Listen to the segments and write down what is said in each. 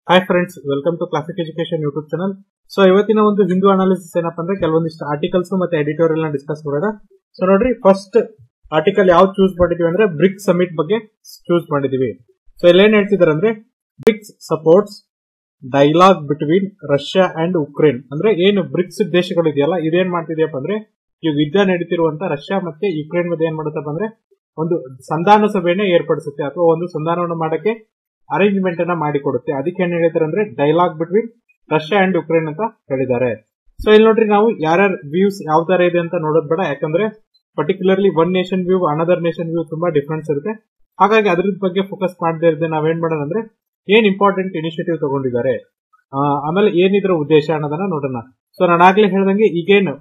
hi friends welcome to classic education YouTube channel so ಇವತ್ತಿನ ಒಂದು Hindu analysis ಏನಪ್ಪಾ ಅಂದ್ರೆ ಕೆಲವೊಂದಿಷ್ಟು ಆರ್ಟಿಕಲ್ಸ್ ಮತ್ತೆ ಎಡಿಟೋರಿಯಲ್ ನ ಡಿಸ್ಕಸ್ ಮಾಡೋಣ ಸೊ ನೋಡ್ರಿ ಫಸ್ಟ್ ಆರ್ಟಿಕಲ್ ಯಾವ್ದು ಚೂಸ್ ಮಾಡಿದೀವಿ ಅಂದ್ರೆ ಬ್ರಿಕ್ಸ್ ಸಮಿಟ್ ಬಗ್ಗೆ ಚೂಸ್ ಮಾಡಿದೀವಿ ಸೊ ಇಲ್ಲೇನ್ ಹೇಳ್ತಿದಾರೆ ಅಂದ್ರೆ BRICS supports dialogue between Russia and Ukraine ಅಂದ್ರೆ ಏನು ಬ್ರಿಕ್ಸ್ ದೇಶಗಳು ಇದೆಯಲ್ಲ ಇದೇನ್ ಮಾಡ್ತಿದ್ಯಪ್ಪ ಅಂದ್ರೆ ಈಗ ಯುದ್ಧ ನಡೀತಿರುವಂತ ರಷ್ಯಾ ಮತ್ತೆ ಯುಕ್ರೇನ್ ಮಧ್ಯೆ ಏನ್ ಮಾಡುತ್ತಪ್ಪ ಅಂದ್ರೆ ಒಂದು ಸಂಧಾನ ಸಭೆಯನ್ನ ಏರ್ಪಡಿಸುತ್ತೆ ಅಥವಾ ಒಂದು ಸಂಧಾನವನ್ನು ಮಾಡಕ್ಕೆ ಅರೇಂಜ್ಮೆಂಟ್ ಅನ್ನ ಮಾಡಿಕೊಡುತ್ತೆ ಅದಕ್ಕೆ ಏನ್ ಹೇಳಿದಾರೆ ಅಂದ್ರೆ dialogue between Russia and Ukraine ಅಂತ ಹೇಳಿದ್ದಾರೆ ಸೊ ಇಲ್ಲಿ ನೋಡ್ರಿ ನಾವು ಯಾರ್ಯಾರ ವ್ಯೂಸ್ ಯಾವ ತರ ಇದೆ ಅಂತ ನೋಡೋದ್ ಬೇಡ ಯಾಕಂದ್ರೆ particularly one nation view another nation view ತುಂಬಾ ಡಿಫ್ರೆನ್ಸ್ ಇರುತ್ತೆ ಹಾಗಾಗಿ ಅದ್ರ ಬಗ್ಗೆ ಫೋಕಸ್ ಮಾಡದೇ ಇರದೆ ನಾವೇನ್ ಮಾಡೋಣ ಅಂದ್ರೆ ಏನ್ ಇಂಪಾರ್ಟೆಂಟ್ ಇನಿಷಿಯೇಟಿವ್ ತಗೊಂಡಿದ್ದಾರೆ ಆ, ಆಮೇಲೆ ಏನಿದ್ರ ಉದ್ದೇಶ ಅನ್ನೋದನ್ನ ನೋಡೋಣ ಸೊ ನಾನು ಆಗ್ಲೇ ಹೇಳ್ದಂಗೆ ಈಗೇನು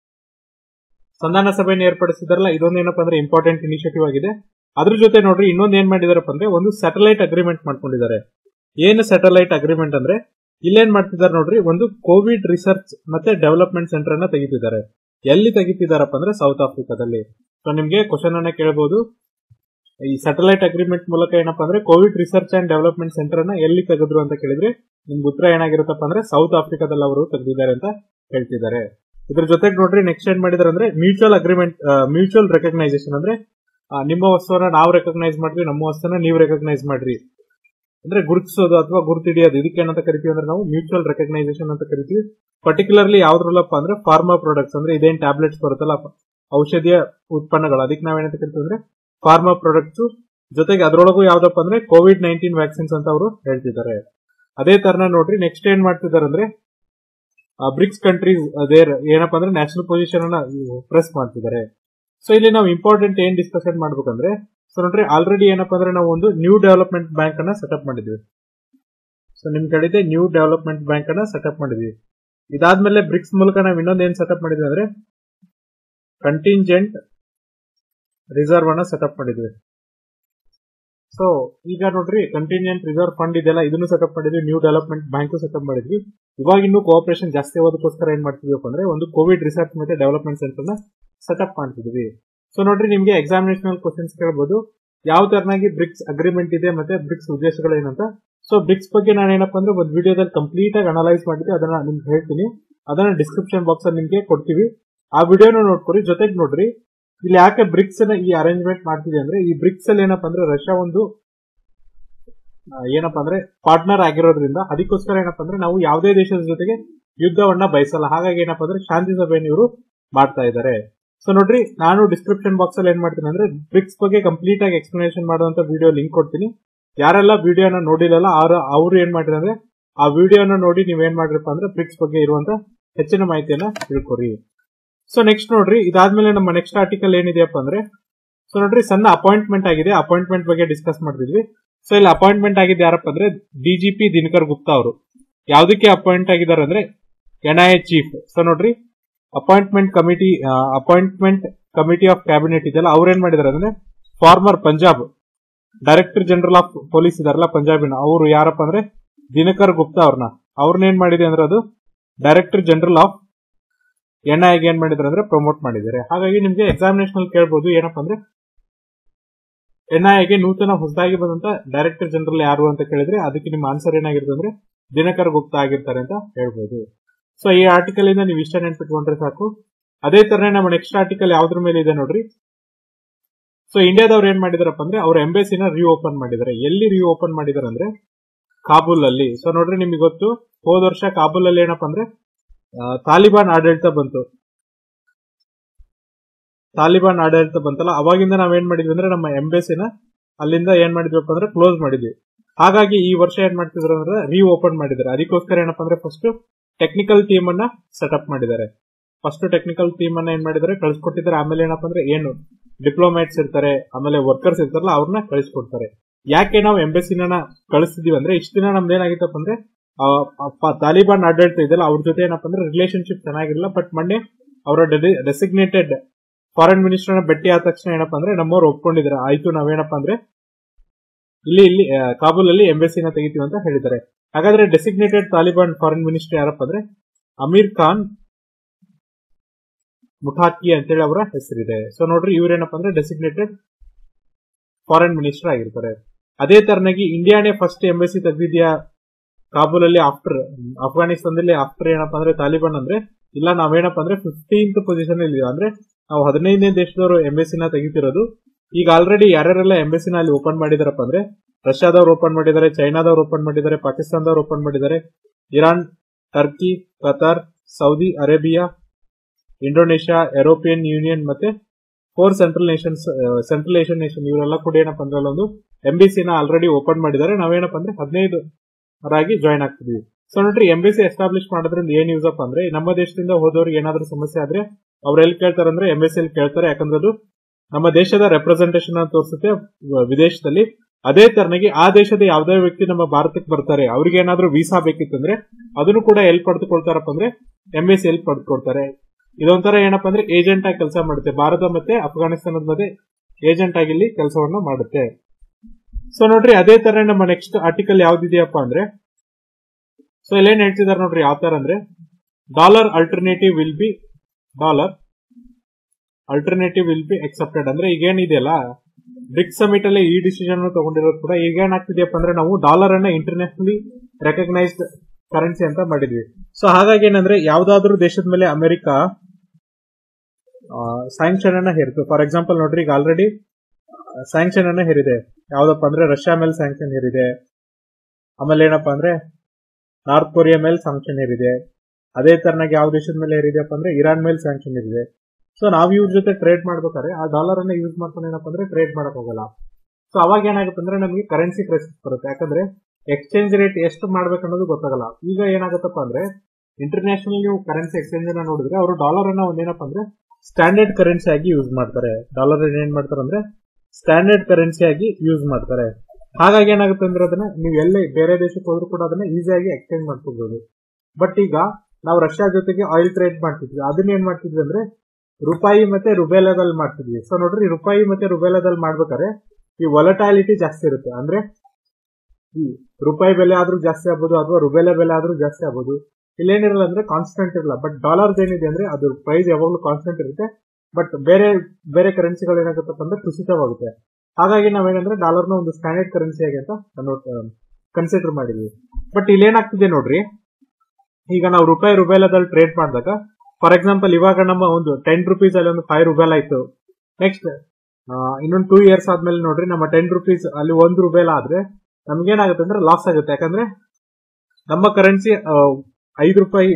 ಸಂಧಾನ ಸಭೆಯನ್ನು ಏರ್ಪಡಿಸಿದಾರಲ್ಲ ಇದೊಂದೇನಪ್ಪ ಅಂದ್ರೆ ಇಂಪಾರ್ಟೆಂಟ್ ಇನಿಷಿಯೇಟಿವ್ ಆಗಿದೆ ಅದ್ರ ಜೊತೆ ನೋಡ್ರಿ ಇನ್ನೊಂದ್ ಏನ್ ಮಾಡಿದಾರಪ್ಪ ಅಂದ್ರೆ ಒಂದು ಸ್ಯಾಟಲೈಟ್ ಅಗ್ರಿಮೆಂಟ್ ಮಾಡ್ಕೊಂಡಿದ್ದಾರೆ ಏನು ಸ್ಯಾಟಲೈಟ್ ಅಗ್ರಿಮೆಂಟ್ ಅಂದ್ರೆ ಇಲ್ಲೇನ್ ಮಾಡ್ತಿದ್ದಾರೆ ನೋಡ್ರಿ ಒಂದು ಕೋವಿಡ್ ರಿಸರ್ಚ್ ಮತ್ತೆ ಡೆವಲಪ್ಮೆಂಟ್ ಸೆಂಟರ್ ಅನ್ನ ತೆಗಿತಿದ್ದಾರೆ ಎಲ್ಲಿ ತೆಗಿತಿದಾರಪ್ಪ ಅಂದ್ರೆ ಸೌತ್ ಆಫ್ರಿಕಾದಲ್ಲಿ ಸೊ ನಿಮ್ಗೆ ಕ್ವಶನ್ ಅನ್ನ ಕೇಳಬಹುದು ಈ ಸ್ಯಾಟಲೈಟ್ ಅಗ್ರಿಮೆಂಟ್ ಮೂಲಕ ಏನಪ್ಪಾ ಅಂದ್ರೆ COVID research and development centre ಅನ್ನ ಎಲ್ಲಿ ತೆಗೆದ್ರು ಅಂತ ಕೇಳಿದ್ರೆ ನಿಮ್ಗೆ ಉತ್ತರ ಏನಾಗಿರುತ್ತಪ್ಪ ಅಂದ್ರೆ ಸೌತ್ ಆಫ್ರಿಕಾದಲ್ಲಿ ಅವರು ತೆಗೆದಿದ್ದಾರೆ ಅಂತ ಹೇಳ್ತಿದ್ದಾರೆ ಇದ್ರ ಜೊತೆಗೆ ನೋಡ್ರಿ ನೆಕ್ಸ್ಟ್ ಏನ್ ಮಾಡಿದಾರೆ ಅಂದ್ರೆ ಮ್ಯೂಚುವಲ್ ಅಗ್ರಿಮೆಂಟ್ ಮ್ಯೂಚುವಲ್ ರೆಕಗ್ನೈಸೇಷನ್ ಅಂದ್ರೆ ಆ, ನಿಮ್ಮ ವಸ್ತುವನ್ನ ನಾವು ರೆಕಗ್ನೈಸ್ ಮಾಡ್ರಿ ನಮ್ಮ ವಸ್ತುವನ್ನ ನೀವು ರೆಕಗ್ನೈಸ್ ಮಾಡ್ರಿ ಅಂದ್ರೆ ಗುರುತಿಸೋದು ಅಥವಾ ಗುರುತಿಡಿಯೋದು ಇದಕ್ಕೆ ಏನಂತ ಕರಿತೀವಿ ಅಂದ್ರೆ ನಾವು ಮ್ಯೂಚುವಲ್ ರೆಕಗ್ನೈಸೇಷನ್ ಅಂತ ಕರಿತೀವಿ ಪರ್ಟಿಕ್ಯುಲರ್ಲಿ ಯಾವ್ದ್ರಲ್ಲಪ್ಪ ಅಂದ್ರೆ ಫಾರ್ಮಾ ಪ್ರಾಡಕ್ಟ್ಸ್ ಅಂದ್ರೆ ಇದೇನ್ ಟ್ಯಾಬ್ಲೆಟ್ಸ್ ಬರುತ್ತಲ್ಲ ಪ- ಔಷಧಿಯ ಉತ್ಪನ್ನಗಳು ಅದಕ್ಕೆ ನಾವೇನಂತ ಕರಿತೀವಿ ಅಂದ್ರೆ ಫಾರ್ಮಾ ಪ್ರಾಡಕ್ಟ್ಸ್ ಜೊತೆಗೆ ಅದ್ರೊಳಗೂ ಯಾವ್ದಪ್ಪ ಅಂದ್ರೆ ಕೋವಿಡ್ ನೈನ್ಟೀನ್ ವ್ಯಾಕ್ಸಿನ್ಸ್ ಅಂತ ಅವರು ಹೇಳ್ತಿದ್ದಾರೆ ಅದೇ ತರನ ನೋಡ್ರಿ ನೆಕ್ಸ್ಟ್ ಏನ್ ಮಾಡ್ತಿದ್ದಾರೆ ಅಂದ್ರೆ ಬ್ರಿಕ್ಸ್ ಕಂಟ್ರೀಸ್ ದೇರ್ ಏನಪ್ಪಾ ಅಂದ್ರೆ ನ್ಯಾಷನಲ್ ಪೊಸಿಷನ್ ಅನ್ನ ಪ್ರೆಸ್ ಮಾಡ್ತಿದ್ದಾರೆ ಸೊ ಇಲ್ಲಿ ನಾವು ಇಂಪಾರ್ಟೆಂಟ್ ಏನ್ ಡಿಸ್ಕಷನ್ ಮಾಡ್ಬೇಕಂದ್ರೆ ಸೊ ನೋಡ್ರಿ ಆಲ್ರೆಡಿ ಏನಪ್ಪಾ ಅಂದ್ರೆ ನಾವು ಒಂದು ನ್ಯೂ ಡೆವಲಪ್ಮೆಂಟ್ ಬ್ಯಾಂಕ್ ಅನ್ನ ಸೆಟಪ್ ಮಾಡಿದ್ವಿ ಸೊ ನಿಮ್ ಕಡೆ ನ್ಯೂ ಡೆವಲಪ್ಮೆಂಟ್ ಬ್ಯಾಂಕ್ ಅನ್ನ ಸೆಟಪ್ ಮಾಡಿದ್ವಿ ಇದಾದ್ಮೇಲೆ ಬ್ರಿಕ್ಸ್ ಮೂಲಕ ನಾವು ಇನ್ನೊಂದು ಏನ್ ಸೆಟಪ್ ಮಾಡಿದ್ವಿ ಅಂದ್ರೆ ಕಂಟಿಂಜೆಂಟ್ ರಿಸರ್ವ್ ಅನ್ನ ಸೆಟಪ್ ಮಾಡಿದ್ವಿ ಸೊ ಈಗ ನೋಡ್ರಿ ಕಂಟಿನ್ಯೂಂಟ್ ರಿಸರ್ವ್ ಫಂಡ್ ಇದೆಲ್ಲ ಇದನ್ನು ಸೆಟಪ್ ಮಾಡಿದ್ವಿ ನ್ಯೂ ಡೆವಲಪ್ಮೆಂಟ್ ಬ್ಯಾಂಕ್ ಸೆಟಪ್ ಮಾಡಿದ್ವಿ ಇವಾಗ ಇನ್ನು ಕೋಆಪರೇಷನ್ ಜಾಸ್ತಿ ಆಗೋದಕ್ಕೋಸ್ಕರ ಏನ್ ಮಾಡ್ತಿದ್ವಿ ಅಂದ್ರೆ ಒಂದು ಕೋವಿಡ್ ರಿಸರ್ಚ್ ಮತ್ತೆ ಡೆವಲಪ್ಮೆಂಟ್ ಸೆಂಟರ್ ನ ಸೆಟಪ್ ಮಾಡ್ತಿದ್ವಿ ಸೊ ನೋಡ್ರಿ ನಿಮ್ಗೆ ಎಕ್ಸಾಮಿನೇಷನ್ ಕ್ವಶನ್ಸ್ ಕೇಳಬಹುದು ಯಾವ ತರನಾಗಿ ಬ್ರಿಕ್ಸ್ ಅಗ್ರಿಮೆಂಟ್ ಇದೆ ಮತ್ತೆ ಬ್ರಿಕ್ಸ್ ಉದ್ದೇಶಗಳು ಏನಂತ ಸೊ ಬ್ರಿಕ್ಸ್ ಬಗ್ಗೆ ನಾನು ಏನಪ್ಪಾ ಅಂದ್ರೆ ಒಂದು ವಿಡಿಯೋದಲ್ಲಿ ಕಂಪ್ಲೀಟ್ ಆಗಿ ಅನಲೈಸ್ ಮಾಡಿದ್ದೆ ಅದನ್ನ ನಿಮ್ಗೆ ಹೇಳ್ತೀನಿ ಅದನ್ನ ಡಿಸ್ಕ್ರಿಪ್ಷನ್ ಬಾಕ್ಸ್ ಅಲ್ಲಿ ನಿಮ್ಗೆ ಕೊಡ್ತೀವಿ ಆ ವಿಡಿಯೋನ ನೋಡ್ಕೊರಿ ಜೊತೆಗೆ ನೋಡ್ರಿ ಇಲ್ಲಿ ಯಾಕೆ ಬ್ರಿಕ್ಸ್ ನ ಈ ಅರೇಂಜ್ಮೆಂಟ್ ಮಾಡ್ತಿದೆ ಅಂದ್ರೆ ಈ ಬ್ರಿಕ್ಸ್ ಅಲ್ಲಿ ಏನಪ್ಪಾ ಅಂದ್ರೆ ರಷ್ಯಾ ಒಂದು ಆ, ಏನಪ್ಪಾ ಅಂದ್ರೆ ಪಾರ್ಟ್ನರ್ ಆಗಿರೋದ್ರಿಂದ ಅದಕ್ಕೋಸ್ಕರ ಏನಪ್ಪಾ ಅಂದ್ರೆ ನಾವು ಯಾವುದೇ ದೇಶದ ಜೊತೆಗೆ ಯುದ್ಧವನ್ನ ಬಯಸಲ್ಲ ಹಾಗಾಗಿ ಏನಪ್ಪಾ ಅಂದ್ರೆ ಶಾಂತಿ ಸಭೆಯನ್ನು ಇವರು ಮಾಡ್ತಾ ಇದ್ದಾರೆ ಸೊ ನೋಡ್ರಿ ನಾನು ಡಿಸ್ಕ್ರಿಪ್ಷನ್ ಬಾಕ್ಸ್ ಅಲ್ಲಿ ಏನ್ ಮಾಡ್ತೀನಿ ಅಂದ್ರೆ ಬ್ರಿಕ್ಸ್ ಬಗ್ಗೆ ಕಂಪ್ಲೀಟ್ ಆಗಿ ಎಕ್ಸ್ಪ್ಲನೇಷನ್ ಮಾಡುವಂತ ವಿಡಿಯೋ ಲಿಂಕ್ ಕೊಡ್ತೀನಿ ಯಾರೆಲ್ಲ ವಿಡಿಯೋನ ನೋಡಿಲ್ಲಲ್ಲ ಅವ್ರ ಅವ್ರು ಏನ್ ಮಾಡಿದ್ರೆ ಅಂದ್ರೆ ಆ ವಿಡಿಯೋನ ನೋಡಿ ನೀವ್ ಏನ್ ಮಾಡ್ರಪ್ಪ ಅಂದ್ರೆ ಬ್ರಿಕ್ಸ್ ಬಗ್ಗೆ ಇರುವಂತ ಹೆಚ್ಚಿನ ಮಾಹಿತಿಯನ್ನ ತಿಳ್ಕೊರಿ ಸೊ ನೆಕ್ಸ್ಟ್ ನೋಡ್ರಿ ಇದಾದ್ಮೇಲೆ ನಮ್ಮ ನೆಕ್ಸ್ಟ್ ಆರ್ಟಿಕಲ್ ಏನಿದೆಯಪ್ಪ ಅಂದ್ರೆ ಸೊ ನೋಡ್ರಿ ಸಣ್ಣ ಅಪಾಯಿಂಟ್ಮೆಂಟ್ ಆಗಿದೆ ಅಪಾಯಿಂಟ್ಮೆಂಟ್ ಬಗ್ಗೆ ಡಿಸ್ಕಸ್ ಮಾಡ್ತಿದ್ವಿ ಸೊ ಇಲ್ಲಿ ಅಪಾಯಿಂಟ್ಮೆಂಟ್ ಆಗಿದ್ದು ಯಾರಪ್ಪ ಅಂದ್ರೆ ಡಿಜಿಪಿ ದಿನಕರ್ ಗುಪ್ತಾ ಅವರು ಯಾವ್ದಕ್ಕೆ ಅಪಾಯಿಂಟ್ ಆಗಿದ್ದಾರೆ ಅಂದ್ರೆ ಎನ್ಐಎ ಚೀಫ್ ಸೊ ನೋಡ್ರಿ appointment committee appointment committee of cabinet ಇದೆಯಲ್ಲ ಅವ್ರೇನ್ ಮಾಡಿದಾರೆ ಅಂದ್ರೆ former Punjab director general of police ಇದಾರಲ್ಲ ಪಂಜಾಬಿನ ಅವರು ಯಾರಪ್ಪ ಅಂದ್ರೆ ದಿನಕರ್ ಗುಪ್ತಾ ಅವ್ರನ್ನ ಅವ್ರನ್ನ ಏನ್ ಮಾಡಿದೆ ಅಂದ್ರೆ ಅದು ಡೈರೆಕ್ಟರ್ ಜನರಲ್ ಆಫ್ ಎನ್ ಐಗೆ ಏನ್ ಮಾಡಿದಾರೆ ಅಂದ್ರೆ ಪ್ರಮೋಟ್ ಮಾಡಿದ್ದಾರೆ ಹಾಗಾಗಿ ನಿಮ್ಗೆ ಎಕ್ಸಾಮಿನೇಷನ್ ಕೇಳ್ಬೋದು ಏನಪ್ಪಾ ಅಂದ್ರೆ ಎನ್ ಐಗೆ ನೂತನ ಹೊಸದಾಗಿ ಬಂದಂತ ಡೈರೆಕ್ಟರ್ ಜನರಲ್ ಯಾರು ಅಂತ ಕೇಳಿದ್ರೆ ಅದಕ್ಕೆ ನಿಮ್ಮ ಆನ್ಸರ್ ಏನಾಗಿರುತ್ತೆ ಅಂದ್ರೆ ದಿನಕರ್ ಗುಪ್ತಾ ಆಗಿರ್ತಾರೆ ಅಂತ ಹೇಳ್ಬೋದು ಸೊ ಈ ಆರ್ಟಿಕಲ್ ಇಂದ ನೀವು ಇಷ್ಟ ನೆನ್ಪಿಟ್ಕೊಂಡ್ರೆ ಸಾಕು ಅದೇ ತರ ನಮ್ಮ ನೆಕ್ಸ್ಟ್ ಆರ್ಟಿಕಲ್ ಯಾವ್ದ್ರ ಮೇಲೆ ಇದೆ ನೋಡ್ರಿ ಸೊ ಇಂಡಿಯಾದವ್ರು ಏನ್ ಮಾಡಿದಾರಪ್ಪ ಅಂದ್ರೆ ಅವ್ರ ಎಂಬೆಸಿನ ರೀ ಓಪನ್ ಮಾಡಿದ್ದಾರೆ ಎಲ್ಲಿ ರೀ ಓಪನ್ ಮಾಡಿದಾರೆ ಅಂದ್ರೆ ಕಾಬೂಲ್ ಅಲ್ಲಿ ಸೊ ನೋಡ್ರಿ ನಿಮಗೆ ಗೊತ್ತು ಹೋದ ವರ್ಷ ಕಾಬೂಲ್ ಅಲ್ಲಿ ಏನಪ್ಪಾ ಅಂದ್ರೆ ಆ, ತಾಲಿಬಾನ್ ಆಡಳಿತ ಬಂತು ತಾಲಿಬಾನ್ ಆಡಳಿತ ಬಂತಲ್ಲ ಅವಾಗಿಂದ ನಾವೇನ್ ಮಾಡಿದ್ವಿ ಅಂದ್ರೆ ನಮ್ಮ ಎಂಬೆಸಿನ ಅಲ್ಲಿಂದ ಏನ್ ಮಾಡಿದ್ವಪ್ಪ ಅಂದ್ರೆ ಕ್ಲೋಸ್ ಮಾಡಿದ್ವಿ ಹಾಗಾಗಿ ಈ ವರ್ಷ ಏನ್ ಮಾಡ್ತಿದ್ರು ಅಂದ್ರೆ ರೀ ಓಪನ್ ಮಾಡಿದ್ದಾರೆ ಅದಕ್ಕೋಸ್ಕರ ಏನಪ್ಪಾ ಅಂದ್ರೆ ಫಸ್ಟ್ ಟೆಕ್ನಿಕಲ್ ಟೀಮ್ ಅನ್ನ ಸೆಟಪ್ ಮಾಡಿದ್ದಾರೆ ಫಸ್ಟ್ ಟೆಕ್ನಿಕಲ್ ಟೀಮ್ ಅನ್ನ ಏನ್ ಮಾಡಿದ್ದಾರೆ ಕಳಿಸ್ಕೊಟ್ಟಿದ್ದಾರೆ ಆಮೇಲೆ ಏನಪ್ಪಾ ಅಂದ್ರೆ ಏನು ಡಿಪ್ಲೊಮ್ಯಾಟ್ಸ್ ಇರ್ತಾರೆ ಆಮೇಲೆ ವರ್ಕರ್ಸ್ ಇರ್ತಾರಲ್ಲ ಅವ್ರನ್ನ ಕಳಿಸ್ಕೊಡ್ತಾರೆ ಯಾಕೆ ನಾವು ಎಂಬೆಸಿನ ಕಳಿಸ್ತಿದೀವಿ ಅಂದ್ರೆ ಇಷ್ಟ ದಿನ ನಮ್ದು ಏನಾಗಿತ್ತಪ್ಪ ಅಂದ್ರೆ ಆ, ಪ- ತಾಲಿಬಾನ್ ಆಡಳಿತ ಇದೆಯಲ್ಲ ಅವ್ರ ಜೊತೆ ಏನಪ್ಪಾ ಅಂದ್ರೆ ರಿಲೇಶನ್ಶಿಪ್ ಚೆನ್ನಾಗಿರಲಿಲ್ಲ ಬಟ್ ಮೊನ್ನೆ ಅವರ ಡೆಸಿಗ್ನೇಟೆಡ್ ಫಾರಿನ್ ಮಿನಿಸ್ಟರ್ ನ ಭೇಟಿ ಆದ ತಕ್ಷಣ ಏನಪ್ಪಾ ಅಂದ್ರೆ ನಮ್ಮವ್ರು ಒಪ್ಕೊಂಡಿದ್ದಾರೆ ಆಯ್ತು ನಾವೇನಪ್ಪಾ ಅಂದ್ರೆ ಇಲ್ಲಿ ಇಲ್ಲಿ ಆ, ಕಾಬೂಲ್ ಅಲ್ಲಿ ಎಂಬೆಸಿನ ತೆಗಿತೀವಿ ಅಂತ ಹೇಳಿದ್ದಾರೆ ಹಾಗಾದ್ರೆ ಡೆಸಿಗ್ನೇಟೆಡ್ ತಾಲಿಬಾನ್ ಫಾರಿನ್ ಮಿನಿಸ್ಟರ್ ಯಾರಪ್ಪ ಅಂದ್ರೆ ಅಮೀರ್ ಖಾನ್ ಮುಠಾಕಿ ಅಂತೇಳಿ ಅವರ ಹೆಸರಿದೆ ಸೊ ನೋಡ್ರಿ ಇವ್ರೇನಪ್ಪ ಅಂದ್ರೆ ಡೆಸಿಗ್ನೇಟೆಡ್ ಫಾರಿನ್ ಮಿನಿಸ್ಟರ್ ಆಗಿರ್ತಾರೆ ಅದೇ ತರನಾಗಿ ಇಂಡಿಯಾನೇ ಫಸ್ಟ್ ಎಂಬೆಸಿ ತೆಗೆದಿದ್ಯಾ ಕಾಬೂಲ್ ಅಲ್ಲಿ ಆಫ್ಟರ್ ಅಫ್ಘಾನಿಸ್ತಾನದಲ್ಲಿ ಆಫ್ಟರ್ ಏನಪ್ಪಾ ಅಂದ್ರೆ ತಾಲಿಬಾನ್ ಅಂದ್ರೆ ಇಲ್ಲ ನಾವೇನಪ್ಪ ಅಂದ್ರೆ ಫಿಫ್ಟೀನ್ತ್ ಪೊಸಿಷನ್ ಅಲ್ಲಿ ಅಂದ್ರೆ ನಾವು ಹದಿನೈದನೇ ದೇಶದವರು ಎಂಬೆಸಿನ ತೆಗಿತಿರೋದು ಈಗ ಆಲ್ರೆಡಿ ಯಾರ್ಯಾರೆಲ್ಲ ಎಂಬೆಸಿನ ಅಲ್ಲಿ ಓಪನ್ ಮಾಡಿದಾರಪ್ಪ ಅಂದ್ರೆ ರಷ್ಯಾದವ್ರು ಓಪನ್ ಮಾಡಿದ್ದಾರೆ ಚೈನಾದವ್ರು ಓಪನ್ ಮಾಡಿದ್ದಾರೆ ಪಾಕಿಸ್ತಾನದವ್ರು ಓಪನ್ ಮಾಡಿದ್ದಾರೆ Iran Turkey Qatar Saudi Arabia Indonesia European Union ಮತ್ತೆ four central nations central Asian nation ಇವರೆಲ್ಲ ಕೂಡ ಏನಪ್ಪ ಅಂದ್ರೆ ಅಲ್ಲೊಂದು ಎಂಬಿಸಿನ ಆಲ್ರೆಡಿ ಓಪನ್ ಮಾಡಿದ್ದಾರೆ ನಾವೇನಪ್ಪ ಅಂದ್ರೆ ಹದಿನೈದು ರಾಗಿ ಜಾಯ್ನ್ ಆಗ್ತಿದೀವಿ ಸೊ ನೋಡ್ರಿ ಎಂಬಿಸಿ ಎಸ್ಟಾಬ್ಲಿಷ್ ಮಾಡೋದ್ರಿಂದ ಏನ್ ಯೂಸ್ ಅಪ್ ಅಂದ್ರೆ ನಮ್ಮ ದೇಶದಿಂದ ಹೋದವ್ರಿಗೆ ಏನಾದ್ರೂ ಸಮಸ್ಯೆ ಆದ್ರೆ ಅವ್ರು ಎಲ್ಲಿ ಕೇಳ್ತಾರೆ ಅಂದ್ರೆ ಎಂಬಿಸಿ ಅಲ್ಲಿ ಕೇಳ್ತಾರೆ ಯಾಕಂದ್ರೆ ಅದು ನಮ್ಮ ದೇಶದ ರೆಪ್ರೆಸೆಂಟೇಷನ್ ಅಂತ ತೋರಿಸುತ್ತೆ ವ- ವಿದೇಶದಲ್ಲಿ ಅದೇ ತರನಾಗಿ ಆ ದೇಶದ ಯಾವ್ದೇ ವ್ಯಕ್ತಿ ನಮ್ಮ ಭಾರತಕ್ಕೆ ಬರ್ತಾರೆ ಅವ್ರಿಗೆ ಏನಾದ್ರೂ ವೀಸಾ ಬೇಕಿತ್ತಂದ್ರೆ ಅದನ್ನು ಕೂಡ ಎಲ್ಲಿ ಪಡೆದುಕೊಳ್ತಾರಪ್ಪ ಅಂದ್ರೆ ಎಂಎಸ್ ಎಲ್ಲಿ ಪಡೆದುಕೊಳ್ತಾರೆ ಇದೊಂಥರ ಏನಪ್ಪಾ ಅಂದ್ರೆ ಏಜೆಂಟ್ ಆಗಿ ಕೆಲಸ ಮಾಡುತ್ತೆ ಭಾರತ ಮತ್ತೆ ಅಫ್ಘಾನಿಸ್ತಾನದ ಮಧ್ಯೆ ಏಜೆಂಟ್ ಆಗಿ ಇಲ್ಲಿ ಕೆಲಸವನ್ನ ಮಾಡುತ್ತೆ ಸೊ ನೋಡ್ರಿ ಅದೇ ತರ ನಮ್ಮ ನೆಕ್ಸ್ಟ್ ಆರ್ಟಿಕಲ್ ಯಾವ್ದಿದೆಯಪ್ಪ ಅಂದ್ರೆ ಸೊ ಇಲ್ಲೇನ್ ಹೇಳ್ತಿದಾರೆ ನೋಡ್ರಿ ಯಾವ ತರ ಅಂದ್ರೆ dollar alternative will be dollar alternative will be accepted ಅಂದ್ರೆ ಈಗ ಏನಿದೆಯಲ್ಲ ಬ್ರಿಕ್ಸ್ ಸಮಿಟ್ ಅಲ್ಲಿ ಈ ಡಿಸಿಷನ್ ತಗೊಂಡಿರೋದು ಕೂಡ ಈಗ ಏನಾಗ್ತಿದೆಯಪ್ಪ ಅಂದ್ರೆ ನಾವು ಡಾಲರ್ ಅನ್ನ ಇಂಟರ್ನ್ಯಾಷನಲಿ ರೆಕಗ್ನೈಸ್ಡ್ ಕರೆನ್ಸಿ ಅಂತ ಮಾಡಿದ್ವಿ ಸೊ ಹಾಗಾಗಿ ಏನಂದ್ರೆ ಯಾವ್ದಾದ್ರು ದೇಶದ ಮೇಲೆ ಅಮೆರಿಕ ಸ್ಯಾಂಕ್ಷನ್ ಅನ್ನ ಹೇರಿತು ಫಾರ್ ಎಕ್ಸಾಂಪಲ್ ನೋಡ್ರಿ ಈಗ ಆಲ್ರೆಡಿ ಸ್ಯಾಂಕ್ಷನ್ ಅನ್ನ ಹೇರಿದೆ ಯಾವ್ದಪ್ಪ ಅಂದ್ರೆ ರಷ್ಯಾ ಮೇಲೆ ಸ್ಯಾಂಕ್ಷನ್ ಹೇರಿದೆ ಆಮೇಲೆ ಏನಪ್ಪಾ ಅಂದ್ರೆ ನಾರ್ತ್ ಕೊರಿಯಾ ಮೇಲೆ ಸ್ಯಾಂಕ್ಷನ್ ಹೇರಿದೆ ಅದೇ ತರನಾಗಿ ಯಾವ ದೇಶದ ಮೇಲೆ ಹೇರಿದೆಪ್ಪ ಅಂದ್ರೆ ಇರಾನ್ ಮೇಲೆ ಸ್ಯಾಂಕ್ಷನ್ ಹೇರಿದೆ ಸೊ ನಾವ್ ಇವ್ರ ಜೊತೆ ಟ್ರೇಡ್ ಮಾಡ್ಬೇಕಾದ್ರೆ ಆ ಡಾಲರ್ ಅನ್ನ ಯೂಸ್ ಮಾಡ್ಕೊಂಡು ಏನಪ್ಪ ಅಂದ್ರೆ ಟ್ರೇಡ್ ಮಾಡಕ್ ಹೋಗಲ್ಲ ಸೊ ಅವಾಗ ಏನಾಗುತ್ತೆ ಅಂದ್ರೆ ನಮಗೆ ಕರೆನ್ಸಿ ಕ್ರೈಸಿಸ್ ಬರುತ್ತೆ ಯಾಕಂದ್ರೆ ಎಕ್ಸ್ಚೇಂಜ್ ರೇಟ್ ಎಷ್ಟು ಮಾಡ್ಬೇಕು ಅನ್ನೋದು ಗೊತ್ತಾಗಲ್ಲ ಈಗ ಏನಾಗುತ್ತಪ್ಪ ಅಂದ್ರೆ ಇಂಟರ್ನ್ಯಾಷನಲ್ ನೀವು ಕರೆನ್ಸಿ ಎಕ್ಸ್ಚೇಂಜ್ ಅನ್ನ ನೋಡಿದ್ರೆ ಅವರು ಡಾಲರ್ ಅನ್ನ ಒಂದೇನಪ್ಪ ಅಂದ್ರೆ ಸ್ಟ್ಯಾಂಡರ್ಡ್ ಕರೆನ್ಸಿ ಆಗಿ ಯೂಸ್ ಮಾಡ್ತಾರೆ ಡಾಲರ್ ಏನ್ ಮಾಡ್ತಾರೆ ಅಂದ್ರೆ ಸ್ಟ್ಯಾಂಡರ್ಡ್ ಕರೆನ್ಸಿ ಆಗಿ ಯೂಸ್ ಮಾಡ್ತಾರೆ ಹಾಗಾಗಿ ಏನಾಗುತ್ತೆ ಅಂದ್ರೆ ಅದನ್ನ ನೀವು ಎಲ್ಲೇ ಬೇರೆ ದೇಶಕ್ಕೆ ಹೋದ್ರು ಕೂಡ ಅದನ್ನ ಈಸಿಯಾಗಿ ಎಕ್ಸ್ಚೇಂಜ್ ಮಾಡ್ಕೋಬಹುದು ಬಟ್ ಈಗ ನಾವು ರಷ್ಯಾ ಜೊತೆಗೆ ಆಯಿಲ್ ಟ್ರೇಡ್ ಮಾಡ್ತಿದ್ವಿ ಅದನ್ನ ಏನ್ ಮಾಡ್ತಿದ್ವಿ ಅಂದ್ರೆ ರೂಪಾಯಿ ಮತ್ತೆ ರುಬೇಲಾದಲ್ಲಿ ಮಾಡ್ತಿದ್ವಿ ಸೊ ನೋಡ್ರಿ ರೂಪಾಯಿ ಮತ್ತೆ ರುಬೇಲಾದಲ್ಲಿ ಮಾಡ್ಬೇಕಾದ್ರೆ ಈ ವೊಲಟಾಲಿಟಿ ಜಾಸ್ತಿ ಇರುತ್ತೆ ಅಂದ್ರೆ ಈ ರೂಪಾಯಿ ಬೆಲೆ ಆದ್ರೂ ಜಾಸ್ತಿ ಆಗ್ಬೋದು ಅಥವಾ ರುಬೇಲೆ ಬೆಲೆ ಆದ್ರೂ ಜಾಸ್ತಿ ಆಗ್ಬೋದು ಇಲ್ಲೇನಿರಲ್ಲ ಅಂದ್ರೆ ಕಾನ್ಸ್ಟೆಂಟ್ ಇರಲ್ಲ ಬಟ್ ಡಾಲರ್ಸ್ ಏನಿದೆ ಅಂದ್ರೆ ಅದು ಪ್ರೈಸ್ ಯಾವಾಗಲೂ ಕಾನ್ಸ್ಟೆಂಟ್ ಇರುತ್ತೆ ಬಟ್ ಬೇರೆ ಬೇರೆ ಕರೆನ್ಸಿಗಳು ಏನಾಗುತ್ತಪ್ಪ ಅಂದ್ರೆ ಕುಸಿತವಾಗುತ್ತೆ ಹಾಗಾಗಿ ನಾವೇನಂದ್ರೆ ಡಾಲರ್ನ ಒಂದು ಸ್ಟ್ಯಾಂಡರ್ಡ್ ಕರೆನ್ಸಿ ಆಗಿ ಅಂತ ಕನ್ಸಿಡರ್ ಮಾಡಿದ್ವಿ ಬಟ್ ಇಲ್ಲೇನಾಗ್ತಿದೆ ನೋಡ್ರಿ ಈಗ ನಾವು ರೂಪಾಯಿ ರುಬೇಲದಲ್ಲಿ ಟ್ರೇಡ್ ಮಾಡಿದಾಗ ಫಾರ್ ಎಕ್ಸಾಂಪಲ್ ಇವಾಗ ನಮ್ಮ ಒಂದು ಟೆನ್ ರುಪೀಸ್ ಅಲ್ಲಿ ಒಂದು ಫೈವ್ ರುಬೇಲ್ ಆಯ್ತು ನೆಕ್ಸ್ಟ್ ಇನ್ನೊಂದು ಟೂ ಇಯರ್ಸ್ ಆದ್ಮೇಲೆ ನೋಡ್ರಿ ನಮ್ಮ ಟೆನ್ ರುಪೀಸ್ ಅಲ್ಲಿ ಒಂದು ರುಬೇಲ್ ಆದ್ರೆ ನಮ್ಗೇನಾಗುತ್ತೆ ಅಂದ್ರೆ ಲಾಸ್ ಆಗುತ್ತೆ ಯಾಕಂದ್ರೆ ನಮ್ಮ ಕರೆನ್ಸಿ ಐದು ರೂಪಾಯಿ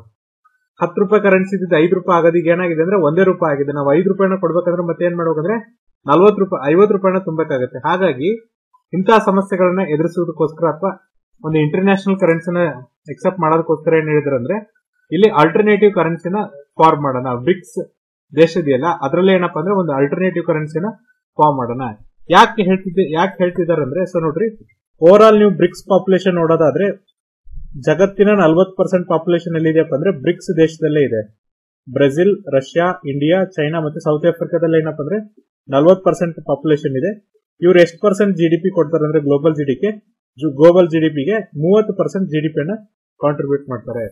ಹತ್ತು ರೂಪಾಯಿ ಕರೆನ್ಸಿ ಇದ್ದಿದ್ದು ಐದು ರೂಪಾಯಿ ಆಗೋದೀಗ ಏನಾಗಿದೆ ಅಂದ್ರೆ ಒಂದೇ ರೂಪಾಯಿ ಆಗಿದೆ ನಾವು ಐದು ರೂಪಾಯಿನ ಕೊಡ್ಬೇಕಂದ್ರೆ ಮತ್ತೆ ಏನ್ ಮಾಡ್ಬೇಕಂದ್ರೆ ನಲ್ವತ್ತು ರೂಪಾಯಿ ಐವತ್ತು ರೂಪಾಯಿನ ತುಂಬಬೇಕಾಗುತ್ತೆ ಹಾಗಾಗಿ ಇಂತಹ ಸಮಸ್ಯೆಗಳನ್ನ ಎದುರಿಸುವುದಕ್ಕೋಸ್ಕರ ಅಥವಾ ಒಂದು ಇಂಟರ್ನ್ಯಾಷನಲ್ ಕರೆನ್ಸಿನ ಎಕ್ಸೆಪ್ಟ್ ಮಾಡೋದಕ್ಕೋಸ್ಕರ ಏನ್ ಹೇಳಿದ್ರು ಅಂದ್ರೆ ಇಲ್ಲಿ ಆಲ್ಟರ್ನೇಟಿವ್ ಕರೆನ್ಸಿನ ಫಾರ್ಮ್ ಮಾಡೋಣ ಬ್ರಿಕ್ಸ್ ದೇಶದಿಯಲ್ಲ ಅದರಲ್ಲಿ ಏನಪ್ಪಾ ಅಂದ್ರೆ ಒಂದು ಆಲ್ಟರ್ನೇಟಿವ್ ಕರೆನ್ಸಿನ ಫಾರ್ಮ್ ಮಾಡೋಣ ಯಾಕೆ ಹೇಳ್ತಿದ್ದೆ ಯಾಕೆ ಹೇಳ್ತಿದ್ದಾರೆ ಅಂದ್ರೆ ಸೊ ನೋಡ್ರಿ ಓವರ್ ಆಲ್ ನೀವು ಬ್ರಿಕ್ಸ್ ಪಾಪ್ಯುಲೇಷನ್ ನೋಡೋದಾದ್ರೆ ಜಗತ್ತಿನ ನಲ್ವತ್ ಪರ್ಸೆಂಟ್ ಪಾಪ್ಯುಲೇಷನ್ ಎಲ್ಲಿದೆಯಪ್ಪ ಅಂದ್ರೆ ಬ್ರಿಕ್ಸ್ ದೇಶದಲ್ಲೇ ಇದೆ ಬ್ರೆಜಿಲ್ ರಷ್ಯಾ ಇಂಡಿಯಾ ಚೈನಾ ಮತ್ತೆ ಸೌತ್ ಆಫ್ರಿಕಾದಲ್ಲಿ ಏನಪ್ಪ ಅಂದ್ರೆ ನಲ್ವತ್ ಪರ್ಸೆಂಟ್ ಪಾಪ್ಯುಲೇಷನ್ ಇದೆ ಇವ್ರು ಎಷ್ಟು ಪರ್ಸೆಂಟ್ ಜಿ ಡಿ ಪಿ ಕೊಡ್ತಾರೆ ಅಂದ್ರೆ ಗ್ಲೋಬಲ್ ಜಿ ಡಿಗೆ ಗ್ಲೋಬಲ್ ಜಿ ಡಿ ಪಿಗೆ ಮೂವತ್ತು ಪರ್ಸೆಂಟ್ ಜಿ ಡಿ ಪಿನ ಕಾಂಟ್ರಿಬ್ಯೂಟ್ ಮಾಡ್ತಾರೆ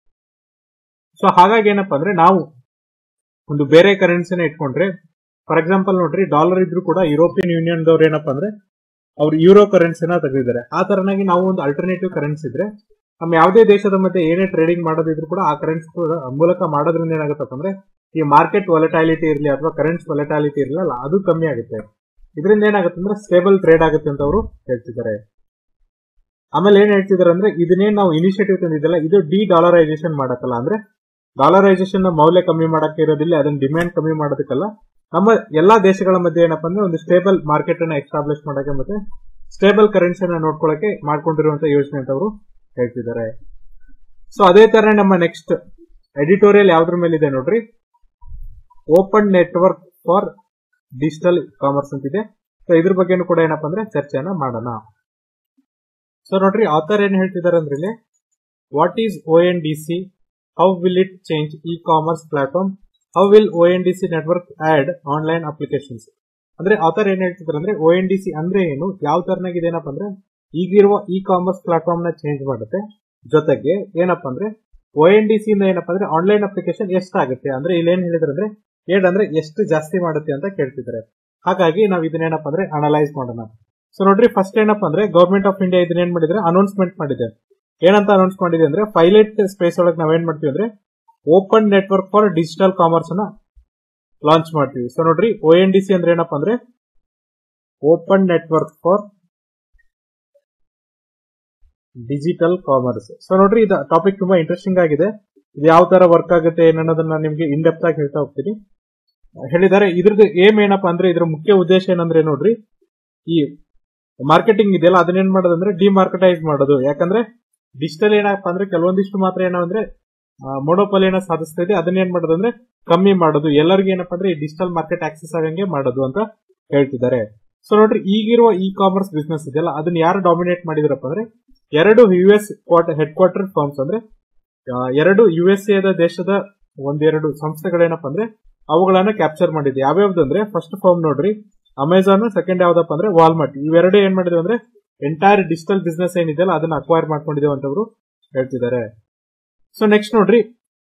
ಸೊ ಹಾಗಾಗಿ ಏನಪ್ಪಾ ಅಂದ್ರೆ ನಾವು ಒಂದು ಬೇರೆ ಕರೆನ್ಸಿನ ಇಟ್ಕೊಂಡ್ರೆ ಫಾರ್ ಎಕ್ಸಾಂಪಲ್ ನೋಡ್ರಿ ಡಾಲರ್ ಇದ್ರು ಕೂಡ ಯುರೋಪಿಯನ್ ಯೂನಿಯನ್ ದವ್ರು ಏನಪ್ಪಾ ಅಂದ್ರೆ ಅವ್ರು ಯೂರೋ ಕರೆನ್ಸಿನ ತೆಗೆದಿದ್ದಾರೆ ಆ ತರನಾಗಿ ನಾವು ಒಂದು ಅಲ್ಟರ್ನೇಟಿವ್ ಕರೆನ್ಸಿ ಇದ್ರೆ ನಮ್ಮ ಯಾವುದೇ ದೇಶದ ಮಧ್ಯೆ ಏನೇ ಟ್ರೇಡಿಂಗ್ ಮಾಡೋದಿದ್ರು ಕೂಡ ಆ ಕರೆನ್ಸಿ ಮೂಲಕ ಮಾಡೋದ್ರಿಂದ ಏನಾಗುತ್ತಪ್ಪ ಅಂದ್ರೆ ಈ ಮಾರ್ಕೆಟ್ ವೊಲಟಾಲಿಟಿ ಇರಲಿ ಅಥವಾ ಕರೆನ್ಸಿ ವೊಲಟಾಲಿಟಿ ಇರಲಿಲ್ಲ ಅದು ಕಮ್ಮಿ ಆಗುತ್ತೆ ಇದರಿಂದ ಏನಾಗುತ್ತೆ ಅಂದ್ರೆ ಸ್ಟೇಬಲ್ ಟ್ರೇಡ್ ಆಗುತ್ತೆ ಅಂತ ಅವರು ಹೇಳ್ತಿದ್ದಾರೆ ಆಮೇಲೆ ಏನ್ ಹೇಳ್ತಿದ್ದಾರೆ ಅಂದ್ರೆ ಇದನ್ನೇನ್ ನಾವು ಇನಿಷಿಯೇಟಿವ್ ತಂದಿದ್ದಲ್ಲ ಇದು ಡಿ ಡಾಲರೈಸೇಷನ್ ಮಾಡಕ್ಕಲ್ಲ ಅಂದ್ರೆ ಡಾಲರೈಸೇಷನ್ ನ ಮೌಲ್ಯ ಕಮ್ಮಿ ಮಾಡಕ್ಕೆ ಇರೋದಿಲ್ಲ ಅದನ್ನ ಡಿಮ್ಯಾಂಡ್ ಕಮ್ಮಿ ಮಾಡೋದಕ್ಕಲ್ಲ ನಮ್ಮ ಎಲ್ಲಾ ದೇಶಗಳ ಮಧ್ಯೆ ಏನಪ್ಪಾ ಅಂದ್ರೆ ಒಂದು ಸ್ಟೇಬಲ್ ಮಾರ್ಕೆಟ್ ಅನ್ನ ಎಸ್ಟಾಬ್ಲಿಷ್ ಮಾಡಕ್ಕೆ ಮತ್ತೆ ಸ್ಟೇಬಲ್ ಕರೆನ್ಸಿನ ನೋಡ್ಕೊಳ್ಳಕ್ಕೆ ಮಾಡ್ಕೊಂಡಿರುವಂತ ಯೋಜನೆ ಅಂತ ಅವರು ಹೇಳ್ತಿದ್ದಾರೆ ಸೊ ಅದೇ ತರ ನಮ್ಮ ನೆಕ್ಸ್ಟ್ ಎಡಿಟೋರಿಯಲ್ ಯಾವ್ದ್ರ ಮೇಲಿದೆ ನೋಡ್ರಿ open network for digital commerce ಅಂತಿದೆ ಸೊ ಇದ್ರ ಬಗ್ಗೆನೂ ಕೂಡ ಏನಪ್ಪಾ ಅಂದ್ರೆ ಚರ್ಚೆನ ಮಾಡೋಣ ಸೊ ನೋಡ್ರಿ ಆಥರ್ ಏನ್ ಹೇಳ್ತಿದ್ದಾರೆ ಅಂದ್ರೆ ಇಲ್ಲಿ what is O N D C how will it change e commerce platform how will O N D C network add online applications ಅಂದ್ರೆ ಆಥರ್ ಏನ್ ಹೇಳ್ತಿದ್ದಾರೆ ಅಂದ್ರೆ ಓ ಎನ್ ಡಿ ಸಿ ಅಂದ್ರೆ ಏನು ಯಾವ ತರನಾಗಿದೆ ಏನಪ್ಪಾ ಅಂದ್ರೆ ಈಗಿರುವ ಇ ಕಾಮರ್ಸ್ ಪ್ಲಾಟ್ಫಾರ್ಮ್ ನ ಚೇಂಜ್ ಮಾಡುತ್ತೆ ಜೊತೆಗೆ ಏನಪ್ಪಾ ಅಂದ್ರೆ ಓ ಎನ್ ಡಿ ಸಿ ಇಂದ ಏನಪ್ಪಾ ಅಂದ್ರೆ ಆನ್ಲೈನ್ ಅಪ್ಲಿಕೇಶನ್ ಎಷ್ಟಾಗುತ್ತೆ ಅಂದ್ರೆ ಇಲ್ಲಿ ಏನ್ ಹೇಳಿದ್ರೆ ಅಂದ್ರೆ ಏಡ್ ಅಂದ್ರೆ ಎಷ್ಟು ಜಾಸ್ತಿ ಮಾಡುತ್ತೆ ಅಂತ ಕೇಳ್ತಿದ್ದಾರೆ ಹಾಗಾಗಿ ನಾವು ಇದನ್ನೇನಪ್ಪ ಅಂದ್ರೆ ಅನಲೈಸ್ ಮಾಡೋಣ ಸೊ ನೋಡ್ರಿ ಫಸ್ಟ್ ಏನಪ್ಪಾ ಅಂದ್ರೆ ಗೌರ್ಮೆಂಟ್ ಆಫ್ ಇಂಡಿಯಾ ಇದನ್ನ ಏನ್ ಮಾಡಿದ್ರೆ ಅನೌನ್ಸ್ಮೆಂಟ್ ಮಾಡಿದೆ ಏನಂತ ಅನೌನ್ಸ್ ಮಾಡಿದೆ ಅಂದ್ರೆ ಪೈಲಟ್ ಸ್ಪೇಸ್ ಒಳಗೆ ನಾವೇನ್ ಮಾಡ್ತೀವಿ ಅಂದ್ರೆ open network for digital commerce ಅನ್ನ ಲಾಂಚ್ ಮಾಡ್ತೀವಿ ಸೊ ನೋಡ್ರಿ ಒ ಎನ್ ಡಿ ಸಿ ಅಂದ್ರೆ ಏನಪ್ಪಾ ಅಂದ್ರೆ open network for digital commerce so ನೋಡ್ರಿ ಇದು ಟಾಪಿಕ್ ತುಂಬಾ ಇಂಟ್ರೆಸ್ಟಿಂಗ್ ಆಗಿದೆ ಇದು ಯಾವ ತರ ವರ್ಕ್ ಆಗುತ್ತೆ ಏನನ್ನೋದನ್ನ ನಿಮ್ಗೆ ಇನ್ ಡೆಪ್ತ್ ಆಗಿ ಹೇಳ್ತಾ ಹೋಗ್ತೀನಿ ಹೇಳಿದ್ದಾರೆ ಇದ್ರದ್ದು ಏಮ್ ಏನಪ್ಪಾ ಅಂದ್ರೆ ಇದ್ರ ಮುಖ್ಯ ಉದ್ದೇಶ ಏನಂದ್ರೆ ನೋಡ್ರಿ ಈ ಮಾರ್ಕೆಟಿಂಗ್ ಇದೆಯಲ್ಲ ಅದನ್ನೇನ್ ಮಾಡೋದಂದ್ರೆ ಡಿಮಾರ್ಕೆಟೈಸ್ ಮಾಡೋದು ಯಾಕಂದ್ರೆ ಡಿಜಿಟಲ್ ಏನಪ್ಪ ಅಂದ್ರೆ ಕೆಲವೊಂದಿಷ್ಟು ಮಾತ್ರ ಏನಂದ್ರೆ ಮೊನೋಪಲಿಯನ್ನ ಸಾಧಿಸ್ತಾ ಇದೆ ಅದನ್ನೇನ್ ಮಾಡೋದಂದ್ರೆ ಕಮ್ಮಿ ಮಾಡೋದು ಎಲ್ಲರಿಗೂ ಏನಪ್ಪಾ ಅಂದ್ರೆ ಈ ಡಿಜಿಟಲ್ ಮಾರ್ಕೆಟ್ ಆಕ್ಸೆಸ್ ಆಗಂಗೆ ಮಾಡೋದು ಅಂತ ಹೇಳ್ತಿದ್ದಾರೆ ಸೊ ನೋಡ್ರಿ ಈಗಿರುವ ಇ ಕಾಮರ್ಸ್ ಬಿಸ್ನೆಸ್ ಇದೆಯಲ್ಲ ಅದನ್ನ ಯಾರು ಡಾಮಿನೇಟ್ ಮಾಡಿದ್ರಪ್ಪ ಅಂದ್ರೆ ಎರಡು U S headquarter firms ಅಂದ್ರೆ ಆ, ಎರಡು ಯು ಎಸ್ ಎದ ದೇಶದ ಒಂದೆರಡು ಸಂಸ್ಥೆಗಳೇನಪ್ಪ ಅಂದ್ರೆ ಅವುಗಳನ್ನ ಕ್ಯಾಪ್ಚರ್ ಮಾಡಿದೆ ಯಾವ್ಯಾವ್ದು ಅಂದ್ರೆ ಫಸ್ಟ್ ಫಾರ್ಮ್ ನೋಡ್ರಿ ಅಮೆಝಾನ್ ಸೆಕೆಂಡ್ ಯಾವ್ದಪ್ಪ ಅಂದ್ರೆ ವಾಲ್ಮಾರ್ಟ್ ಇವೆರಡು ಏನ್ ಮಾಡಿದ್ವಿ ಅಂದ್ರೆ ಎಂಟೈರ್ ಡಿಜಿಟಲ್ ಬಿಸ್ನೆಸ್ ಏನಿದೆಯಲ್ಲ ಅದನ್ನ ಅಕ್ವೈರ್ ಮಾಡ್ಕೊಂಡಿದ್ದೇವೆ ಅಂತ ಅವರು ಹೇಳ್ತಿದ್ದಾರೆ ಸೊ ನೆಕ್ಸ್ಟ್ ನೋಡ್ರಿ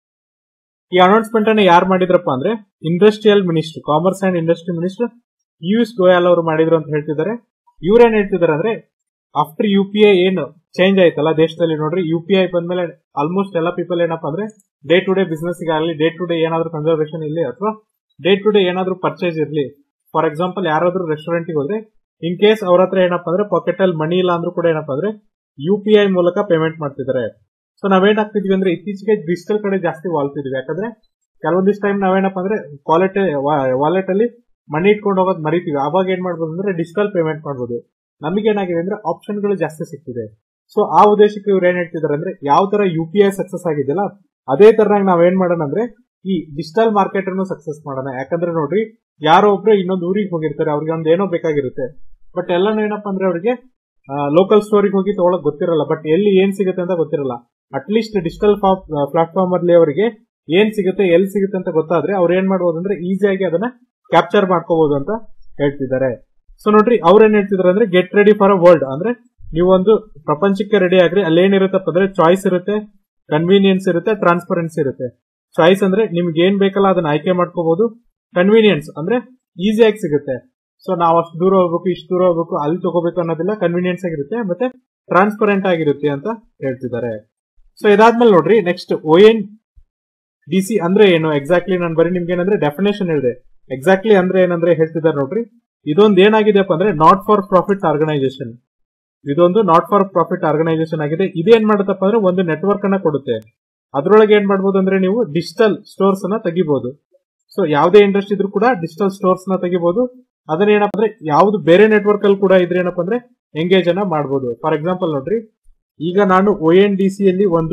ಈ ಅನೌನ್ಸ್ಮೆಂಟ್ ಅನ್ನ ಯಾರು ಮಾಡಿದ್ರಪ್ಪ ಅಂದ್ರೆ industrial minister commerce and industry minister Piyush Goyal ಅವರು ಮಾಡಿದ್ರು ಅಂತ ಹೇಳ್ತಿದ್ದಾರೆ ಇವ್ರೇನ್ ಹೇಳ್ತಿದ್ದಾರೆ ಅಂದ್ರೆ ಆಫ್ಟರ್ ಯು ಪಿ ಐ ಏನು ಚೇಂಜ್ ಆಯ್ತಲ್ಲ ದೇಶದಲ್ಲಿ ನೋಡ್ರಿ ಯು ಪಿ ಐ ಬಂದ್ಮೇಲೆ ಆಲ್ಮೋಸ್ಟ್ ಎಲ್ಲ ಪೀಪಲ್ ಏನಪ್ಪಾ ಅಂದ್ರೆ ಡೇ ಟು ಡೇ ಬಿಸ್ನೆಸ್ ಆಗಲಿ ಡೇ ಟು ಡೇ ಏನಾದ್ರೂ ಕನ್ಸರ್ವೇಷನ್ ಇರಲಿ ಅಥವಾ ಡೇ ಟು ಡೇ ಏನಾದ್ರೂ ಪರ್ಚೇಸ್ ಇರಲಿ ಫಾರ್ ಎಕ್ಸಾಂಪಲ್ ಯಾರಾದ್ರೂ ರೆಸ್ಟೋರೆಂಟ್ ಹೋದ್ರೆ ಇನ್ ಕೇಸ್ ಅವ್ರ ಹತ್ರ ಏನಪ್ಪಾ ಅಂದ್ರೆ ಪಾಕೆಟ್ ಅಲ್ಲಿ ಮನಿ ಇಲ್ಲ ಅಂದ್ರೂ ಕೂಡ ಏನಪ್ಪಾ ಅಂದ್ರೆ ಯು ಪಿ ಐ ಮೂಲಕ ಪೇಮೆಂಟ್ ಮಾಡ್ತಿದ್ದಾರೆ ಸೊ ನಾವೇನ್ ಆಗ್ತಿದ್ವಿ ಅಂದ್ರೆ ಇತ್ತೀಚೆಗೆ ಡಿಜಿಟಲ್ ಕಡೆ ಜಾಸ್ತಿ ವಾಲ್ತಿದ್ವಿ ಯಾಕಂದ್ರೆ ಕೆಲವೊಂದಿಷ್ಟು ಟೈಮ್ ನಾವೇನಪ್ಪ ಅಂದ್ರೆ ವಾಲೆಟ್ ವಾಲೆಟ್ ಅಲ್ಲಿ ಮನಿ ಇಟ್ಕೊಂಡು ಹೋಗೋದು ಮರಿತೀವಿ ಅವಾಗ ಏನ್ ಮಾಡ್ಬೋದು ಅಂದ್ರೆ ಡಿಜಿಟಲ್ ಪೇಮೆಂಟ್ ಮಾಡ್ಬೋದು ನಮಗೇನಾಗಿದೆ ಅಂದ್ರೆ ಆಪ್ಷನ್ ಗಳು ಜಾಸ್ತಿ ಸಿಗ್ತಿದೆ ಸೊ ಆ ಉದ್ದೇಶಕ್ಕೆ ಇವ್ರು ಏನ್ ಹೇಳ್ತಿದ್ದಾರೆ ಅಂದ್ರೆ ಯಾವ ತರ ಯು ಪಿ ಐ ಸಕ್ಸಸ್ ಆಗಿದೆಯಲ್ಲ ಅದೇ ತರನಾಗಿ ನಾವೇನ್ ಮಾಡೋಣ ಅಂದ್ರೆ ಈ ಡಿಜಿಟಲ್ ಮಾರ್ಕೆಟ್ ಅನ್ನು ಸಕ್ಸಸ್ ಮಾಡೋಣ ಯಾಕಂದ್ರೆ ನೋಡ್ರಿ ಯಾರೋ ಒಬ್ರು ಇನ್ನೊಂದು ಊರಿಗೆ ಹೋಗಿರ್ತಾರೆ ಅವ್ರಿಗೆ ಒಂದ್ ಏನೋ ಬೇಕಾಗಿರುತ್ತೆ ಬಟ್ ಎಲ್ಲಾನು ಏನಪ್ಪಾ ಅಂದ್ರೆ ಅವ್ರಿಗೆ ಲೋಕಲ್ ಸ್ಟೋರಿಗೆ ಹೋಗಿ ತಗೊಳಕ್ ಗೊತ್ತಿರಲ್ಲ ಬಟ್ ಎಲ್ಲಿ ಏನ್ ಸಿಗುತ್ತೆ ಅಂತ ಗೊತ್ತಿರಲ್ಲ ಅಟ್ಲೀಸ್ಟ್ ಡಿಜಿಟಲ್ ಪ್ಲಾಟ್ಫಾರ್ಮ್ ಅಲ್ಲಿ ಅವರಿಗೆ ಏನ್ ಸಿಗುತ್ತೆ ಎಲ್ಲಿ ಸಿಗುತ್ತೆ ಅಂತ ಗೊತ್ತಾದ್ರೆ ಅವ್ರು ಏನ್ ಮಾಡ್ಬೋದು ಅಂದ್ರೆ ಈಸಿಯಾಗಿ ಅದನ್ನ ಕ್ಯಾಪ್ಚರ್ ಮಾಡ್ಕೋಬಹುದು ಅಂತ ಹೇಳ್ತಿದ್ದಾರೆ ಸೊ ನೋಡ್ರಿ ಅವ್ರ ಏನ್ ಹೇಳ್ತಿದಾರೆ ಅಂದ್ರೆ get ready for a world ಅಂದ್ರೆ ನೀವೊಂದು ಪ್ರಪಂಚಕ್ಕೆ ರೆಡಿ ಆಗ್ರಿ ಅಲ್ಲಿ ಏನಿರುತ್ತಪ್ಪ ಅಂದ್ರೆ ಚಾಯ್ಸ್ ಇರುತ್ತೆ ಕನ್ವೀನಿಯನ್ಸ್ ಇರುತ್ತೆ ಟ್ರಾನ್ಸ್ಪರೆನ್ಸಿ ಇರುತ್ತೆ ಚಾಯ್ಸ್ ಅಂದ್ರೆ ನಿಮ್ಗೆ ಏನ್ ಬೇಕಲ್ಲ ಅದನ್ನ ಆಯ್ಕೆ ಮಾಡ್ಕೋಬಹುದು ಕನ್ವೀನಿಯನ್ಸ್ ಅಂದ್ರೆ ಈಸಿಯಾಗಿ ಸಿಗುತ್ತೆ ಸೊ ನಾವು ಅಷ್ಟು ದೂರ ಹೋಗ್ಬೇಕು ಇಷ್ಟು ದೂರ ಹೋಗ್ಬೇಕು ಅಲ್ಲಿ ತಗೋಬೇಕು ಅನ್ನೋದಿಲ್ಲ ಕನ್ವೀನಿಯನ್ಸ್ ಆಗಿರುತ್ತೆ ಮತ್ತೆ ಟ್ರಾನ್ಸ್ಪರೆಂಟ್ ಆಗಿರುತ್ತೆ ಅಂತ ಹೇಳ್ತಿದ್ದಾರೆ ಸೊ ಇದಾದ್ಮೇಲೆ ನೋಡ್ರಿ next O N D C ಅಂದ್ರೆ ಏನು ಎಕ್ಸಾಕ್ಟ್ಲಿ ನಾನು ಬರೀ ನಿಮ್ಗೆ ಏನಂದ್ರೆ ಡೆಫಿನೇಷನ್ ಹೇಳಿದೆ ಎಕ್ಸಾಕ್ಟ್ಲಿ ಅಂದ್ರೆ ಏನಂದ್ರೆ ಹೇಳ್ತಿದ್ದಾರೆ ನೋಡ್ರಿ ಇದೊಂದು ಏನಾಗಿದೆಪ್ಪ ಅಂದ್ರೆ ನಾಟ್ ಫಾರ್ ಪ್ರಾಫಿಟ್ ಆರ್ಗನೈಸೇಷನ್ ಇದೊಂದು ನಾಟ್ ಫಾರ್ ಪ್ರಾಫಿಟ್ ಆರ್ಗನೈಸೇಷನ್ ಆಗಿದೆ ಇದೇನ್ ಮಾಡುತ್ತಪ್ಪ ಅಂದ್ರೆ ಒಂದು ನೆಟ್ವರ್ಕ್ ಅನ್ನ ಕೊಡುತ್ತೆ ಅದ್ರೊಳಗೆ ಏನ್ ಮಾಡ್ಬೋದು ಅಂದ್ರೆ ನೀವು ಡಿಜಿಟಲ್ ಸ್ಟೋರ್ಸ್ ಅನ್ನ ತೆಗಿಬಹುದು ಸೊ ಯಾವುದೇ ಇಂಡಸ್ಟ್ರಿ ಇದ್ರೂ ಕೂಡ ಡಿಜಿಟಲ್ ಸ್ಟೋರ್ಸ್ ನ ತೆಗಿಬಹುದು ಅದನ್ನ ಏನಪ್ಪ ಅಂದ್ರೆ ಯಾವ್ದು ಬೇರೆ ನೆಟ್ವರ್ಕ್ ಅಲ್ಲಿ ಕೂಡ ಇದ್ರೆ ಏನಪ್ಪ ಅಂದ್ರೆ ಎಂಗೇಜ್ ಅನ್ನ ಮಾಡಬಹುದು ಫಾರ್ ಎಕ್ಸಾಂಪಲ್ ನೋಡ್ರಿ ಈಗ ನಾನು ಒ ಎನ್ ಡಿ ಸಿ ಅಲ್ಲಿ ಒಂದು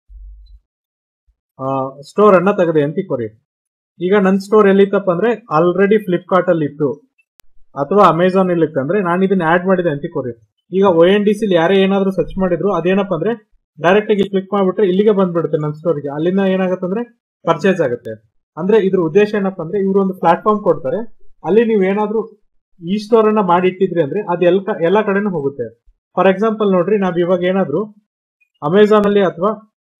ಸ್ಟೋರ್ ಅನ್ನ ತೆಗೆದೆ ಅಂತ ಕೊರಿ ಈಗ ನನ್ನ ಸ್ಟೋರ್ ಎಲ್ಲಿತ್ತಪ್ಪ ಅಂದ್ರೆ ಆಲ್ರೆಡಿ ಫ್ಲಿಪ್ಕಾರ್ಟ್ ಅಲ್ಲಿ ಇತ್ತು ಅಥವಾ ಅಮೆಝಾನ್ ಅಲ್ಲಿ ಇತ್ತಂದ್ರೆ ನಾನು ಇದನ್ನ ಆಡ್ ಮಾಡಿದೆ ಅಂತ ಕೊರಿ ಈಗ ಒ ಎನ್ ಡಿ ಸಿಲಿ ಯಾರೇ ಏನಾದ್ರೂ ಸರ್ಚ್ ಮಾಡಿದ್ರು ಅದೇನಪ್ಪ ಅಂದ್ರೆ ಡೈರೆಕ್ಟ್ ಆಗಿ ಕ್ಲಿಕ್ ಮಾಡ್ಬಿಟ್ರೆ ಇಲ್ಲಿಗೆ ಬಂದ್ಬಿಡುತ್ತೆ ನನ್ನ ಸ್ಟೋರ್ಗೆ ಅಲ್ಲಿಂದ ಏನಾಗುತ್ತೆ ಅಂದ್ರೆ ಪರ್ಚೇಸ್ ಆಗುತ್ತೆ ಅಂದ್ರೆ ಇದ್ರ ಉದ್ದೇಶ ಏನಪ್ಪ ಅಂದ್ರೆ ಇವರು ಒಂದು ಪ್ಲಾಟ್ಫಾರ್ಮ್ ಕೊಡ್ತಾರೆ ಅಲ್ಲಿ ನೀವು ಏನಾದ್ರೂ ಈ ಸ್ಟೋರ್ ಅನ್ನ ಮಾಡಿ ಇಟ್ಟಿದ್ರಿ ಅಂದ್ರೆ ಅದು ಎಲ್ಲ ಎಲ್ಲಾ ಕಡೆನೂ ಹೋಗುತ್ತೆ ಫಾರ್ ಎಕ್ಸಾಂಪಲ್ ನೋಡ್ರಿ ನಾವ್ ಇವಾಗ ಏನಾದ್ರೂ ಅಮೆಝಾನ್ ಅಲ್ಲಿ ಅಥವಾ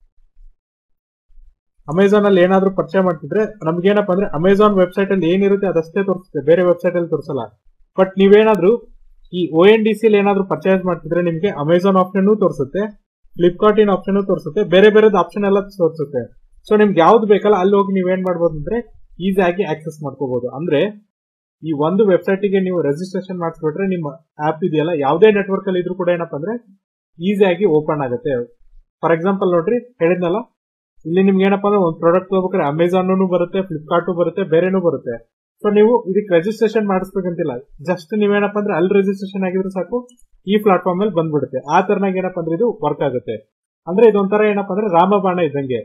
ಅಮೆಝಾನ್ ಅಲ್ಲಿ ಏನಾದ್ರೂ ಪರ್ಚೇಸ್ ಮಾಡ್ತಿದ್ರೆ ನಮ್ಗೆ ಏನಪ್ಪಾ ಅಂದ್ರೆ ಅಮೆಝಾನ್ ವೆಬ್ಸೈಟ್ ಅಲ್ಲಿ ಏನಿರುತ್ತೆ ಅದಷ್ಟೇ ತೋರಿಸುತ್ತೆ ಬೇರೆ ವೆಬ್ಸೈಟ್ ಅಲ್ಲಿ ತೋರಿಸಲ್ಲ ಬಟ್ ನೀವೇನಾದ್ರೂ ಈ ಒ ಎನ್ ಡಿ ಸಿ ಏನಾದ್ರೂ ಪರ್ಚೇಸ್ ಮಾಡ್ತಿದ್ರೆ ನಿಮ್ಗೆ ಅಮೆಝಾನ್ ಆಪ್ಷನ್ ತೋರಿಸುತ್ತೆ ಫ್ಲಿಪ್ಕಾರ್ಟ್ ಇನ್ ಆಪ್ಷನ್ ತೋರಿಸುತ್ತೆ ಬೇರೆ ಬೇರೆದು ಆಪ್ಷನ್ ಎಲ್ಲ ತೋರಿಸುತ್ತೆ ಸೊ ನಿಮ್ಗೆ ಯಾವ್ದು ಬೇಕಲ್ಲ ಅಲ್ಲಿ ಹೋಗಿ ನೀವೇನ್ ಮಾಡ್ಬೋದು ಅಂದ್ರೆ ಈಸಿಯಾಗಿ ಆಕ್ಸೆಸ್ ಮಾಡ್ಕೋಬಹುದು ಅಂದ್ರೆ ಈ ಒಂದು ವೆಬ್ಸೈಟ್ ಗೆ ನೀವು ರಿಜಿಸ್ಟ್ರೇಷನ್ ಮಾಡಿಸ್ಬಿಟ್ರೆ ನಿಮ್ಮ ಆಪ್ ಇದೆಯಲ್ಲ ಯಾವುದೇ ನೆಟ್ವರ್ಕ್ ಅಲ್ಲಿ ಇದ್ರೂ ಕೂಡ ಏನಪ್ಪಾ ಅಂದ್ರೆ ಈಸಿಯಾಗಿ ಓಪನ್ ಆಗುತ್ತೆ ಫಾರ್ ಎಕ್ಸಾಂಪಲ್ ನೋಡ್ರಿ ಹೇಳಿದ್ನಲ್ಲ ಇಲ್ಲಿ ನಿಮ್ಗೆ ಏನಪ್ಪಾ ಅಂದ್ರೆ ಒಂದು ಪ್ರಾಡಕ್ಟ್ ತಗೋಬೇಕಾದ್ರೆ ಅಮೆಝಾನ್ ಬರುತ್ತೆ ಫ್ಲಿಪ್ಕಾರ್ಟ್ ಬರುತ್ತೆ ಬೇರೆನೂ ಬರುತ್ತೆ ಸೊ ನೀವು ಇದಕ್ಕೆ ರಿಜಿಸ್ಟ್ರೇಷನ್ ಮಾಡಿಸ್ಬೇಕಂತಿಲ್ಲ ಜಸ್ಟ್ ನೀವೇನಪ್ಪ ಅಂದ್ರೆ ಅಲ್ಲಿ ರಿಜಿಸ್ಟ್ರೇಷನ್ ಆಗಿದ್ರೆ ಸಾಕು ಈ ಪ್ಲಾಟ್ಫಾರ್ಮ್ ಅಲ್ಲಿ ಬಂದ್ಬಿಡುತ್ತೆ ಆ ತರನಾಗ ಏನಪ್ಪಾ ಅಂದ್ರೆ ಇದು ವರ್ಕ್ ಆಗುತ್ತೆ ಅಂದ್ರೆ ಇದೊಂಥರ ಏನಪ್ಪಾ ಅಂದ್ರೆ ರಾಮಬಾಣ ಇದ್ದಂಗೆ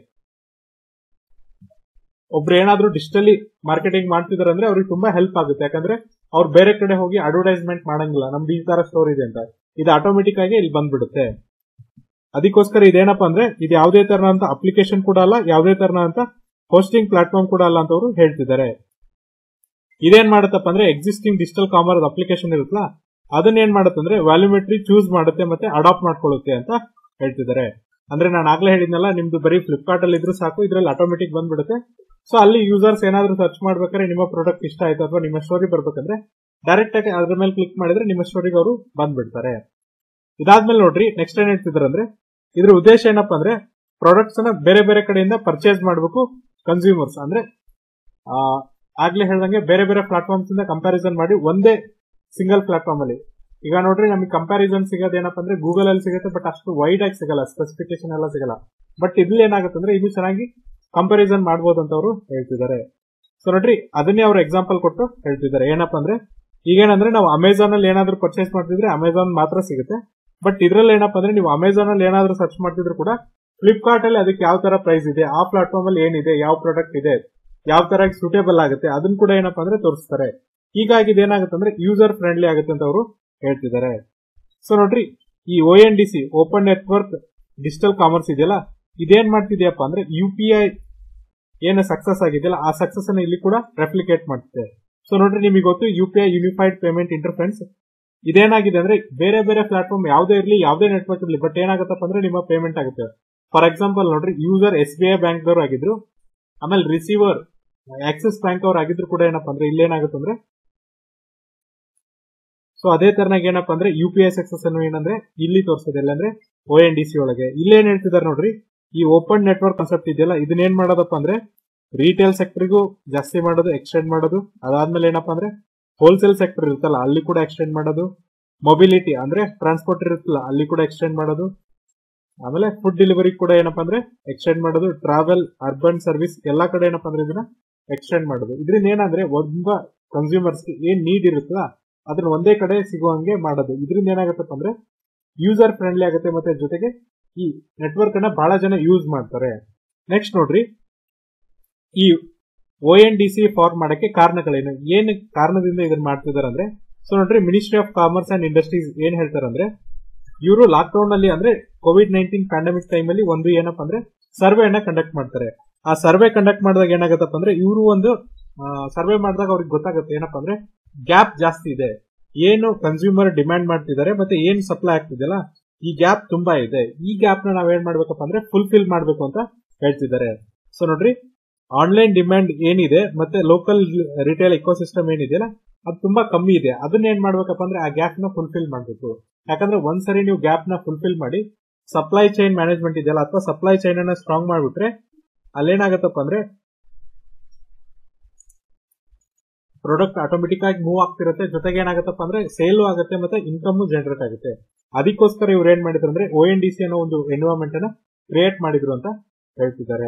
ಒಬ್ರು ಏನಾದ್ರೂ ಡಿಜಿಟಲಿ ಮಾರ್ಕೆಟಿಂಗ್ ಮಾಡ್ತಿದಾರೆ ಅಂದ್ರೆ ಅವ್ರಿಗೆ ತುಂಬಾ ಹೆಲ್ಪ್ ಆಗುತ್ತೆ ಯಾಕಂದ್ರೆ ಅವ್ರು ಬೇರೆ ಕಡೆ ಹೋಗಿ ಅಡ್ವರ್ಟೈಸ್ಮೆಂಟ್ ಮಾಡಂಗಿಲ್ಲ ನಮ್ದು ಈ ತರ ಸ್ಟೋರ್ ಇದೆ ಅಂತ ಇದು ಆಟೋಮೆಟಿಕ್ ಆಗಿ ಇಲ್ಲಿ ಬಂದ್ಬಿಡುತ್ತೆ ಅದಕ್ಕೋಸ್ಕರ ಇದೇನಪ್ಪ ಅಂದ್ರೆ ಇದು ಯಾವುದೇ ತರನಂತ ಅಪ್ಲಿಕೇಶನ್ ಕೂಡ ಅಲ್ಲ ಯಾವುದೇ ತರನಂತ ಹೋಸ್ಟಿಂಗ್ ಪ್ಲಾಟ್ಫಾರ್ಮ್ ಕೂಡ ಅಲ್ಲ ಅಂತ ಅವರು ಹೇಳ್ತಿದ್ದಾರೆ ಇದೇನ್ ಮಾಡುತ್ತಪ್ಪ ಅಂದ್ರೆ ಎಕ್ಸಿಸ್ಟಿಂಗ್ ಡಿಜಿಟಲ್ ಕಾಮರ್ಸ್ ಅಪ್ಲಿಕೇಶನ್ ಇರುತ್ತಲ್ಲ ಅದನ್ನ ಏನ್ ಮಾಡುತ್ತೆ ಅಂದ್ರೆ ವ್ಯಾಲ್ಯೂಮೆಟ್ರಿ ಚೂಸ್ ಮಾಡುತ್ತೆ ಮತ್ತೆ ಅಡಾಪ್ಟ್ ಮಾಡ್ಕೊಳ್ಳುತ್ತೆ ಅಂತ ಹೇಳ್ತಿದ್ದಾರೆ ಅಂದ್ರೆ ನಾನು ಆಗ್ಲೇ ಹೇಳಿದ್ನಲ್ಲ ನಿಮ್ದು ಬರೀ ಫ್ಲಿಪ್ಕಾರ್ಟ್ ಅಲ್ಲಿ ಇದ್ರೂ ಸಾಕು ಇದ್ರಲ್ಲಿ ಆಟೋಮೆಟಿಕ್ ಬಂದ್ಬಿಡುತ್ತೆ ಸೊ ಅಲ್ಲಿ ಯೂಸರ್ಸ್ ಏನಾದ್ರೂ ಸರ್ಚ್ ಮಾಡ್ಬೇಕಾದ್ರೆ ನಿಮ್ಮ ಪ್ರಾಡಕ್ಟ್ ಇಷ್ಟ ಆಯ್ತು ಅಥವಾ ನಿಮ್ಮ ಸ್ಟೋರಿ ಬರ್ಬೇಕಂದ್ರೆ ಡೈರೆಕ್ಟ್ ಆಗಿ ಅದ್ರ ಮೇಲೆ ಕ್ಲಿಕ್ ಮಾಡಿದ್ರೆ ನಿಮ್ಮ ಸ್ಟೋರಿಗೆ ಅವರು ಬಂದ್ಬಿಡ್ತಾರೆ ಇದಾದ್ಮೇಲೆ ನೋಡ್ರಿ ನೆಕ್ಸ್ಟ್ ಏನ್ ಹೇಳ್ತಿದ್ದಾರೆ ಅಂದ್ರೆ ಇದ್ರ ಉದ್ದೇಶ ಏನಪ್ಪಾ ಅಂದ್ರೆ ಪ್ರಾಡಕ್ಟ್ಸ್ ಅನ್ನ ಬೇರೆ ಬೇರೆ ಕಡೆಯಿಂದ ಪರ್ಚೇಸ್ ಮಾಡಬೇಕು ಕನ್ಸ್ಯೂಮರ್ಸ್ ಅಂದ್ರೆ ಆ, ಆಗ್ಲೇ ಹೇಳ್ದಂಗೆ ಬೇರೆ ಬೇರೆ ಪ್ಲಾಟ್ಫಾರ್ಮ್ಸ್ ಇಂದ ಕಂಪ್ಯಾರಿಸನ್ ಮಾಡಿ ಒಂದೇ ಸಿಂಗಲ್ ಪ್ಲಾಟ್ಫಾರ್ಮ್ ಅಲ್ಲಿ ಈಗ ನೋಡ್ರಿ ನಮಗೆ ಕಂಪ್ಯಾರಿಸನ್ ಸಿಗೋದು ಏನಪ್ಪಾ ಅಂದ್ರೆ ಗೂಗಲ್ ಅಲ್ಲಿ ಸಿಗುತ್ತೆ ಬಟ್ ಅಷ್ಟು ವೈಡ್ ಆಗಿ ಸಿಗಲ್ಲ ಸ್ಪೆಸಿಫಿಕೇಶನ್ ಎಲ್ಲ ಸಿಗಲ್ಲ ಬಟ್ ಇಲ್ಲಿ ಏನಾಗುತ್ತೆ ಅಂದ್ರೆ ಇದು ಚೆನ್ನಾಗಿ ಕಂಪ್ಯಾರಿಸನ್ ಮಾಡಬಹುದು ಅಂತ ಅವರು ಹೇಳ್ತಿದ್ದಾರೆ ಸೊ ನೋಡ್ರಿ ಅದನ್ನೇ ಅವ್ರು ಎಕ್ಸಾಂಪಲ್ ಕೊಟ್ಟು ಹೇಳ್ತಿದ್ದಾರೆ ಏನಪ್ಪಾ ಅಂದ್ರೆ ಈಗೇನಂದ್ರೆ ನಾವು ಅಮೆಝಾನ್ ಅಲ್ಲಿ ಏನಾದ್ರೂ ಪರ್ಚೇಸ್ ಮಾಡ್ತಿದ್ರೆ ಅಮೆಝಾನ್ ಮಾತ್ರ ಸಿಗುತ್ತೆ ಬಟ್ ಇದ್ರಲ್ಲಿ ಏನಪ್ಪಾ ಅಂದ್ರೆ ನೀವು ಅಮೆಝಾನ್ ಅಲ್ಲಿ ಏನಾದ್ರೂ ಸರ್ಚ್ ಮಾಡ್ತಿದ್ರು ಕೂಡ ಫ್ಲಿಪ್ಕಾರ್ಟ್ ಅಲ್ಲಿ ಅದಕ್ಕೆ ಯಾವ ತರ ಪ್ರೈಸ್ ಇದೆ ಆ ಪ್ಲಾಟ್ಫಾರ್ಮ್ ಅಲ್ಲಿ ಏನಿದೆ ಯಾವ ಪ್ರಾಡಕ್ಟ್ ಇದೆ ಯಾವ ತರ ಸೂಟೇಬಲ್ ಆಗುತ್ತೆ ಅದನ್ನ ಕೂಡ ಏನಪ್ಪಾ ಅಂದ್ರೆ ತೋರಿಸ್ತಾರೆ ಹೀಗಾಗಿ ಇದೇನಾಗುತ್ತೆ ಅಂದ್ರೆ ಯೂಸರ್ ಫ್ರೆಂಡ್ಲಿ ಆಗುತ್ತೆ ಅಂತ ಅವರು ಹೇಳ್ತಿದ್ದಾರೆ ಸೊ ನೋಡ್ರಿ ಈ O N D C open network digital commerce ಇದೆಯಲ್ಲ ಇದೇನ್ ಮಾಡ್ತಿದ್ಯಪ್ಪ ಅಂದ್ರೆ ಯು ಪಿ ಐ ಏನು ಸಕ್ಸಸ್ ಆಗಿದೆಯಲ್ಲ ಆ ಸಕ್ಸಸ್ ಅನ್ನ ಇಲ್ಲಿ ಕೂಡ ರೆಪ್ಲಿಕೇಟ್ ಮಾಡ್ತಿದೆ ಸೊ ನೋಡ್ರಿ ನಿಮಗೆ ಗೊತ್ತು U P I unified payment interface ಇದೇನಾಗಿದೆ ಅಂದ್ರೆ ಬೇರೆ ಬೇರೆ ಪ್ಲಾಟ್ಫಾರ್ಮ್ ಯಾವುದೇ ಇರಲಿ ಯಾವುದೇ ನೆಟ್ವರ್ಕ್ ಇರಲಿ ಬಟ್ ಏನಾಗುತ್ತಪ್ಪ ಅಂದ್ರೆ ನಿಮ್ಮ ಪೇಮೆಂಟ್ ಆಗುತ್ತೆ ಫಾರ್ ಎಕ್ಸಾಂಪಲ್ ನೋಡ್ರಿ user S B I bank ದವ್ರು ಆಗಿದ್ರು ಆಮೇಲೆ ರಿಸೀವರ್ ಆಕ್ಸಿಸ್ ಬ್ಯಾಂಕ್ ಅವ್ರು ಆಗಿದ್ರು ಕೂಡ ಏನಪ್ಪಾ ಅಂದ್ರೆ ಇಲ್ಲೇನಾಗುತ್ತೆ ಅಂದ್ರೆ ಸೊ ಅದೇ ತರನಾಗಿ ಏನಪ್ಪಾ ಅಂದ್ರೆ ಯು ಪಿ ಐ ಸಕ್ಸಸ್ ಅನ್ನು ಏನಂದ್ರೆ ಇಲ್ಲಿ ತೋರಿಸೋದು ಅಂದ್ರೆ ಒ ಎನ್ ಡಿ ಸಿ ಒಳಗೆ ಇಲ್ಲೇನ್ ಹೇಳ್ತಿದ್ದಾರೆ ನೋಡ್ರಿ ಈ ಓಪನ್ ನೆಟ್ವರ್ಕ್ ಕಾನ್ಸೆಪ್ಟ್ ಇದೆಯಲ್ಲ ಇದನ್ನ ಏನ್ ಮಾಡೋದಪ್ಪ ಅಂದ್ರೆ ರಿಟೇಲ್ ಸೆಕ್ಟರ್ಗೂ ಜಾಸ್ತಿ ಮಾಡೋದು ಎಕ್ಸ್ಟೆಂಡ್ ಮಾಡೋದು ಅದಾದ್ಮೇಲೆ ಏನಪ್ಪಾ ಅಂದ್ರೆ ಹೋಲ್ಸೇಲ್ ಸೆಕ್ಟರ್ ಇರುತ್ತಲ್ಲ ಅಲ್ಲಿ ಕೂಡ ಎಕ್ಸ್ಟೆಂಡ್ ಮಾಡೋದು ಮೊಬಿಲಿಟಿ ಅಂದ್ರೆ ಟ್ರಾನ್ಸ್ಪೋರ್ಟ್ ಇರುತ್ತಲ್ಲ ಅಲ್ಲಿ ಕೂಡ ಎಕ್ಸ್ಟೆಂಡ್ ಮಾಡೋದು ಆಮೇಲೆ ಫುಡ್ ಡೆಲಿವರಿ ಕೂಡ ಏನಪ್ಪಾ ಅಂದ್ರೆ ಎಕ್ಸ್ಟೆಂಡ್ ಮಾಡೋದು ಟ್ರಾವೆಲ್ ಅರ್ಬನ್ ಸರ್ವಿಸ್ ಎಲ್ಲಾ ಕಡೆ ಏನಪ್ಪಾ ಅಂದ್ರೆ ಇದನ್ನ ಎಕ್ಸ್ಟೆಂಡ್ ಮಾಡೋದು ಇದರಿಂದ ಏನಂದ್ರೆ ಒಬ್ಬ ಕನ್ಸ್ಯೂಮರ್ಸ್ಗೆ ಏನ್ ನೀಡ್ ಇರುತ್ತಲ್ಲ ಅದನ್ನ ಒಂದೇ ಕಡೆ ಸಿಗುವಂಗೆ ಮಾಡೋದು ಇದರಿಂದ ಏನಾಗುತ್ತಪ್ಪ ಅಂದ್ರೆ ಯೂಸರ್ ಫ್ರೆಂಡ್ಲಿ ಆಗುತ್ತೆ ಮತ್ತೆ ಜೊತೆಗೆ ಈ ನೆಟ್ವರ್ಕ್ ಅನ್ನ ಬಹಳ ಜನ ಯೂಸ್ ಮಾಡ್ತಾರೆ ನೆಕ್ಸ್ಟ್ ನೋಡ್ರಿ ಈ O N D C form ಮಾಡಕ್ಕೆ ಕಾರಣಗಳೇನು ಏನ್ ಕಾರಣದಿಂದ ಇದನ್ನ ಮಾಡ್ತಿದಾರೆ ಅಂದ್ರೆ ಸೊ ನೋಡ್ರಿ ministry of commerce and industries ಏನ್ ಹೇಳ್ತಾರೆ ಅಂದ್ರೆ ಇವರು ಲಾಕ್ ಡೌನ್ ಅಲ್ಲಿ ಅಂದ್ರೆ ಕೋವಿಡ್ ನೈನ್ಟೀನ್ ಪ್ಯಾಂಡಮಿಕ್ ಟೈಮ್ ಅಲ್ಲಿ ಒಂದು ಏನಪ್ಪಾ ಅಂದ್ರೆ ಸರ್ವೆ ಅನ್ನ ಕಂಡಕ್ಟ್ ಮಾಡ್ತಾರೆ ಆ ಸರ್ವೆ ಕಂಡಕ್ಟ್ ಮಾಡಿದಾಗ ಏನಾಗತ್ತಪ್ಪ ಅಂದ್ರೆ ಇವರು ಒಂದು ಸರ್ವೆ ಮಾಡಿದಾಗ ಅವ್ರಿಗೆ ಗೊತ್ತಾಗುತ್ತೆ ಏನಪ್ಪಾ ಅಂದ್ರೆ ಗ್ಯಾಪ್ ಜಾಸ್ತಿ ಇದೆ ಏನು ಕನ್ಸ್ಯೂಮರ್ ಡಿಮ್ಯಾಂಡ್ ಮಾಡ್ತಿದ್ದಾರೆ ಮತ್ತೆ ಏನ್ ಸಪ್ಲೈ ಆಗ್ತಿದೆಯಲ್ಲ ಈ ಗ್ಯಾಪ್ ತುಂಬಾ ಇದೆ ಈ ಗ್ಯಾಪ್ ನ ನಾವೇನ್ ಮಾಡ್ಬೇಕಪ್ಪ ಅಂದ್ರೆ ಫುಲ್ಫಿಲ್ ಮಾಡ್ಬೇಕು ಅಂತ ಹೇಳ್ತಿದ್ದಾರೆ ಸೊ ನೋಡ್ರಿ ಆನ್ಲೈನ್ ಡಿಮ್ಯಾಂಡ್ ಏನಿದೆ ಮತ್ತೆ ಲೋಕಲ್ ರಿಟೇಲ್ ಇಕೋಸಿಸ್ಟಮ್ ಏನಿದೆಯಲ್ಲ ಅದು ತುಂಬಾ ಕಮ್ಮಿ ಇದೆ ಅದನ್ನ ಏನ್ ಮಾಡ್ಬೇಕಪ್ಪ ಅಂದ್ರೆ ಆ ಗ್ಯಾಪ್ ನ ಫುಲ್ಫಿಲ್ ಮಾಡ್ಬೇಕು ಯಾಕಂದ್ರೆ ಒಂದ್ಸರಿ ನೀವು ಗ್ಯಾಪ್ ನ ಫುಲ್ಫಿಲ್ ಮಾಡಿ ಸಪ್ಲೈ ಚೈನ್ ಮ್ಯಾನೇಜ್ಮೆಂಟ್ ಇದೆಯಲ್ಲ ಅಥವಾ ಸಪ್ಲೈ ಚೈನ್ ಅನ್ನ ಸ್ಟ್ರಾಂಗ್ ಮಾಡ್ಬಿಟ್ರೆ ಅಲ್ಲೇನಾಗತ್ತಪ್ಪ ಅಂದ್ರೆ ಪ್ರಾಡಕ್ಟ್ ಆಟೋಮೆಟಿಕ್ ಆಗಿ ಮೂವ್ ಆಗ್ತಿರುತ್ತೆ ಜೊತೆಗೆ ಏನಾಗತ್ತಪ್ಪ ಅಂದ್ರೆ ಸೇಲು ಆಗುತ್ತೆ ಮತ್ತೆ ಇನ್ಕಮ್ ಜನರೇಟ್ ಆಗುತ್ತೆ ಅದಕ್ಕೋಸ್ಕರ ಇವ್ರು ಏನ್ ಮಾಡಿದ್ರು ಅಂದ್ರೆ ಒ ಎನ್ ಡಿ ಸಿ ಅನ್ನೋ ಒಂದು ಎನ್ವೈರನ್ಮೆಂಟ್ ಅನ್ನ ಕ್ರಿಯೇಟ್ ಮಾಡಿದ್ರು ಅಂತ ಹೇಳ್ತಿದ್ದಾರೆ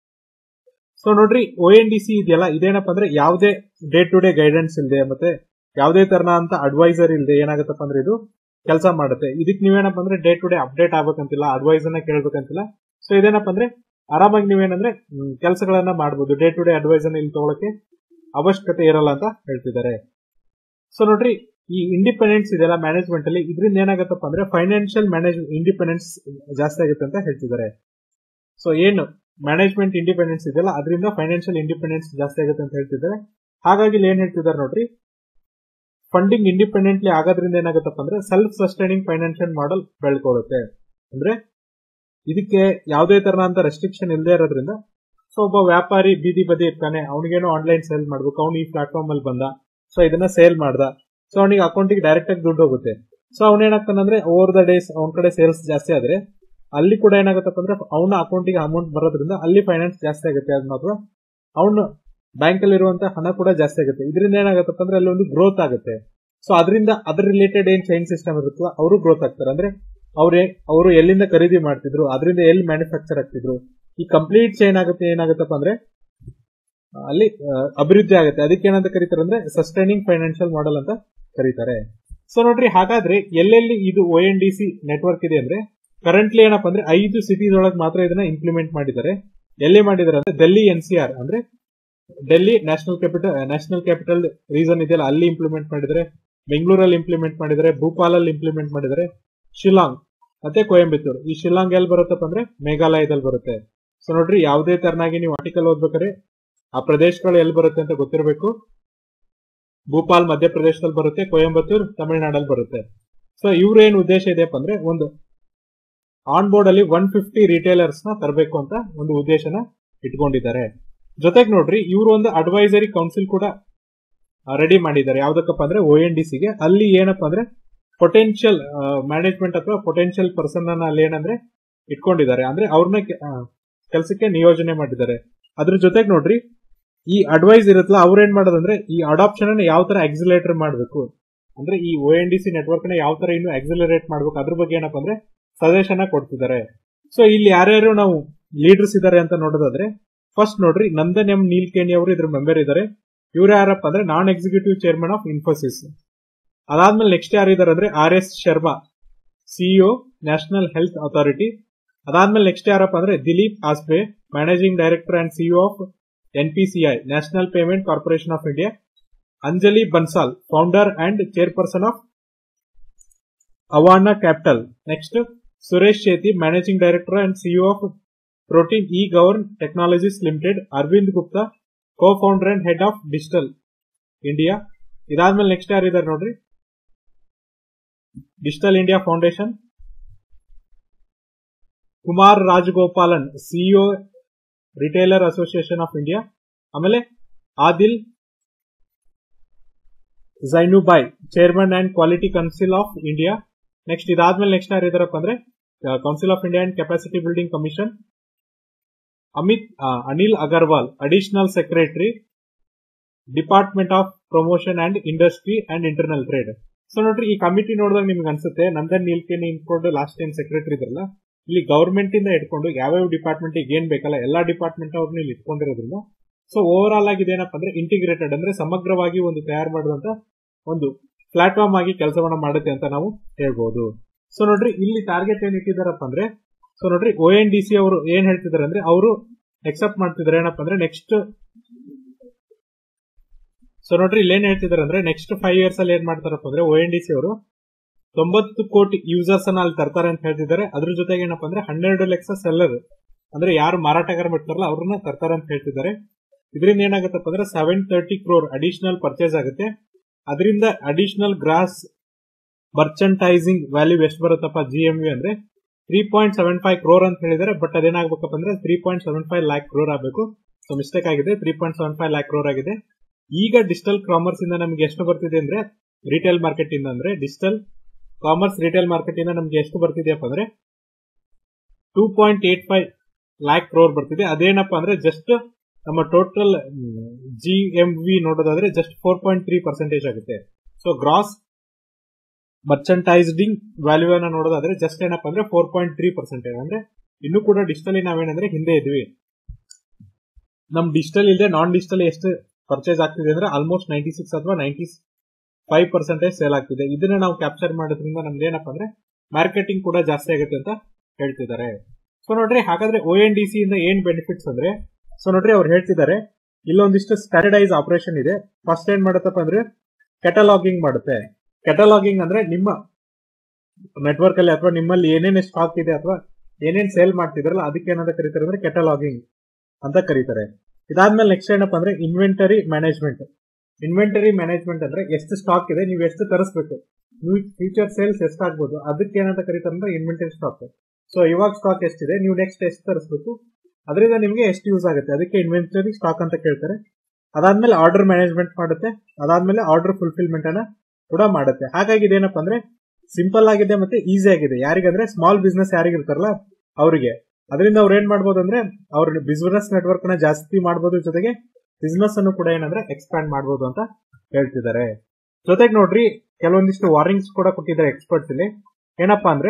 ಸೊ ನೋಡ್ರಿ ಒ ಎನ್ ಡಿ ಸಿ ಇದೆಯಲ್ಲ ಇದೇನಪ್ಪ ಅಂದ್ರೆ ಯಾವುದೇ ಡೇ ಟು ಡೇ ಗೈಡೆನ್ಸ್ ಇಲ್ಲದೆ ಮತ್ತೆ ಯಾವುದೇ ತರನ ಅಂತ ಅಡ್ವೈಸರ್ ಇಲ್ಲದೆ ಏನಾಗತ್ತಪ್ಪ ಅಂದ್ರೆ ಇದು ಕೆಲಸ ಮಾಡುತ್ತೆ ಇದಕ್ಕೆ ನೀವೇನಪ್ಪ ಅಂದ್ರೆ ಡೇ ಟು ಡೇ ಅಪ್ಡೇಟ್ ಆಗ್ಬೇಕಂತಿಲ್ಲ ಅಡ್ವೈಸ್ ಅನ್ನ ಕೇಳ್ಬೇಕಂತಿಲ್ಲ ಸೊ ಇದೇನಪ್ಪ ಅಂದ್ರೆ ಆರಾಮಾಗಿ ನೀವೇನಂದ್ರೆ ಕೆಲಸಗಳನ್ನ ಮಾಡಬಹುದು ಡೇ ಟು ಡೇ ಅಡ್ವೈಸ್ ಅನ್ನ ಇಲ್ಲಿ ತಗೊಳಕ್ಕೆ ಅವಶ್ಯಕತೆ ಇರಲ್ಲ ಅಂತ ಹೇಳ್ತಿದ್ದಾರೆ ಸೊ ನೋಡ್ರಿ ಈ ಇಂಡಿಪೆಂಡೆನ್ಸ್ ಇದೆಲ್ಲ ಮ್ಯಾನೇಜ್ಮೆಂಟ್ ಅಲ್ಲಿ ಇದರಿಂದ ಏನಾಗತ್ತಪ್ಪ ಅಂದ್ರೆ ಫೈನಾನ್ಷಿಯಲ್ ಮ್ಯಾನೇಜ್ ಇಂಡಿಪೆಂಡೆನ್ಸ್ ಜಾಸ್ತಿ ಆಗುತ್ತೆ ಅಂತ ಹೇಳ್ತಿದ್ದಾರೆ ಸೊ ಏನು ಮ್ಯಾನೇಜ್ಮೆಂಟ್ ಇಂಡಿಪೆಂಡೆನ್ಸ್ ಇದೆಯಲ್ಲ ಅದರಿಂದ ಫೈನಾನ್ಷಿಯಲ್ ಇಂಡಿಪೆಂಡೆನ್ಸ್ ಜಾಸ್ತಿ ಆಗುತ್ತೆ ಅಂತ ಹೇಳ್ತಿದ್ದಾರೆ ಹಾಗಾಗಿ ಇಲ್ಲಿ ಏನ್ ಹೇಳ್ತಿದ್ದಾರೆ ನೋಡ್ರಿ ಫಂಡಿಂಗ್ ಇಂಡಿಪೆಂಡೆಂಟ್ಲಿ ಆಗೋದ್ರಿಂದ ಏನಾಗುತ್ತಪ್ಪ ಅಂದ್ರೆ ಸೆಲ್ಫ್ ಸಸ್ಟೈನಿಂಗ್ ಫೈನಾನ್ಷಿಯಲ್ ಮಾಡೆಲ್ ಬೆಳ್ಕೊಳ್ಳುತ್ತೆ ಅಂದ್ರೆ ಇದಕ್ಕೆ ಯಾವುದೇ ತರನಂತ ರೆಸ್ಟ್ರಿಕ್ಷನ್ ಇಲ್ಲದೆ ಇರೋದ್ರಿಂದ ಸೊ ಒಬ್ಬ ವ್ಯಾಪಾರಿ ಬೀದಿ ಬದಿ ಇರ್ತಾನೆ ಅವನಿಗೇನೋ ಆನ್ಲೈನ್ ಸೇಲ್ ಮಾಡ್ಬೇಕು ಅವ್ನು ಈ ಪ್ಲಾಟ್ಫಾರ್ಮ್ ಅಲ್ಲಿ ಬಂದ ಸೊ ಇದನ್ನ ಸೇಲ್ ಮಾಡ್ದ ಸೊ ಅವನಿಗೆ ಅಕೌಂಟಿಗೆ ಡೈರೆಕ್ಟ್ ಆಗಿ ದುಡ್ಡು ಹೋಗುತ್ತೆ ಸೊ ಅವನೇನಾಗ್ತಾನಂದ್ರೆ ಓವರ್ ದ ಡೇಸ್ ಅವನ ಕಡೆ ಸೇಲ್ಸ್ ಜಾಸ್ತಿ ಆದ್ರೆ ಅಲ್ಲಿ ಕೂಡ ಏನಾಗುತ್ತಪ್ಪ ಅಂದ್ರೆ ಅವನ ಅಕೌಂಟಿಗೆ ಅಮೌಂಟ್ ಬರೋದ್ರಿಂದ ಅಲ್ಲಿ ಫೈನಾನ್ಸ್ ಜಾಸ್ತಿ ಆಗುತ್ತೆ ಅದ್ ಮಾತ್ರ ಅವನು ಬ್ಯಾಂಕ್ ಅಲ್ಲಿ ಇರುವಂತ ಹಣ ಕೂಡ ಜಾಸ್ತಿ ಆಗುತ್ತೆ ಇದರಿಂದ ಏನಾಗುತ್ತಪ್ಪ ಅಂದ್ರೆ ಅಲ್ಲಿ ಒಂದು ಗ್ರೋತ್ ಆಗುತ್ತೆ ಸೊ ಅದರಿಂದ ಅದ್ರ ರಿಲೇಟೆಡ್ ಏನ್ ಚೈನ್ ಸಿಸ್ಟಮ್ ಇರುತ್ತಲ್ಲ ಅವರು ಗ್ರೋತ್ ಆಗ್ತಾರೆ ಅಂದ್ರೆ ಅವ್ರೆ ಅವರು ಎಲ್ಲಿಂದ ಖರೀದಿ ಮಾಡ್ತಿದ್ರು ಅದರಿಂದ ಎಲ್ಲಿ ಮ್ಯಾನುಫ್ಯಾಕ್ಚರ್ ಆಗ್ತಿದ್ರು ಈ ಕಂಪ್ಲೀಟ್ ಚೈನ್ ಆಗುತ್ತೆ ಏನಾಗುತ್ತಪ್ಪ ಅಂದ್ರೆ ಅಲ್ಲಿ ಅಭಿವೃದ್ಧಿ ಆಗುತ್ತೆ ಅದಕ್ಕೆ ಏನಂತ ಕರೀತಾರೆ ಅಂದ್ರೆ ಸಸ್ಟೈನಿಂಗ್ ಫೈನಾನ್ಷಿಯಲ್ ಮಾಡೆಲ್ ಅಂತ ಕರೀತಾರೆ ಸೊ ನೋಡ್ರಿ ಹಾಗಾದ್ರೆ ಎಲ್ಲೆಲ್ಲಿ ಇದು O N D C network ಇದೆ ಅಂದ್ರೆ ಕರೆಂಟ್ಲಿ ಏನಪ್ಪಾ ಅಂದ್ರೆ ಐದು ಸಿಟೀಸ್ ಒಳಗೆ ಮಾತ್ರ ಇದನ್ನ ಇಂಪ್ಲಿಮೆಂಟ್ ಮಾಡಿದ್ದಾರೆ ಎಲ್ಲಿ ಮಾಡಿದ್ದಾರೆ ಅಂದ್ರೆ ಡೆಲ್ಲಿ ಎನ್ ಸಿ ಆರ್ ಅಂದ್ರೆ Delhi national capital national capital region ಇದೆಯಲ್ಲ ಅಲ್ಲಿ ಇಂಪ್ಲಿಮೆಂಟ್ ಮಾಡಿದ್ದಾರೆ ಬೆಂಗಳೂರಲ್ಲಿ ಇಂಪ್ಲಿಮೆಂಟ್ ಮಾಡಿದ್ದಾರೆ ಭೂಪಾಲಲ್ಲಿ ಇಂಪ್ಲಿಮೆಂಟ್ ಮಾಡಿದ್ದಾರೆ ಶಿಲಾಂಗ್ ಮತ್ತೆ ಕೊಯಂಬತ್ತೂರು ಈ ಶಿಲಾಂಗ್ ಎಲ್ಲಿ ಬರುತ್ತಪ್ಪ ಅಂದ್ರೆ ಮೇಘಾಲಯದಲ್ಲಿ ಬರುತ್ತೆ ಸೊ ನೋಡ್ರಿ ಯಾವುದೇ ತರನಾಗಿ ನೀವು ಆರ್ಟಿಕಲ್ ಓದ್ಬೇಕಾದ್ರೆ ಆ ಪ್ರದೇಶಗಳು ಎಲ್ಲಿ ಬರುತ್ತೆ ಅಂತ ಗೊತ್ತಿರಬೇಕು ಭೂಪಾಲ್ ಮಧ್ಯಪ್ರದೇಶದಲ್ಲಿ ಬರುತ್ತೆ ಕೊಯಂಬತ್ತೂರ್ ತಮಿಳುನಾಡಲ್ಲಿ ಬರುತ್ತೆ ಸೊ ಇವ್ರ ಏನ್ ಉದ್ದೇಶ ಇದೆಯಪ್ಪ ಅಂದ್ರೆ ಒಂದು ಆನ್ ಬೋರ್ಡ್ ಅಲ್ಲಿ ಒನ್ ಫಿಫ್ಟಿ ರಿಟೇಲರ್ಸ್ ನ ತರಬೇಕು ಅಂತ ಒಂದು ಉದ್ದೇಶನ ಇಟ್ಕೊಂಡಿದ್ದಾರೆ ಜೊತೆಗೆ ನೋಡ್ರಿ ಇವರು ಒಂದು ಅಡ್ವೈಸರಿ ಕೌನ್ಸಿಲ್ ಕೂಡ ರೆಡಿ ಮಾಡಿದ್ದಾರೆ ಯಾವ್ದಕ್ಕಪ್ಪ ಅಂದ್ರೆ ಒ ಎನ್ ಡಿ ಸಿಗೆ ಅಲ್ಲಿ ಏನಪ್ಪಾ ಅಂದ್ರೆ ಪೊಟೆನ್ಶಿಯಲ್ ಮ್ಯಾನೇಜ್ಮೆಂಟ್ ಅಥವಾ ಪೊಟೆನ್ಶಿಯಲ್ ಪರ್ಸನ್ ಅನ್ನ ಅಲ್ಲಿ ಏನಂದ್ರೆ ಇಟ್ಕೊಂಡಿದ್ದಾರೆ ಅಂದ್ರೆ ಅವ್ರನ್ನ ಕೆಲಸಕ್ಕೆ ನಿಯೋಜನೆ ಮಾಡಿದ್ದಾರೆ ಅದ್ರ ಜೊತೆಗೆ ನೋಡ್ರಿ ಈ ಅಡ್ವೈಸ್ ಇರುತ್ತಲ್ಲ ಅವ್ರ ಏನ್ ಮಾಡೋದಂದ್ರೆ ಈ ಅಡಾಪ್ಷನ್ ಅನ್ನ ಯಾವ ತರ ಎಕ್ಸಿಲೇಟರ್ ಮಾಡಬೇಕು ಅಂದ್ರೆ ಈ O N D C network ನ ಯಾವ ತರ ಇನ್ನು ಎಕ್ಸಿಲರೇಟ್ ಮಾಡ್ಬೇಕು ಅದ್ರ ಬಗ್ಗೆ ಏನಪ್ಪಾ ಅಂದ್ರೆ ಸಜೆಷನ್ ಕೊಡ್ತಿದ್ದಾರೆ ಸೊ ಇಲ್ಲಿ ಯಾರ್ಯಾರು ನಾವು ಲೀಡರ್ಸ್ ಇದಾರೆ ಅಂತ ನೋಡೋದಾದ್ರೆ ಫಸ್ಟ್ ನೋಡ್ರಿ ನಂದನ್ ಎಂ ನೀಲ್ಕೇಣಿ ಅವರು ಇದ್ರ ಮೆಂಬರ್ ಇದ್ದಾರೆ ಇವ್ರು ಯಾರಪ್ಪ ಅಂದ್ರೆ non executive chairman of Infosys ಅದಾದ್ಮೇಲೆ ನೆಕ್ಸ್ಟ್ ಯಾರಿದ್ದಾರೆ ಅಂದ್ರೆ R S Sharma CEO national health authority ಅದಾದ್ಮೇಲೆ ನೆಕ್ಸ್ಟ್ ಯಾರಪ್ಪ ಅಂದ್ರೆ Dilip Asbe managing director and CEO of NPCI national payment corporation of India Anjali Bansal founder and chairperson of Avaana capital next Suresh Sethi managing director and CEO of Protean e ಗವರ್ನ್ technologies limited Arvind Gupta co founder and head of digital India ಇದಾದ್ಮೇಲೆ next ಯಾರಿದ್ದಾರೆ ನೋಡ್ರಿ digital India foundation Kumar Rajagopalan CEO retailer association of India ಆಮೇಲೆ Adil Zainulbhai chairman and quality council of India next ಇದಾದ್ಮೇಲೆ next ಯಾರಿದಾರಪ್ಪ ಅಂದ್ರೆ council of India and capacity building commission Amit Anil Agarwal additional secretary department of promotion and industry and internal trade so ನೋಡ್ರಿ ಈ committee ನೋಡಿದಾಗ ನಿಮ್ಗೆ ಅನ್ಸುತ್ತೆ ನಂದನ್ ನೀಲ್ಕೆನಿ ಇಟ್ಕೊಂಡು ಲಾಸ್ಟ್ ಟೈಮ್ ಸೆಕ್ರೆಟರಿ ಇದ್ರಲ್ಲ ಇಲ್ಲಿ ಗವರ್ಮೆಂಟ್ ಇಂದ ಇಟ್ಕೊಂಡು ಯಾವ್ಯಾವ ಡಿಪಾರ್ಟ್ಮೆಂಟ್ ಏನ್ ಬೇಕಲ್ಲ ಎಲ್ಲಾ ಡಿಪಾರ್ಟ್ಮೆಂಟ್ ಅವ್ರನ್ನ ಇಲ್ಲಿ ಇಟ್ಕೊಂಡಿರೋದ್ರಿಂದ ಸೊ ಓವರ್ ಆಲ್ ಆಗಿ ಇದೇನಪ್ಪ ಅಂದ್ರೆ ಇಂಟಿಗ್ರೇಟೆಡ್ ಅಂದ್ರೆ ಸಮಗ್ರವಾಗಿ ಒಂದು ತಯಾರು ಮಾಡಿದಂತ ಒಂದು ಪ್ಲಾಟ್ಫಾರ್ಮ್ ಆಗಿ ಕೆಲಸವನ್ನ ಮಾಡುತ್ತೆ ಅಂತ ನಾವು ಹೇಳ್ಬಹುದು ಸೊ ನೋಡ್ರಿ ಇಲ್ಲಿ ಟಾರ್ಗೆಟ್ ಏನ್ ಇಟ್ಟಿದಾರಪ್ಪ ಅಂದ್ರೆ ಸೊ ನೋಡ್ರಿ ಒ ಎನ್ ಡಿ ಸಿ ಅವರು ಏನ್ ಹೇಳ್ತಿದಾರೆ ಅಂದ್ರೆ ಅವರು ಎಕ್ಸೆಪ್ಟ್ ಮಾಡ್ತಿದಾರೆ ಏನಪ್ಪ ಅಂದ್ರೆ ನೆಕ್ಸ್ಟ್ ಸೊ ನೋಡ್ರಿ ಇಲ್ಲಿ ಏನ್ ಹೇಳ್ತಿದಾರೆ ಅಂದ್ರೆ ನೆಕ್ಸ್ಟ್ ಫೈವ್ ಇಯರ್ಸ್ ಅಲ್ಲಿ ಏನ್ ಮಾಡ್ತಾರಪ್ಪ ಅಂದ್ರೆ ಒ ಎನ್ ಡಿ ಸಿ ಅವರು ತೊಂಬತ್ತು ಕೋಟಿ ಯೂಸರ್ಸ್ ಅನ್ನ ಅಲ್ಲಿ ತರ್ತಾರೆ ಅಂತ ಹೇಳ್ತಿದ್ದಾರೆ ಅದ್ರ ಜೊತೆಗೆ ಏನಪ್ಪ ಅಂದ್ರೆ ಹನ್ನೆರಡು ಲಕ್ಷ ಸೆಲ್ಲರ್ ಅಂದ್ರೆ ಯಾರು ಮಾರಾಟಗಾರ ಬಿಡ್ತಾರಲ್ಲ ಅವ್ರನ್ನ ತರ್ತಾರೆ ಅಂತ ಹೇಳ್ತಿದ್ದಾರೆ ಇದರಿಂದ ಏನಾಗುತ್ತಪ್ಪ ಅಂದ್ರೆ seven thirty crore additional purchase ಆಗುತ್ತೆ ಅದರಿಂದ ಅಡಿಷನಲ್ ಗ್ರಾಸ್ ಮರ್ಚಂಟೈಸಿಂಗ್ ವ್ಯಾಲ್ಯೂ ಎಷ್ಟು ಬರುತ್ತಪ್ಪ ಜಿ ಎಂ ವಿ ಅಂದ್ರೆ three point seven five crore ಅಂತ ಹೇಳಿದರೆ ಬಟ್ ಅದೇನಾಗಬೇಕಪ್ಪ ಅಂದ್ರೆ three point seven five lakh crore ಆಗಬೇಕು ಸೊ ಮಿಸ್ಟೇಕ್ ಆಗಿದೆ three point seven five lakh crore ಆಗಿದೆ ಈಗ ಡಿಜಿಟಲ್ ಕಾಮರ್ಸ್ ಇಂದ ನಮ್ಗೆ ಎಷ್ಟು ಬರ್ತಿದೆ ಅಂದ್ರೆ ರಿಟೇಲ್ ಮಾರ್ಕೆಟ್ ಇಂದ ಅಂದ್ರೆ ಡಿಜಿಟಲ್ ಕಾಮರ್ಸ್ ರಿಟೇಲ್ ಮಾರ್ಕೆಟ್ ಇಂದ ನಮ್ಗೆ ಎಷ್ಟು ಬರ್ತಿದೆಯಪ್ಪ ಅಂದ್ರೆ two point eight five lakh crore ಬರ್ತಿದೆ ಅದೇನಪ್ಪ ಅಂದ್ರೆ ಜಸ್ಟ್ ನಮ್ಮ ಟೋಟಲ್ ಜಿ ಎಂ ವಿ ನೋಡೋದಾದ್ರೆ just four point three percentage ಆಗುತ್ತೆ ಸೊ ಗ್ರಾಸ್ ಮರ್ಚಂಟೈಸ್ಡಿಂಗ್ ವ್ಯಾಲ್ಯೂ ಅನ್ನ ನೋಡೋದಾದ್ರೆ ಜಸ್ಟ್ ಏನಪ್ಪ ಅಂದ್ರೆ ಫೋರ್ ಪಾಯಿಂಟ್ ತ್ರೀ ಪರ್ಸೆಂಟೇಜ್ ಅಂದ್ರೆ ಇನ್ನು ಕೂಡ ಡಿಜಿಟಲ್ ನಾವೇನಂದ್ರೆ ಹಿಂದೆ ಇದ್ವಿ ನಮ್ ಡಿಜಿಟಲ್ ಇಲ್ಲದೆ ನಾನ್ ಡಿಜಿಟಲ್ ಎಷ್ಟು ಪರ್ಚೇಸ್ ಆಗ್ತಿದೆ ಅಂದ್ರೆ ಆಲ್ಮೋಸ್ಟ್ ನೈಂಟಿ ಸಿಕ್ಸ್ ಅಥವಾ ನೈಂಟಿ ಫೈವ್ ಪರ್ಸೆಂಟೇಜ್ ಸೇಲ್ ಆಗ್ತಿದೆ ಇದನ್ನ ನಾವು ಕ್ಯಾಪ್ಚರ್ ಮಾಡೋದ್ರಿಂದ ನಮ್ದು ಏನಪ್ಪ ಅಂದ್ರೆ ಮಾರ್ಕೆಟಿಂಗ್ ಕೂಡ ಜಾಸ್ತಿ ಆಗುತ್ತೆ ಅಂತ ಹೇಳ್ತಿದ್ದಾರೆ ಸೊ ನೋಡ್ರಿ ಹಾಗಾದ್ರೆ ಒ ಎನ್ ಡಿ ಸಿ ಇಂದ ಏನ್ ಬೆನಿಫಿಟ್ಸ್ ಅಂದ್ರೆ ಸೊ ನೋಡ್ರಿ ಅವ್ರು ಹೇಳ್ತಿದ್ದಾರೆ ಇಲ್ಲೊಂದಿಷ್ಟು ಸ್ಟ್ಯಾಂಡರ್ಡೈಸ್ ಆಪರೇಷನ್ ಇದೆ ಫಸ್ಟ್ ಏನ್ ಮಾಡುತ್ತಪ್ಪ ಅಂದ್ರೆ ಕೆಟಲಾಗಿಂಗ್ ಮಾಡುತ್ತೆ ಕೆಟಲಾಗಿಂಗ್ ಅಂದ್ರೆ ನಿಮ್ಮ ನೆಟ್ವರ್ಕ್ ಅಲ್ಲಿ ಅಥವಾ ನಿಮ್ಮಲ್ಲಿ ಏನೇನು ಸ್ಟಾಕ್ ಇದೆ ಅಥವಾ ಏನೇನ್ ಸೇಲ್ ಮಾಡ್ತಿದ್ರಲ್ಲ ಅದಕ್ಕೆ ಏನಂತ ಕರೀತಾರೆ ಅಂದ್ರೆ ಕೆಟಲಾಗಿಂಗ್ ಅಂತ ಕರೀತಾರೆ ಇದಾದ್ಮೇಲೆ ನೆಕ್ಸ್ಟ್ ಏನಪ್ಪ ಅಂದ್ರೆ ಇನ್ವೆಂಟರಿ ಮ್ಯಾನೇಜ್ಮೆಂಟ್ ಇನ್ವೆಂಟರಿ ಮ್ಯಾನೇಜ್ಮೆಂಟ್ ಅಂದ್ರೆ ಎಷ್ಟು ಸ್ಟಾಕ್ ಇದೆ ನೀವು ಎಷ್ಟು ತರಿಸ್ಬೇಕು ನೀವು ಫ್ಯೂಚರ್ ಸೇಲ್ಸ್ ಎಷ್ಟಾಗ್ಬೋದು ಅದಕ್ಕೆ ಏನಂತ ಕರೀತಾರೆ ಅಂದ್ರೆ ಇನ್ವೆಂಟರಿ ಸ್ಟಾಕ್ ಸೊ ಇವಾಗ ಸ್ಟಾಕ್ ಎಷ್ಟಿದೆ ನೀವು ನೆಕ್ಸ್ಟ್ ಎಷ್ಟು ತರಿಸ್ಬೇಕು ಅದರಿಂದ ನಿಮಗೆ ಎಷ್ಟು ಯೂಸ್ ಆಗುತ್ತೆ ಅದಕ್ಕೆ ಇನ್ವೆಂಟರಿ ಸ್ಟಾಕ್ ಅಂತ ಕೇಳ್ತಾರೆ ಅದಾದ್ಮೇಲೆ ಆರ್ಡರ್ ಮ್ಯಾನೇಜ್ಮೆಂಟ್ ಮಾಡುತ್ತೆ ಅದಾದ್ಮೇಲೆ ಆರ್ಡರ್ ಫುಲ್ಫಿಲ್ಮೆಂಟ್ ಅನ್ನ ಕೂಡ ಮಾಡುತ್ತೆ ಹಾಗಾಗಿ ಇದೇನಪ್ಪ ಅಂದ್ರೆ ಸಿಂಪಲ್ ಆಗಿದೆ ಮತ್ತೆ ಈಸಿ ಆಗಿದೆ ಯಾರಿಗಂದ್ರೆ ಸ್ಮಾಲ್ ಬಿಸ್ನೆಸ್ ಯಾರಿಗಿರ್ತಾರಲ್ಲ ಅವರಿಗೆ ಅದರಿಂದ ಅವ್ರು ಏನ್ ಮಾಡ್ಬೋದು ಅಂದ್ರೆ ಅವ್ರ ಬಿಸ್ನೆಸ್ ನೆಟ್ವರ್ಕ್ ನ ಜಾಸ್ತಿ ಮಾಡ್ಬೋದು ಜೊತೆಗೆ ಬಿಸ್ನೆಸ್ ಅನ್ನು ಕೂಡ ಏನಂದ್ರೆ ಎಕ್ಸ್ಪ್ಯಾಂಡ್ ಮಾಡ್ಬೋದು ಅಂತ ಹೇಳ್ತಿದ್ದಾರೆ ಜೊತೆಗೆ ನೋಡ್ರಿ ಕೆಲವೊಂದಿಷ್ಟು ವಾರ್ನಿಂಗ್ಸ್ ಕೂಡ ಕೊಟ್ಟಿದ್ದಾರೆ ಎಕ್ಸ್ಪರ್ಟ್ಸ್ ಇಲ್ಲಿ ಏನಪ್ಪಾ ಅಂದ್ರೆ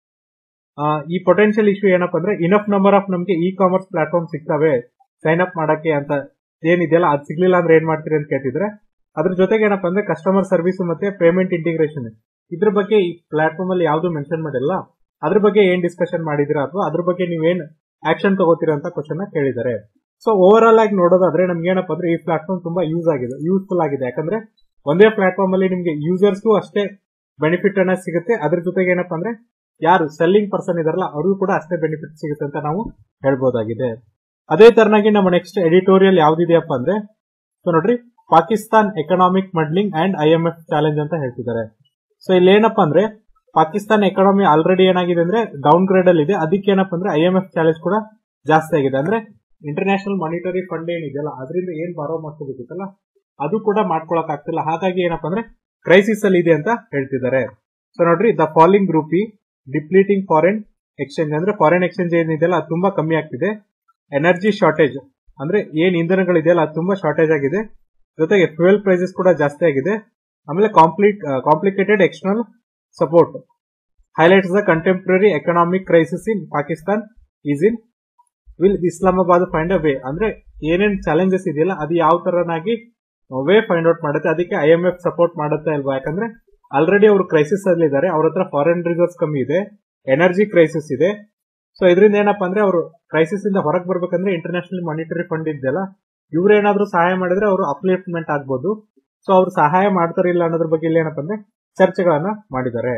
ಈ ಪೊಟೆನ್ಶಿಯಲ್ ಇಶ್ಯೂ ಏನಪ್ಪಾ ಅಂದ್ರೆ ಇನಫ್ ನಂಬರ್ ಆಫ್ ನಮ್ಗೆ ಇ ಕಾಮರ್ಸ್ ಪ್ಲಾಟ್ಫಾರ್ಮ್ ಸಿಗ್ತವೆ ಸೈನ್ ಅಪ್ ಮಾಡಕ್ಕೆ ಅಂತ ಏನಿದೆಯಲ್ಲ ಅದು ಸಿಗ್ಲಿಲ್ಲ ಅಂದ್ರೆ ಏನ್ ಮಾಡ್ತೀರಿ ಅಂತ ಕೇಳ್ತಿದ್ರೆ ಅದ್ರ ಜೊತೆಗೆ ಏನಪ್ಪಾ ಅಂದ್ರೆ ಕಸ್ಟಮರ್ ಸರ್ವಿಸ್ ಮತ್ತೆ ಪೇಮೆಂಟ್ ಇಂಟಿಗ್ರೇಷನ್ ಇದ್ರ ಬಗ್ಗೆ ಈ ಪ್ಲಾಟ್ಫಾರ್ಮ್ ಅಲ್ಲಿ ಯಾವ್ದು ಮೆನ್ಷನ್ ಮಾಡಿಲ್ಲ ಅದ್ರ ಬಗ್ಗೆ ಏನ್ ಡಿಸ್ಕಷನ್ ಮಾಡಿದಿರಾ ಅಥವಾ ಅದ್ರ ಬಗ್ಗೆ ನೀವೇನ್ ಆಕ್ಷನ್ ತಗೋತೀರಾ ಅಂತ ಕ್ವಶನ್ ಕೇಳಿದ್ದಾರೆ ಸೊ ಓವರ್ ಆಲ್ ಆಗಿ ನೋಡೋದಾದ್ರೆ ನಮ್ಗೆ ಏನಪ್ಪಾ ಅಂದ್ರೆ ಈ ಪ್ಲಾಟ್ಫಾರ್ಮ್ ತುಂಬಾ ಯೂಸ್ ಆಗಿದೆ ಯೂಸ್ಫುಲ್ ಆಗಿದೆ ಯಾಕಂದ್ರೆ ಒಂದೇ ಪ್ಲಾಟ್ಫಾರ್ಮ್ ಅಲ್ಲಿ ನಿಮ್ಗೆ ಯೂಸರ್ಸ್ಗೂ ಅಷ್ಟೇ ಬೆನಿಫಿಟ್ ಅನ್ನ ಸಿಗುತ್ತೆ ಅದ್ರ ಜೊತೆಗೆ ಏನಪ್ಪಾ ಅಂದ್ರೆ ಯಾರು ಸೆಲ್ಲಿಂಗ್ ಪರ್ಸನ್ ಇದಾರಲ್ಲ ಅವ್ರಿಗೂ ಕೂಡ ಅಷ್ಟೇ ಬೆನಿಫಿಟ್ ಸಿಗುತ್ತೆ ಅಂತ ನಾವು ಹೇಳ್ಬೋದಾಗಿದೆ ಅದೇ ತರನಾಗಿ ನಮ್ಮ ನೆಕ್ಸ್ಟ್ ಎಡಿಟೋರಿಯಲ್ ಯಾವ್ದಿದೆಯಪ್ಪ ಅಂದ್ರೆ ಸೊ ನೋಡ್ರಿ Pakistan economic muddling and I M F challenge ಅಂತ ಹೇಳ್ತಿದ್ದಾರೆ ಸೊ ಇಲ್ಲಿ ಏನಪ್ಪಾ ಅಂದ್ರೆ ಪಾಕಿಸ್ತಾನ ಎಕಾನಮಿ ಆಲ್ರೆಡಿ ಏನಾಗಿದೆ ಅಂದ್ರೆ ಡೌನ್ ಗ್ರೇಡ್ ಅಲ್ಲಿ ಇದೆ ಅದಕ್ಕೆ ಏನಪ್ಪಾ ಅಂದ್ರೆ ಐ ಎಂ ಎಫ್ ಚಾಲೆಂಜ್ ಕೂಡ ಜಾಸ್ತಿ ಆಗಿದೆ ಅಂದ್ರೆ ಇಂಟರ್ನ್ಯಾಷನಲ್ ಮಾನಿಟರಿ ಫಂಡ್ ಏನಿದೆಯಲ್ಲ ಅದರಿಂದ ಏನ್ ಬಾರೋ ಮಾಡ್ಕೋಬೇಕಿತ್ತಲ್ಲ ಅದು ಕೂಡ ಮಾಡ್ಕೊಳಕ್ ಆಗ್ತಿಲ್ಲ ಹಾಗಾಗಿ ಏನಪ್ಪಾ ಅಂದ್ರೆ ಕ್ರೈಸಿಸ್ ಅಲ್ಲಿ ಇದೆ ಅಂತ ಹೇಳ್ತಿದ್ದಾರೆ ಸೊ ನೋಡ್ರಿ ದ ಫಾಲಿಂಗ್ ಗ್ರೂಪ್ ಇ ಡಿಪ್ಲೀಟಿಂಗ್ ಫಾರಿನ್ ಎಕ್ಸ್ಚೇಂಜ್ ಅಂದ್ರೆ ಫಾರಿನ್ ಎಕ್ಸ್ಚೇಂಜ್ ಏನಿದೆಯಲ್ಲ ಅದು ತುಂಬಾ ಕಮ್ಮಿ ಆಗ್ತಿದೆ ಎನರ್ಜಿ ಶಾರ್ಟೇಜ್ ಅಂದ್ರೆ ಏನ್ ಇಂಧನಗಳಿದೆಯಲ್ಲ ಅದು ತುಂಬಾ ಶಾರ್ಟೇಜ್ ಆಗಿದೆ ಜೊತೆಗೆ ಫ್ಯೂಯಲ್ ಪ್ರೈಸಸ್ ಕೂಡ ಜಾಸ್ತಿ ಆಗಿದೆ ಆಮೇಲೆ complete complicated external support highlights the contemporary economic crisis in Pakistan is in will Islamabad find a way ಅಂದ್ರೆ ಏನೇನ್ ಚಾಲೆಂಜಸ್ ಇದೆಯಲ್ಲ ಅದು ಯಾವ ತರನಾಗಿ ವೇ ಫೈಂಡ್ ಔಟ್ ಮಾಡುತ್ತೆ ಅದಕ್ಕೆ ಐ ಎಂ ಎಫ್ ಸಪೋರ್ಟ್ ಮಾಡುತ್ತೆ ಅಲ್ವಾ ಯಾಕಂದ್ರೆ ಆಲ್ರೆಡಿ ಅವರು ಕ್ರೈಸಿಸ್ ಅಲ್ಲಿ ಇದ್ದಾರೆ ಅವ್ರ ಹತ್ರ ಫಾರಿನ್ ರಿಸರ್ವ್ಸ್ ಕಮ್ಮಿ ಇದೆ ಎನರ್ಜಿ ಕ್ರೈಸಿಸ್ ಇದೆ ಸೊ ಇದರಿಂದ ಏನಪ್ಪಾ ಅಂದ್ರೆ ಅವರು ಕ್ರೈಸಿಸ್ ಇಂದ ಹೊರಗೆ ಬರ್ಬೇಕಂದ್ರೆ ಇಂಟರ್ನ್ಯಾಷನಲ್ ಮಾನಿಟರಿ ಫಂಡ್ ಇದೆಯಲ್ಲ ಇವ್ರು ಏನಾದ್ರು ಸಹಾಯ ಮಾಡಿದ್ರೆ ಅವರು ಅಪ್ಲಿಫ್ಟ್ಮೆಂಟ್ ಆಗ್ಬೋದು ಸೊ ಅವ್ರು ಸಹಾಯ ಮಾಡ್ತಾರಿಲ್ಲ ಅನ್ನೋದ್ರ ಬಗ್ಗೆ ಇಲ್ಲಿ ಏನಪ್ಪಾ ಅಂದ್ರೆ ಚರ್ಚೆಗಳನ್ನ ಮಾಡಿದ್ದಾರೆ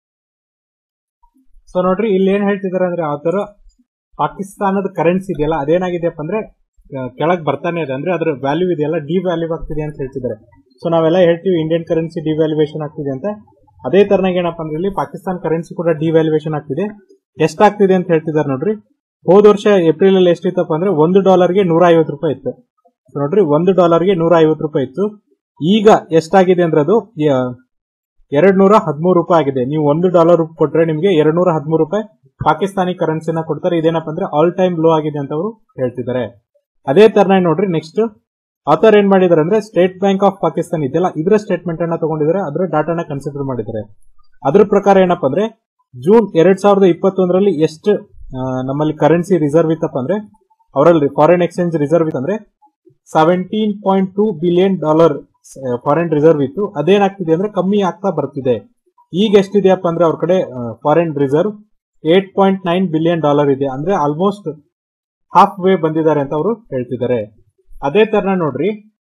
ಸೊ ನೋಡ್ರಿ ಇಲ್ಲಿ ಏನ್ ಹೇಳ್ತಿದಾರೆ ಅಂದ್ರೆ ಆತರ ಪಾಕಿಸ್ತಾನದ ಕರೆನ್ಸಿ ಇದೆಯಲ್ಲ ಅದೇನಾಗಿದೆಯಪ್ಪ ಅಂದ್ರೆ ಕೆಳಗ್ ಬರ್ತಾನೆ ಇದೆ ಅಂದ್ರೆ ಅದ್ರ ವ್ಯಾಲ್ಯೂ ಇದೆಯಲ್ಲ ಡಿ ವ್ಯಾಲ್ಯೂ ಆಗ್ತಿದೆ ಅಂತ ಹೇಳ್ತಿದ್ದಾರೆ ಸೊ ನಾವೆಲ್ಲ ಹೇಳ್ತೀವಿ ಇಂಡಿಯನ್ ಕರೆನ್ಸಿ ಡಿವ್ಯಾಲ್ಯೂಯೇಷನ್ ಆಗ್ತಿದೆ ಅಂತ ಅದೇ ತರನಾಗಿ ಏನಪ್ಪ ಅಂದ್ರೆ ಇಲ್ಲಿ ಪಾಕಿಸ್ತಾನ ಕರೆನ್ಸಿ ಕೂಡ ಡಿವ್ಯಾಲ್ಯೂಯೇಷನ್ ಆಗ್ತಿದೆ ಎಷ್ಟಾಗ್ತಿದೆ ಅಂತ ಹೇಳ್ತಿದ್ದಾರೆ ನೋಡ್ರಿ ಹೋದ ವರ್ಷ ಏಪ್ರಿಲ್ ಅಲ್ಲಿ ಎಷ್ಟಿತ್ತಪ್ಪ ಅಂದ್ರೆ ಒಂದು ಡಾಲರ್ಗೆ ನೂರ ಐವತ್ತು ರೂಪಾಯಿ ಇತ್ತು ನೋಡ್ರಿ ಒಂದು ಡಾಲರ್ಗೆ ನೂರ ಐವತ್ತು ರೂಪಾಯಿ ಇತ್ತು ಈಗ ಎಷ್ಟಾಗಿದೆ ಅಂದ್ರೆ ಅದು ಎರಡ್ ನೂರ ಹದಿಮೂರು ರೂಪಾಯಿ ಆಗಿದೆ ನೀವು ಒಂದು ಡಾಲರ್ ಕೊಟ್ರೆ ನಿಮಗೆ ಎರಡ್ ನೂರ ಹದಿಮೂರು ರೂಪಾಯಿ ಪಾಕಿಸ್ತಾನಿ ಕರೆನ್ಸಿನ ಕೊಡ್ತಾರೆ ಇದೇನಪ್ಪ ಅಂದ್ರೆ ಆಲ್ ಟೈಮ್ ಲೋ ಆಗಿದೆ ಅಂತ ಅವರು ಹೇಳ್ತಿದ್ದಾರೆ ಅದೇ ತರನಾಗಿ ನೋಡ್ರಿ ನೆಕ್ಸ್ಟ್ ಆಥರ್ ಏನ್ ಮಾಡಿದಾರೆ ಅಂದ್ರೆ ಸ್ಟೇಟ್ ಬ್ಯಾಂಕ್ ಆಫ್ ಪಾಕಿಸ್ತಾನ್ ಇದೆಯಲ್ಲ ಇದರ ಸ್ಟೇಟ್ಮೆಂಟ್ ಅನ್ನ ತಗೊಂಡಿದ್ದಾರೆ ಅದರ ಡಾಟಾನ ಕನ್ಸಿಡರ್ ಮಾಡಿದ್ದಾರೆ ಅದ್ರ ಪ್ರಕಾರ ಏನಪ್ಪಾ ಅಂದ್ರೆ ಜೂನ್ ಎರಡ್ ಸಾವಿರದ ಇಪ್ಪತ್ತೊಂದರಲ್ಲಿ ಎಷ್ಟು ನಮ್ಮಲ್ಲಿ ಕರೆನ್ಸಿ ರಿಸರ್ವ್ ಇತ್ತಪ್ಪ ಅಂದ್ರೆ ಅವರಲ್ಲಿ ಫಾರಿನ್ ಎಕ್ಸ್ಚೇಂಜ್ ರಿಸರ್ವ್ ಇತ್ತಂದ್ರೆ seventeen point two billion dollar foreign reserve ಇತ್ತು ಅದೇನಾಗ್ತಿದೆ ಅಂದ್ರೆ ಕಮ್ಮಿ ಆಗ್ತಾ ಬರ್ತಿದೆ ಈಗ ಎಷ್ಟಿದೆಯಪ್ಪ ಅಂದ್ರೆ ಅವ್ರ ಕಡೆ foreign reserve eight point nine billion dollar ಇದೆ ಅಂದ್ರೆ ಆಲ್ಮೋಸ್ಟ್ ಹಾಫ್ ವೇ ಬಂದಿದ್ದಾರೆ ಅಂತ ಅವರು ಹೇಳ್ತಿದ್ದಾರೆ ಅದೇ ತರನ ನೋಡ್ರಿ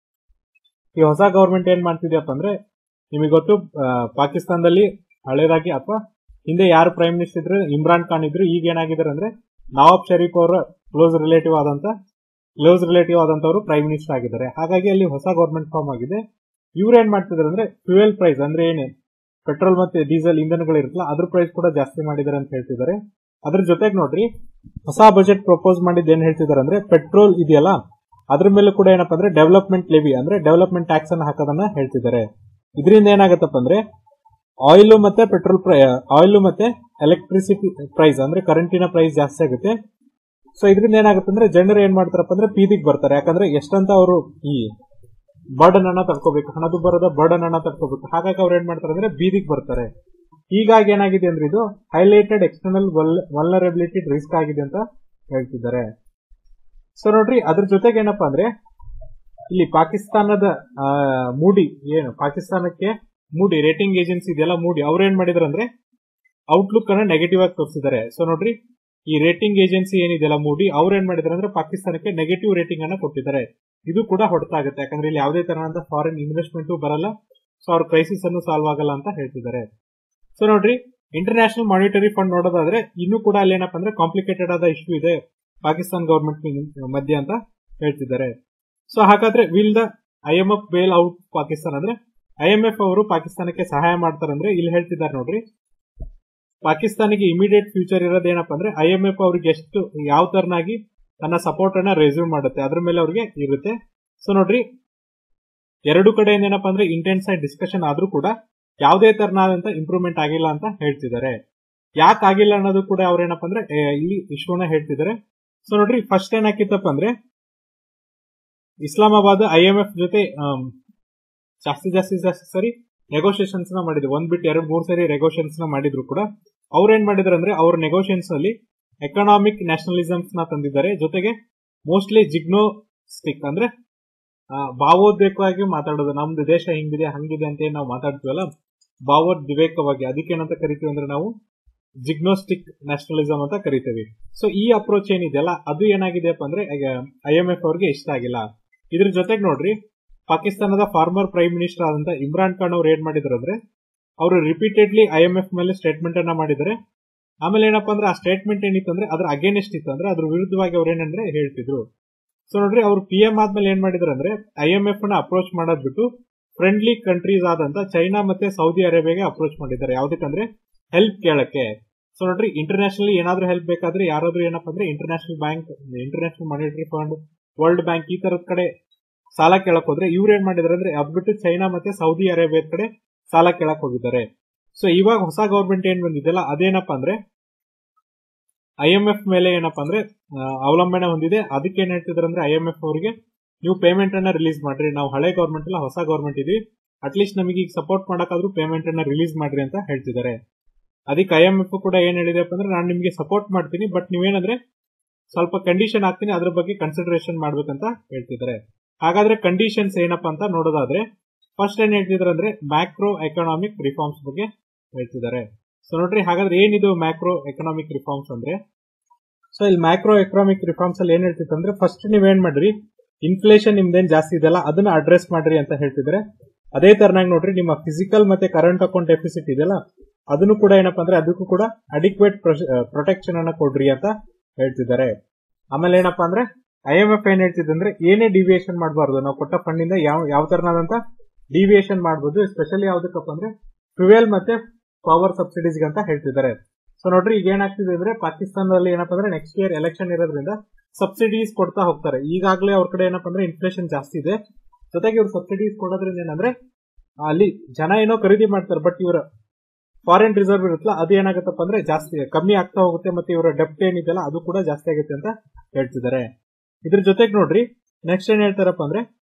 ಈ ಹೊಸ ಗವರ್ಮೆಂಟ್ ಏನ್ ಮಾಡ್ತಿದ್ಯಪ್ಪ ಅಂದ್ರೆ ನಿಮಗೆ ಗೊತ್ತು ಪಾಕಿಸ್ತಾನದಲ್ಲಿ ಹಳೇದಾಗಿ ಅಥವಾ ಹಿಂದೆ ಯಾರು ಪ್ರೈಮ್ ಮಿನಿಸ್ಟರ್ ಇದ್ರು ಇಮ್ರಾನ್ ಖಾನ್ ಇದ್ರು ಈಗ ಏನಾಗಿದ್ದಾರೆ ಅಂದ್ರೆ ನವಾಬ್ ಶರೀಫ್ ಅವರ ಕ್ಲೋಸ್ ರಿಲೇಟಿವ್ ಆದಂತ ಕ್ಲೋಸ್ ರಿಲೇಟಿವ್ ಆದಂತವರು ಪ್ರೈಮ್ ಮಿನಿಸ್ಟರ್ ಆಗಿದ್ದಾರೆ ಹಾಗಾಗಿ ಅಲ್ಲಿ ಹೊಸ ಗವರ್ಮೆಂಟ್ ಫಾರ್ಮ್ ಆಗಿದೆ ಇವ್ರು ಏನ್ ಮಾಡ್ತಿದ್ದಾರೆ ಅಂದ್ರೆ ಫ್ಯೂಯಲ್ ಪ್ರೈಸ್ ಅಂದ್ರೆ ಏನೇ ಪೆಟ್ರೋಲ್ ಮತ್ತೆ ಡೀಸೆಲ್ ಇಂಧನಗಳಿರುತ್ತಲ್ಲ ಅದ್ರ ಪ್ರೈಸ್ ಕೂಡ ಜಾಸ್ತಿ ಮಾಡಿದ್ದಾರೆ ಅಂತ ಹೇಳ್ತಿದ್ದಾರೆ ಅದ್ರ ಜೊತೆಗೆ ನೋಡ್ರಿ ಹೊಸ ಬಜೆಟ್ ಪ್ರಪೋಸ್ ಮಾಡಿದ್ದು ಏನ್ ಹೇಳ್ತಿದ್ದಾರೆ ಅಂದ್ರೆ ಪೆಟ್ರೋಲ್ ಇದೆಯಲ್ಲ ಅದ್ರ ಮೇಲೆ ಕೂಡ ಏನಪ್ಪಾ ಅಂದ್ರೆ ಡೆವಲಪ್ಮೆಂಟ್ ಲೆವಿ ಅಂದ್ರೆ ಡೆವಲಪ್ಮೆಂಟ್ ಟ್ಯಾಕ್ಸ್ ಅನ್ನ ಹಾಕೋದನ್ನ ಹೇಳ್ತಿದ್ದಾರೆ ಇದರಿಂದ ಏನಾಗತ್ತಪ್ಪ ಅಂದ್ರೆ ಆಯಿಲ್ ಮತ್ತೆ ಪೆಟ್ರೋಲ್ ಆಯಿಲ್ ಮತ್ತೆ ಎಲೆಕ್ಟ್ರಿಸಿಟಿ ಪ್ರೈಸ್ ಅಂದ್ರೆ ಕರೆಂಟಿನ ಪ್ರೈಸ್ ಜಾಸ್ತಿ ಆಗುತ್ತೆ ಸೊ ಇದರಿಂದ ಏನಾಗುತ್ತೆ ಅಂದ್ರೆ ಜನರು ಏನ್ ಮಾಡ್ತಾರಪ್ಪ ಅಂದ್ರೆ ಬೀದಿಗೆ ಬರ್ತಾರೆ ಯಾಕಂದ್ರೆ ಎಷ್ಟಂತ ಅವರು ಈ ಬರ್ಡನ್ ಅನ್ನ ತಡ್ಕೋಬೇಕು ಹಣದು ಬರದ ಬರ್ಡನ್ ಅನ್ನ ತಡ್ಕೋಬೇಕು ಹಾಗಾಗಿ ಅವ್ರು ಏನ್ ಮಾಡ್ತಾರೆ ಅಂದ್ರೆ ಬೀದಿಗೆ ಬರ್ತಾರೆ ಹೀಗಾಗಿ ಏನಾಗಿದೆ ಅಂದ್ರೆ ಇದು ಹೈಲೈಟೆಡ್ ಎಕ್ಸ್ಟರ್ನಲ್ ವಲ್ನರಬಿಲಿಟಿ ರಿಸ್ಕ್ ಆಗಿದೆ ಅಂತ ಹೇಳ್ತಿದ್ದಾರೆ ಸೊ ನೋಡ್ರಿ ಅದ್ರ ಜೊತೆಗೆ ಏನಪ್ಪಾ ಅಂದ್ರೆ ಇಲ್ಲಿ ಪಾಕಿಸ್ತಾನದ ಮೂಡಿ ಏನು ಪಾಕಿಸ್ತಾನಕ್ಕೆ ಮೂಡಿ ರೇಟಿಂಗ್ ಏಜೆನ್ಸಿ ಇದೆಯಲ್ಲ ಮೂಡಿ ಅವ್ರು ಏನ್ ಮಾಡಿದಾರೆ ಅಂದ್ರೆ ಔಟ್ಲುಕ್ ಅನ್ನ ನೆಗೆಟಿವ್ ಆಗಿ ತೋರಿಸಿದ್ದಾರೆ ಸೊ ನೋಡ್ರಿ ಈ ರೇಟಿಂಗ್ ಏಜೆನ್ಸಿ ಏನಿದೆಯಲ್ಲ ಮೂಡಿ ಅವ್ರು ಏನ್ ಮಾಡಿದಾರೆ ಅಂದ್ರೆ ಪಾಕಿಸ್ತಾನಕ್ಕೆ ನೆಗೆಟಿವ್ ರೇಟಿಂಗ್ ಅನ್ನ ಕೊಟ್ಟಿದ್ದಾರೆ ಇದು ಕೂಡ ಹೊಡೆತ ಆಗುತ್ತೆ ಯಾಕಂದ್ರೆ ಇಲ್ಲಿ ಯಾವುದೇ ತರಹದ ಫಾರಿನ್ ಇನ್ವೆಸ್ಟ್ಮೆಂಟ್ ಬರಲ್ಲ ಸೊ ಅವ್ರ ಕ್ರೈಸಿಸ್ ಅನ್ನು ಸಾಲ್ವ್ ಆಗಲ್ಲ ಅಂತ ಹೇಳ್ತಿದ್ದಾರೆ ಸೊ ನೋಡ್ರಿ ಇಂಟರ್ನ್ಯಾಷನಲ್ ಮಾನಿಟರಿ ಫಂಡ್ ನೋಡೋದಾದ್ರೆ ಇನ್ನೂ ಕೂಡ ಅಲ್ಲಿ ಏನಪ್ಪಾ ಅಂದ್ರೆ ಕಾಂಪ್ಲಿಕೇಟೆಡ್ ಆದ ಇಶ್ಯೂ ಇದೆ ಪಾಕಿಸ್ತಾನ ಗವರ್ಮೆಂಟ್ ಮಧ್ಯೆ ಅಂತ ಹೇಳ್ತಿದ್ದಾರೆ ಸೊ ಹಾಗಾದ್ರೆ will the I M F bail out Pakistan ಅಂದ್ರೆ ಐ ಎಂ ಎಫ್ ಅವರು ಪಾಕಿಸ್ತಾನಕ್ಕೆ ಸಹಾಯ ಮಾಡ್ತಾರಂದ್ರೆ ಇಲ್ಲಿ ಹೇಳ್ತಿದ್ದಾರೆ ನೋಡ್ರಿ ಪಾಕಿಸ್ತಾನಿಗೆ ಇಮಿಡಿಯೇಟ್ ಫ್ಯೂಚರ್ ಇರೋದು ಏನಪ್ಪಾ ಅಂದ್ರೆ ಐ ಎಂ ಎಫ್ ಅವ್ರಿಗೆ ಎಷ್ಟು ಯಾವ ತರನಾಗಿ ತನ್ನ ಸಪೋರ್ಟ್ ಅನ್ನ ರೆಸ್ಯೂಮ್ ಮಾಡುತ್ತೆ ಅದ್ರ ಮೇಲೆ ಅವ್ರಿಗೆ ಇರುತ್ತೆ ಸೊ ನೋಡ್ರಿ ಎರಡು ಕಡೆಯಿಂದ ಏನಪ್ಪಾ ಅಂದ್ರೆ ಇಂಟೆನ್ಸ್ ಆಗಿ ಡಿಸ್ಕಷನ್ ಆದ್ರೂ ಕೂಡ ಯಾವುದೇ ತರನಾದಂತ ಇಂಪ್ರೂವ್ಮೆಂಟ್ ಆಗಿಲ್ಲ ಅಂತ ಹೇಳ್ತಿದ್ದಾರೆ ಯಾಕೆ ಆಗಿಲ್ಲ ಅನ್ನೋದು ಕೂಡ ಅವ್ರೇನಪ್ಪ ಅಂದ್ರೆ ಇಲ್ಲಿ ಇಶ್ಯೂನ ಹೇಳ್ತಿದ್ದಾರೆ ಸೊ ನೋಡ್ರಿ ಫಸ್ಟ್ ಏನಾಕಿತ್ತಪ್ಪ ಅಂದ್ರೆ ಇಸ್ಲಾಮಾಬಾದ್ ಐ ಎಂ ಎಫ್ ಜೊತೆ ಜಾಸ್ತಿ ಜಾಸ್ತಿ ಜಾಸ್ತಿ ಸರಿ ನೆಗೋಷಿಯೇಷನ್ಸ್ ನ ಮಾಡಿದ್ರು ಒಂದ್ ಬಿಟ್ಟು ಎರಡು ಮೂರ್ ಸರಿ ನೆಗೋಷಿಯನ್ಸ್ ನ ಮಾಡಿದ್ರು ಕೂಡ ಅವ್ರು ಏನ್ ಮಾಡಿದ್ರು ಅಂದ್ರೆ ಅವ್ರ ನೆಗೋಷಿಯನ್ಸ್ ನಲ್ಲಿ ಎಕನಾಮಿಕ್ ನ್ಯಾಷನಲಿಸಮ್ಸ್ ನ ತಂದಿದ್ದಾರೆ ಜೊತೆಗೆ ಮೋಸ್ಟ್ಲಿ ಜಿಗ್ನೋಸ್ಟಿಕ್ ಅಂದ್ರೆ ಭಾವೋದ್ವೇಕವಾಗಿ ಮಾತಾಡೋದು ನಮ್ದು ದೇಶ ಹಿಂಗಿದೆ ಹಂಗಿದೆ ಅಂತ ನಾವು ಮಾತಾಡ್ತೀವಲ್ಲ ಭಾವೋದ್ವೇಕವಾಗಿ ಅದಕ್ಕೇನಂತ ಕರಿತೀವಿ ಅಂದ್ರೆ ನಾವು ಜಿಗ್ನೋಸ್ಟಿಕ್ ನ್ಯಾಷನಲಿಸಮ್ ಅಂತ ಕರಿತೀವಿ ಸೊ ಈ ಅಪ್ರೋಚ್ ಏನಿದೆಯಲ್ಲ ಅದು ಏನಾಗಿದೆಯಪ್ಪ ಅಂದ್ರೆ ಐ ಎಂ ಎಫ್ ಅವ್ರಿಗೆ ಇಷ್ಟ ಆಗಿಲ್ಲ ಇದ್ರ ಜೊತೆಗೆ ನೋಡ್ರಿ ಪಾಕಿಸ್ತಾನದ ಫಾರ್ಮರ್ ಪ್ರೈಮ್ ಮಿನಿಸ್ಟರ್ ಆದಂತ ಇಮ್ರಾನ್ ಖಾನ್ ಅವ್ರು ಏನ್ ಮಾಡಿದ್ರು ಅಂದ್ರೆ ಅವರು ರಿಪೀಟೆಡ್ಲಿ ಐ ಎಂ ಎಫ್ ಮೇಲೆ ಸ್ಟೇಟ್ಮೆಂಟ್ ಅನ್ನ ಮಾಡಿದ್ದಾರೆ ಆಮೇಲೆ ಏನಪ್ಪಾ ಅಂದ್ರೆ ಆ ಸ್ಟೇಟ್ಮೆಂಟ್ ಏನಿತ್ತು ಅಂದ್ರೆ ಅದ್ರ ಅಗೇನೆಸ್ಟ್ ಇತ್ತು ಅಂದ್ರೆ ಅದ್ರ ವಿರುದ್ಧವಾಗಿ ಅವ್ರು ಏನಂದ್ರೆ ಹೇಳ್ತಿದ್ರು ಸೊ ನೋಡ್ರಿ ಅವ್ರು ಪಿ ಎಂ ಆದ್ಮೇಲೆ ಏನ್ ಮಾಡಿದ್ರು ಅಂದ್ರೆ ಐ ಎಂ ಎಫ್ ನ ಅಪ್ರೋಚ್ ಮಾಡೋದ್ ಬಿಟ್ಟು ಫ್ರೆಂಡ್ಲಿ ಕಂಟ್ರೀಸ್ ಆದಂತ ಚೈನಾ ಮತ್ತೆ ಸೌದಿ ಅರೇಬಿಯಾಗೆ ಅಪ್ರೋಚ್ ಮಾಡಿದ್ದಾರೆ ಯಾವ್ದಕ್ಕಂದ್ರೆ ಹೆಲ್ಪ್ ಕೇಳಕ್ಕೆ ಸೊ ನೋಡ್ರಿ ಇಂಟರ್ನ್ಯಾಷನಲ್ ಏನಾದ್ರೂ ಹೆಲ್ಪ್ ಬೇಕಾದ್ರೆ ಯಾರಾದ್ರೂ ಏನಪ್ಪಾ ಅಂದ್ರೆ international bank international monetary fund world bank ಈ ತರದ ಕಡೆ ಸಾಲ ಕೇಳಕ್ ಹೋದ್ರೆ ಇವ್ರು ಏನ್ ಮಾಡಿದಾರೆ ಅಂದ್ರೆ ಅದ್ಬಿಟ್ಟು ಚೈನಾ ಮತ್ತೆ ಸೌದಿ ಅರೇಬಿಯಾದ ಕಡೆ ಸಾಲ ಕೇಳಕ್ ಹೋಗಿದ್ದಾರೆ ಸೊ ಇವಾಗ ಹೊಸ ಗವರ್ಮೆಂಟ್ ಏನ್ ಬಂದಿದೆಯಲ್ಲ ಅದೇನಪ್ಪ ಅಂದ್ರೆ ಐ ಎಂ ಎಫ್ ಮೇಲೆ ಏನಪ್ಪಾ ಅಂದ್ರೆ ಆ, ಅವಲಂಬನೆ ಹೊಂದಿದೆ ಅದಕ್ಕೆ ಏನ್ ಹೇಳ್ತಿದ್ರು ಅಂದ್ರೆ ಐ ಎಂ ಎಫ್ ಅವರಿಗೆ ನೀವು ಪೇಮೆಂಟ್ ಅನ್ನ ರಿಲೀಸ್ ಮಾಡ್ರಿ ನಾವು ಹಳೆ ಗೌರ್ಮೆಂಟ್ ಇಲ್ಲ ಹೊಸ ಗೌರ್ಮೆಂಟ್ ಇದೀವಿ ಅಟ್ಲೀಸ್ಟ್ ನಮಗೆ ಈಗ ಸಪೋರ್ಟ್ ಮಾಡಕ್ಕಾದ್ರೂ ಪೇಮೆಂಟ್ ಅನ್ನ ರಿಲೀಸ್ ಮಾಡ್ರಿ ಅಂತ ಹೇಳ್ತಿದ್ದಾರೆ ಅದಕ್ಕೆ ಐ ಎಂ ಎಫ್ ಕೂಡ ಏನ್ ಹೇಳಿದೆಪ್ಪ ಅಂದ್ರೆ ನಾನು ನಿಮಗೆ ಸಪೋರ್ಟ್ ಮಾಡ್ತೀನಿ ಬಟ್ ನೀವೇನಂದ್ರೆ ಸ್ವಲ್ಪ ಕಂಡೀಷನ್ ಹಾಕ್ತೀನಿ ಅದ್ರ ಬಗ್ಗೆ ಕನ್ಸಿಡರೇಷನ್ ಮಾಡ್ಬೇಕಂತ ಹೇಳ್ತಿದ್ದಾರೆ ಹಾಗಾದ್ರೆ ಕಂಡೀಷನ್ಸ್ ಏನಪ್ಪಾ ಅಂತ ನೋಡೋದಾದ್ರೆ ಫಸ್ಟ್ ಏನ್ ಹೇಳ್ತಿದ್ದಾರೆ ಅಂದ್ರೆ ಮ್ಯಾಕ್ರೋ ಎಕನಾಮಿಕ್ ರಿಫಾರ್ಮ್ಸ್ ಬಗ್ಗೆ ಹೇಳ್ತಿದ್ದಾರೆ ಸೊ ನೋಡ್ರಿ ಹಾಗಾದ್ರೆ ಏನಿದು ಮ್ಯಾಕ್ರೋ ಎಕನಾಮಿಕ್ ರಿಫಾರ್ಮ್ಸ್ ಅಂದ್ರೆ ಸೊ ಇಲ್ಲಿ ಮ್ಯಾಕ್ರೋ ಎಕನಾಮಿಕ್ ರಿಫಾರ್ಮ್ಸ್ ಅಲ್ಲಿ ಏನ್ ಹೇಳ್ತಿತ್ತು ಅಂದ್ರೆ ಫಸ್ಟ್ ನೀವೇನ್ ಮಾಡ್ರಿ ಇನ್ಫ್ಲೇಷನ್ ನಿಮ್ದೇನ್ ಜಾಸ್ತಿ ಇದೆಯಲ್ಲ ಅದನ್ನ ಅಡ್ರೆಸ್ ಮಾಡ್ರಿ ಅಂತ ಹೇಳ್ತಿದ್ದಾರೆ ಅದೇ ತರನಾಗಿ ನೋಡ್ರಿ ನಿಮ್ಮ ಫಿಸಿಕಲ್ ಮತ್ತೆ ಕರೆಂಟ್ ಅಕೌಂಟ್ ಡೆಫಿಸಿಟ್ ಇದೆಯಲ್ಲ ಅದನ್ನು ಕೂಡ ಏನಪ್ಪಾ ಅಂದ್ರೆ ಅದಕ್ಕೂ ಕೂಡ ಅಡಿಕ್ವೇಟ್ ಪ್ರೊಟೆಕ್ಷನ್ ಅನ್ನ ಕೊಡ್ರಿ ಅಂತ ಹೇಳ್ತಿದ್ದಾರೆ ಆಮೇಲೆ ಏನಪ್ಪಾ ಅಂದ್ರೆ ಐ ಎಂ ಎಫ್ ಏನ್ ಹೇಳ್ತಿದೆ ಅಂದ್ರೆ ಏನೇ ಡಿವಿಯೇಷನ್ ಮಾಡಬಾರ್ದು ನಾವು ಕೊಟ್ಟ ಫಂಡ್ ಇಂದ ಯಾವ ಯಾವ ತರನಾದಂತ ಡಿವಿಯೇಷನ್ ಮಾಡಬಹುದು ಎಸ್ಪೆಷಲಿ ಯಾವ್ದಕ್ಕಪ್ಪ ಅಂದ್ರೆ ಫ್ಯೂಯಲ್ ಮತ್ತೆ ಪವರ್ ಸಬ್ಸಿಡೀಸ್ ಅಂತ ಹೇಳ್ತಿದ್ದಾರೆ ಸೊ ನೋಡ್ರಿ ಈಗ ಏನಾಗ್ತಿದೆ ಅಂದ್ರೆ ಪಾಕಿಸ್ತಾನದಲ್ಲಿ ಏನಪ್ಪಾ ಅಂದ್ರೆ ನೆಕ್ಸ್ಟ್ ಇಯರ್ ಎಲೆಕ್ಷನ್ ಇರೋದ್ರಿಂದ ಸಬ್ಸಿಡೀಸ್ ಕೊಡ್ತಾ ಹೋಗ್ತಾರೆ ಈಗಾಗಲೇ ಅವ್ರ ಕಡೆ ಏನಪ್ಪಾ ಅಂದ್ರೆ ಇನ್ಫ್ಲೇಷನ್ ಜಾಸ್ತಿ ಇದೆ ಜೊತೆಗೆ ಇವ್ರು ಸಬ್ಸಿಡೀಸ್ ಕೊಡೋದ್ರಿಂದ ಏನಂದ್ರೆ ಅಲ್ಲಿ ಜನ ಏನೋ ಖರೀದಿ ಮಾಡ್ತಾರೆ ಬಟ್ ಇವರ ಫಾರಿನ್ ರಿಸರ್ವ್ ಇರುತ್ತಲ್ಲ ಅದು ಏನಾಗುತ್ತಪ್ಪ ಅಂದ್ರೆ ಜಾಸ್ತಿ ಕಮ್ಮಿ ಆಗ್ತಾ ಹೋಗುತ್ತೆ ಮತ್ತೆ ಇವರ ಡೆಪ್ಟ್ ಏನಿದೆಯಲ್ಲ ಅದು ಕೂಡ ಜಾಸ್ತಿ ಆಗುತ್ತೆ ಅಂತ ಹೇಳ್ತಿದ್ದಾರೆ ಇದ್ರ ಜೊತೆಗೆ ನೋಡ್ರಿ ನೆಕ್ಸ್ಟ್ ಏನ್ ಹೇಳ್ತಾರಪ್ಪ ಅಂದ್ರೆ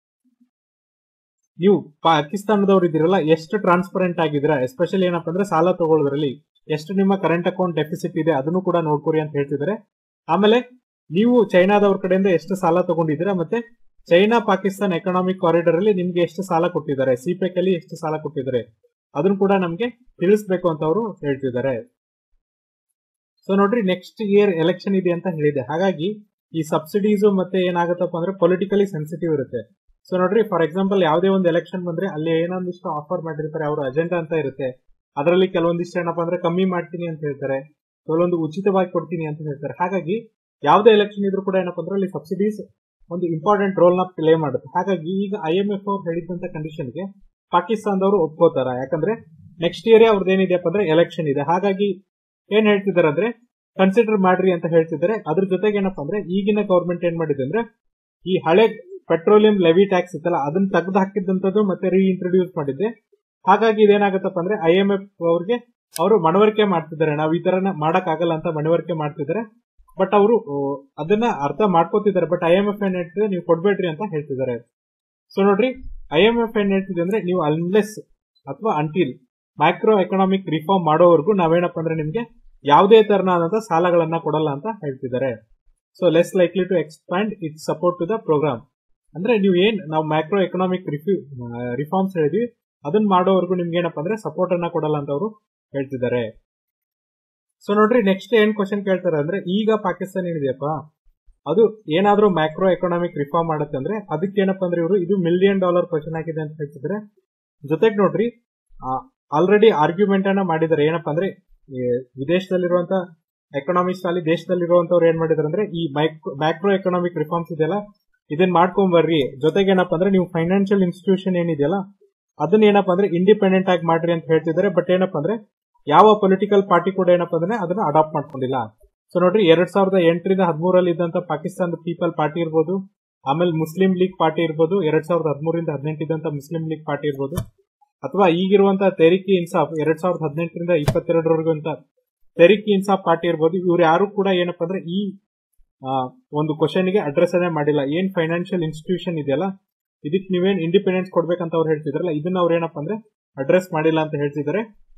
ನೀವು ಪಾಕಿಸ್ತಾನದವ್ರು ಇದ್ದೀರಲ್ಲ ಎಷ್ಟು ಟ್ರಾನ್ಸ್ಪರೆಂಟ್ ಆಗಿದ್ದೀರಾ ಎಸ್ಪೆಷಲಿ ಏನಪ್ಪ ಅಂದ್ರೆ ಸಾಲ ತಗೊಳ್ಳೋದ್ರಲ್ಲಿ ಎಷ್ಟು ನಿಮ್ಮ ಕರೆಂಟ್ ಅಕೌಂಟ್ ಡೆಫಿಸಿಟ್ ಇದೆ ಅದನ್ನು ಕೂಡ ನೋಡ್ಕೊರಿ ಅಂತ ಹೇಳ್ತಿದ್ದಾರೆ ಆಮೇಲೆ ನೀವು ಚೈನಾದವ್ರ ಕಡೆಯಿಂದ ಎಷ್ಟು ಸಾಲ ತಗೊಂಡಿದ್ದೀರಾ ಮತ್ತೆ ಚೈನಾ ಪಾಕಿಸ್ತಾನ ಎಕನಾಮಿಕ್ ಕಾರಿಡಾರ್ ಅಲ್ಲಿ ನಿಮ್ಗೆ ಎಷ್ಟು ಸಾಲ ಕೊಟ್ಟಿದ್ದಾರೆ ಸಿಪೆಕ್ ಅಲ್ಲಿ ಎಷ್ಟು ಸಾಲ ಕೊಟ್ಟಿದ್ದಾರೆ ಅದನ್ನು ಕೂಡ ನಮ್ಗೆ ತಿಳಿಸ್ಬೇಕು ಅಂತ ಅವರು ಹೇಳ್ತಿದ್ದಾರೆ ಸೊ ನೋಡ್ರಿ ನೆಕ್ಸ್ಟ್ ಇಯರ್ ಎಲೆಕ್ಷನ್ ಇದೆ ಅಂತ ಹೇಳಿದೆ ಹಾಗಾಗಿ ಈ ಸಬ್ಸಿಡೀಸ್ ಮತ್ತೆ ಏನಾಗುತ್ತಪ್ಪ ಅಂದ್ರೆ ಪೊಲಿಟಿಕಲಿ ಸೆನ್ಸಿಟಿವ್ ಇರುತ್ತೆ ಸೊ ನೋಡ್ರಿ ಫಾರ್ ಎಕ್ಸಾಂಪಲ್ ಯಾವುದೇ ಒಂದು ಎಲೆಕ್ಷನ್ ಬಂದ್ರೆ ಅಲ್ಲಿ ಏನೊಂದಿಷ್ಟು ಆಫರ್ ಮಾಡಿರ್ತಾರೆ ಅವ್ರ ಅಜೆಂಡಾ ಅಂತ ಇರುತ್ತೆ ಅದರಲ್ಲಿ ಕೆಲವೊಂದಿಷ್ಟು ಏನಪ್ಪಾ ಅಂದ್ರೆ ಕಮ್ಮಿ ಮಾಡ್ತೀನಿ ಅಂತ ಹೇಳ್ತಾರೆ ಕೆಲವೊಂದು ಉಚಿತವಾಗಿ ಕೊಡ್ತೀನಿ ಅಂತ ಹೇಳ್ತಾರೆ ಹಾಗಾಗಿ ಯಾವುದೇ ಎಲೆಕ್ಷನ್ ಇದ್ರೂ ಕೂಡ ಏನಪ್ಪಾ ಅಂದ್ರೆ ಅಲ್ಲಿ ಸಬ್ಸಿಡೀಸ್ ಒಂದು ಇಂಪಾರ್ಟೆಂಟ್ ರೋಲ್ ನ ಪ್ಲೇ ಮಾಡುತ್ತೆ ಹಾಗಾಗಿ ಈಗ ಐ ಎಂ ಎಫ್ ಅವ್ರು ಹೇಳಿದಂತ ಕಂಡೀಷನ್ಗೆ ಪಾಕಿಸ್ತಾನದವರು ಒಪ್ಕೋತಾರ ಯಾಕಂದ್ರೆ ನೆಕ್ಸ್ಟ್ ಇಯರ್ ಅವ್ರದ್ದು ಏನಿದೆಯಪ್ಪ ಅಂದ್ರೆ ಎಲೆಕ್ಷನ್ ಇದೆ ಹಾಗಾಗಿ ಏನ್ ಹೇಳ್ತಿದ್ದಾರೆ ಅಂದ್ರೆ ಕನ್ಸಿಡರ್ ಮಾಡ್ರಿ ಅಂತ ಹೇಳ್ತಿದ್ದಾರೆ ಅದ್ರ ಜೊತೆಗೆ ಏನಪ್ಪಾ ಅಂದ್ರೆ ಈಗಿನ ಗೌರ್ಮೆಂಟ್ ಏನ್ ಮಾಡಿದೆ ಅಂದ್ರೆ ಈ ಹಳೆ ಪೆಟ್ರೋಲಿಯಂ ಲೆವಿ ಟ್ಯಾಕ್ಸ್ ಇತ್ತಲ್ಲ ಅದನ್ನ ತೆಗೆದು ಹಾಕಿದ್ದಂತದ್ದು ಮತ್ತೆ ರೀಇಂಟ್ರೊಡ್ಯೂಸ್ ಮಾಡಿದ್ದೆ ಹಾಗಾಗಿ ಇದೇನಾಗತ್ತಪ್ಪ ಅಂದ್ರೆ ಐ ಎಂ ಎಫ್ ಅವ್ರಿಗೆ ಅವರು ಮನವರಿಕೆ ಮಾಡ್ತಿದ್ದಾರೆ ನಾವು ಈ ತರ ಮಾಡಕ್ ಆಗಲ್ಲ ಅಂತ ಮನವರಿಕೆ ಮಾಡ್ತಿದ್ದಾರೆ ಬಟ್ ಅವರು ಅದನ್ನ ಅರ್ಥ ಮಾಡ್ಕೋತಿದ್ದಾರೆ ಬಟ್ ಐ ಎಂ ಎಫ್ ಏನ್ ಹೇಳ್ತಿದೆ ನೀವು ಕೊಡ್ಬೇಡ್ರಿ ಅಂತ ಹೇಳ್ತಿದ್ದಾರೆ ಸೊ ನೋಡ್ರಿ ಐ ಎಂ ಎಫ್ ಏನ್ ಹೇಳ್ತಿದೆ ಅಂದ್ರೆ ನೀವು ಅನ್ಲೆಸ್ ಅಥವಾ ಅಂಟಿಲ್ ಮೈಕ್ರೋ ಎಕನಾಮಿಕ್ ರಿಫಾರ್ಮ್ ಮಾಡೋವರೆಗೂ ನಾವೇನಪ್ಪ ಅಂದ್ರೆ ನಿಮ್ಗೆ ಯಾವುದೇ ತರನಾದಂತ ಸಾಲಗಳನ್ನ ಕೊಡಲ್ಲ ಅಂತ ಹೇಳ್ತಿದ್ದಾರೆ so less likely to expand it support to the program ಅಂದ್ರೆ ನೀವು ಏನ್ ನಾವು ಮೈಕ್ರೋ ಎಕನಾಮಿಕ್ ರಿಫ್ಯೂ ರಿಫಾರ್ಮ್ಸ್ ಹೇಳಿದ್ವಿ ಅದನ್ನ ಮಾಡೋವರೆಗೂ ನಿಮ್ಗೆ ಏನಪ್ಪಾ ಅಂದ್ರೆ ಸಪೋರ್ಟ್ ಅನ್ನ ಕೊಡಲ್ಲ ಅಂತ ಅವರು ಹೇಳ್ತಿದ್ದಾರೆ ಸೊ ನೋಡ್ರಿ ನೆಕ್ಸ್ಟ್ ಏನ್ ಕ್ವಶನ್ ಕೇಳ್ತಾರೆ ಅಂದ್ರೆ ಈಗ ಪಾಕಿಸ್ತಾನ ಏನಿದೆಯಪ್ಪ ಅದು ಏನಾದ್ರೂ ಮ್ಯಾಕ್ರೋ ಎಕನಾಮಿಕ್ ರಿಫಾರ್ಮ್ ಮಾಡುತ್ತೆ ಅಂದ್ರೆ ಅದಕ್ಕೆ ಏನಪ್ಪಾ ಅಂದ್ರೆ ಇವರು ಇದು ಮಿಲಿಯನ್ ಡಾಲರ್ ಕ್ವಶನ್ ಆಗಿದೆ ಅಂತ ಹೇಳ್ತಿದ್ರೆ ಜೊತೆಗೆ ನೋಡ್ರಿ ಆಲ್ರೆಡಿ ಆರ್ಗ್ಯುಮೆಂಟ್ ಅನ್ನ ಮಾಡಿದ್ದಾರೆ ಏನಪ್ಪಾ ಅಂದ್ರೆ ಈ ವಿದೇಶದಲ್ಲಿರುವಂತ ಎಕನಾಮಿಕ್ಸ್ ಅಲ್ಲಿ ದೇಶದಲ್ಲಿರುವಂತವ್ರು ಏನ್ ಮಾಡಿದಾರೆ ಅಂದ್ರೆ ಈ ಮ್ಯಾಕ್ರೋ ಎಕನಾಮಿಕ್ ರಿಫಾರ್ಮ್ಸ್ ಇದೆಯಲ್ಲ ಇದನ್ನ ಮಾಡ್ಕೊಂಡ್ ಬರ್ರಿ ಜೊತೆಗೆ ಏನಪ್ಪಾ ಅಂದ್ರೆ ನೀವು ಫೈನಾನ್ಷಿಯಲ್ ಇನ್ಸ್ಟಿಟ್ಯೂಷನ್ ಏನಿದೆಯಲ್ಲ ಅದನ್ನ ಏನಪ್ಪಾ ಅಂದ್ರೆ ಇಂಡಿಪೆಂಡೆಂಟ್ ಆಗಿ ಮಾಡ್ರಿ ಅಂತ ಹೇಳ್ತಿದ್ದಾರೆ ಬಟ್ ಏನಪ್ಪಾ ಅಂದ್ರೆ ಯಾವ ಪೊಲಿಟಿಕಲ್ ಪಾರ್ಟಿ ಕೂಡ ಏನಪ್ಪಾ ಅಂದ್ರೆ ಅದನ್ನ ಅಡಾಪ್ಟ್ ಮಾಡ್ಕೊಂಡಿಲ್ಲ ಸೊ ನೋಡ್ರಿ ಎರಡ್ ಸಾವಿರದ ಎಂಟರಿಂದ ಹದಿಮೂರಲ್ಲಿ ಇದ್ದಂತ ಪಾಕಿಸ್ತಾನದ ಪೀಪಲ್ ಪಾರ್ಟಿ ಇರ್ಬೋದು ಆಮೇಲೆ ಮುಸ್ಲಿಂ ಲೀಗ್ ಪಾರ್ಟಿ ಇರ್ಬೋದು ಎರಡ್ ಸಾವಿರದ ಹದಿಮೂರಿಂದ ಹದಿನೆಂಟು ಇದ್ದಂತ ಮುಸ್ಲಿಂ ಲೀಗ್ ಪಾರ್ಟಿ ಇರ್ಬೋದು ಅಥವಾ ಈಗಿರುವಂತಹ ತೆರಿಕಿ ಇನ್ಸಾಫ್ ಎರಡ್ ಸಾವಿರದ ಹದಿನೆಂಟರಿಂದ ಇಪ್ಪತ್ತೆರಡರವರೆಗೂ ಅಂತ ತೆರಿಕಿ ಇನ್ಸಾಫ್ ಪಾರ್ಟಿ ಇರ್ಬೋದು ಇವ್ರು ಯಾರು ಕೂಡ ಏನಪ್ಪಾ ಅಂದ್ರೆ ಈ ಒಂದು ಕ್ವಶನ್ ಗೆ ಅಡ್ರೆಸ್ ಅದೇ ಮಾಡಿಲ್ಲ ಏನ್ ಫೈನಾನ್ಷಿಯಲ್ ಇನ್ಸ್ಟಿಟ್ಯೂಷನ್ ಇದೆಯಲ್ಲ ಇದಕ್ಕೆ ನೀವೇನ್ ಇಂಡಿಪೆಂಡೆನ್ಸ್ ಕೊಡ್ಬೇಕಂತ ಅವ್ರು ಹೇಳ್ತಿದ್ರಲ್ಲ ಇದನ್ನ ಅವ್ರು ಏನಪ್ಪಾ ಅಂದ್ರೆ ಅಡ್ರೆಸ್ ಮಾಡಿಲ್ಲ ಅಂತ ಹೇಳ್ತಿದ್ದಾರೆ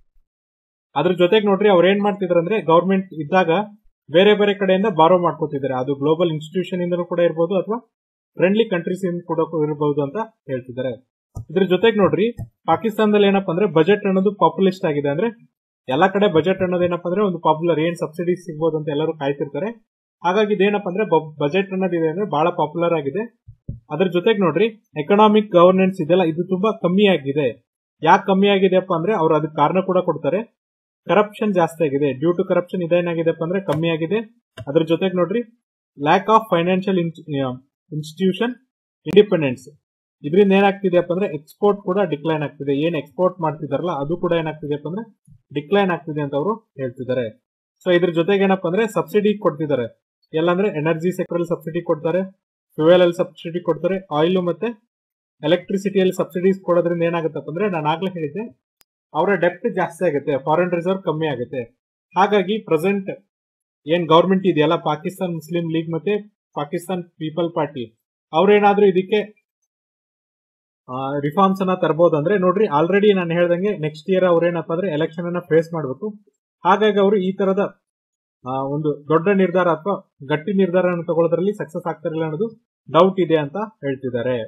ಅದ್ರ ಜೊತೆಗೆ ನೋಡ್ರಿ ಅವ್ರು ಏನ್ ಮಾಡ್ತಿದ್ರು ಅಂದ್ರೆ ಗವರ್ಮೆಂಟ್ ಇದ್ದಾಗ ಬೇರೆ ಬೇರೆ ಕಡೆಯಿಂದ ಬಾರೋ ಮಾಡ್ಕೋತಿದ್ದಾರೆ ಅದು ಗ್ಲೋಬಲ್ ಇನ್ಸ್ಟಿಟ್ಯೂಷನ್ ಇಂದಲೂ ಕೂಡ ಇರ್ಬೋದು ಅಥವಾ ಫ್ರೆಂಡ್ಲಿ ಕಂಟ್ರೀಸ್ ಇಂದ ಕೂಡ ಇರಬಹುದು ಅಂತ ಹೇಳ್ತಿದ್ದಾರೆ ಇದ್ರ ಜೊತೆಗೆ ನೋಡ್ರಿ ಪಾಕಿಸ್ತಾನದಲ್ಲಿ ಏನಪ್ಪಾ ಅಂದ್ರೆ ಬಜೆಟ್ ಅನ್ನೋದು ಪಾಪ್ಯುಲಿಸ್ಟ್ ಆಗಿದೆ ಅಂದ್ರೆ ಎಲ್ಲಾ ಕಡೆ ಬಜೆಟ್ ಅನ್ನೋದು ಏನಪ್ಪಾ ಅಂದ್ರೆ ಒಂದು ಪಾಪ್ಯುಲರ್ ಏನ್ ಸಬ್ಸಿಡೀಸ್ ಸಿಗ್ಬೋದು ಅಂತ ಎಲ್ಲರೂ ಕಾಯ್ತಿರ್ತಾರೆ ಹಾಗಾಗಿ ಇದೇನಪ್ಪ ಅಂದ್ರೆ ಬಜೆಟ್ ಅನ್ನೋದಿದೆ ಅಂದ್ರೆ ಬಹಳ ಪಾಪ್ಯುಲರ್ ಆಗಿದೆ ಅದ್ರ ಜೊತೆಗೆ ನೋಡ್ರಿ ಎಕನಾಮಿಕ್ ಗವರ್ನೆನ್ಸ್ ಇದೆಲ್ಲ ಇದು ತುಂಬಾ ಕಮ್ಮಿ ಆಗಿದೆ ಯಾಕೆ ಕಮ್ಮಿ ಆಗಿದೆಯಪ್ಪ ಅಂದ್ರೆ ಅವ್ರು ಅದಕ್ಕೆ ಕಾರಣ ಕೂಡ ಕೊಡ್ತಾರೆ ಕರಪ್ಷನ್ ಜಾಸ್ತಿ ಆಗಿದೆ ಡ್ಯೂ ಟು ಕರಪ್ಷನ್ ಇದೇನಾಗಿದೆಪ್ಪ ಅಂದ್ರೆ ಕಮ್ಮಿ ಆಗಿದೆ ಅದ್ರ ಜೊತೆಗೆ ನೋಡ್ರಿ lack of financial institution independence ಇದರಿಂದ ಏನಾಗ್ತಿದೆಯಪ್ಪ ಅಂದ್ರೆ ಎಕ್ಸ್ಪೋರ್ಟ್ ಕೂಡ ಡಿಕ್ಲೈನ್ ಆಗ್ತಿದೆ ಏನ್ ಎಕ್ಸ್ಪೋರ್ಟ್ ಮಾಡ್ತಿದಾರಲ್ಲ ಅದು ಕೂಡ ಏನಾಗ್ತಿದೆಯಪ್ಪ ಅಂದ್ರೆ ಡಿಕ್ಲೈನ್ ಆಗ್ತಿದೆ ಅಂತ ಅವರು ಹೇಳ್ತಿದ್ದಾರೆ ಸೊ ಇದ್ರ ಜೊತೆಗೆ ಏನಪ್ಪಾ ಅಂದ್ರೆ ಸಬ್ಸಿಡಿ ಕೊಡ್ತಿದ್ದಾರೆ ಎಲ್ಲಂದ್ರೆ ಎನರ್ಜಿ ಸೆಕ್ಟರ್ ಅಲ್ಲಿ ಸಬ್ಸಿಡಿ ಕೊಡ್ತಾರೆ ಫ್ಯೂಯಲ್ ಅಲ್ಲಿ ಸಬ್ಸಿಡಿ ಕೊಡ್ತಾರೆ ಆಯಿಲ್ ಮತ್ತೆ ಎಲೆಕ್ಟ್ರಿಸಿಟಿಯಲ್ಲಿ ಸಬ್ಸಿಡೀಸ್ ಕೊಡೋದ್ರಿಂದ ಏನಾಗುತ್ತಪ್ಪ ಅಂದ್ರೆ ನಾನು ಆಗ್ಲೇ ಹೇಳಿದ್ದೆ ಅವರ ಡೆಪ್ಟ್ ಜಾಸ್ತಿ ಆಗುತ್ತೆ ಫಾರಿನ್ ರಿಸರ್ವ್ ಕಮ್ಮಿ ಆಗುತ್ತೆ ಹಾಗಾಗಿ ಪ್ರೆಸೆಂಟ್ ಏನ್ ಗೌರ್ಮೆಂಟ್ ಇದೆಯಲ್ಲ ಪಾಕಿಸ್ತಾನ್ ಮುಸ್ಲಿಂ ಲೀಗ್ ಮತ್ತೆ ಪಾಕಿಸ್ತಾನ್ ಪೀಪಲ್ ಪಾರ್ಟಿ ಅವ್ರೇನಾದ್ರೂ ಇದಕ್ಕೆ ರಿಫಾರ್ಮ್ಸ್ ಅನ್ನ ತರಬಹುದು ಅಂದ್ರೆ ನೋಡ್ರಿ ಆಲ್ರೆಡಿ ನಾನು ಹೇಳ್ದಂಗೆ ನೆಕ್ಸ್ಟ್ ಇಯರ್ ಅವ್ರೇನಪ್ಪ ಅಂದ್ರೆ ಎಲೆಕ್ಷನ್ ಅನ್ನ ಫೇಸ್ ಮಾಡಬೇಕು ಹಾಗಾಗಿ ಅವರು ಈ ತರದ ಆ, ಒಂದು ದೊಡ್ಡ ನಿರ್ಧಾರ ಅಥವಾ ಗಟ್ಟಿ ನಿರ್ಧಾರ ತಗೊಳ್ಳೋದ್ರಲ್ಲಿ ಸಕ್ಸಸ್ ಆಗ್ತಾರಿಲ್ಲ ಅನ್ನೋದು ಡೌಟ್ ಇದೆ ಅಂತ ಹೇಳ್ತಿದ್ದಾರೆ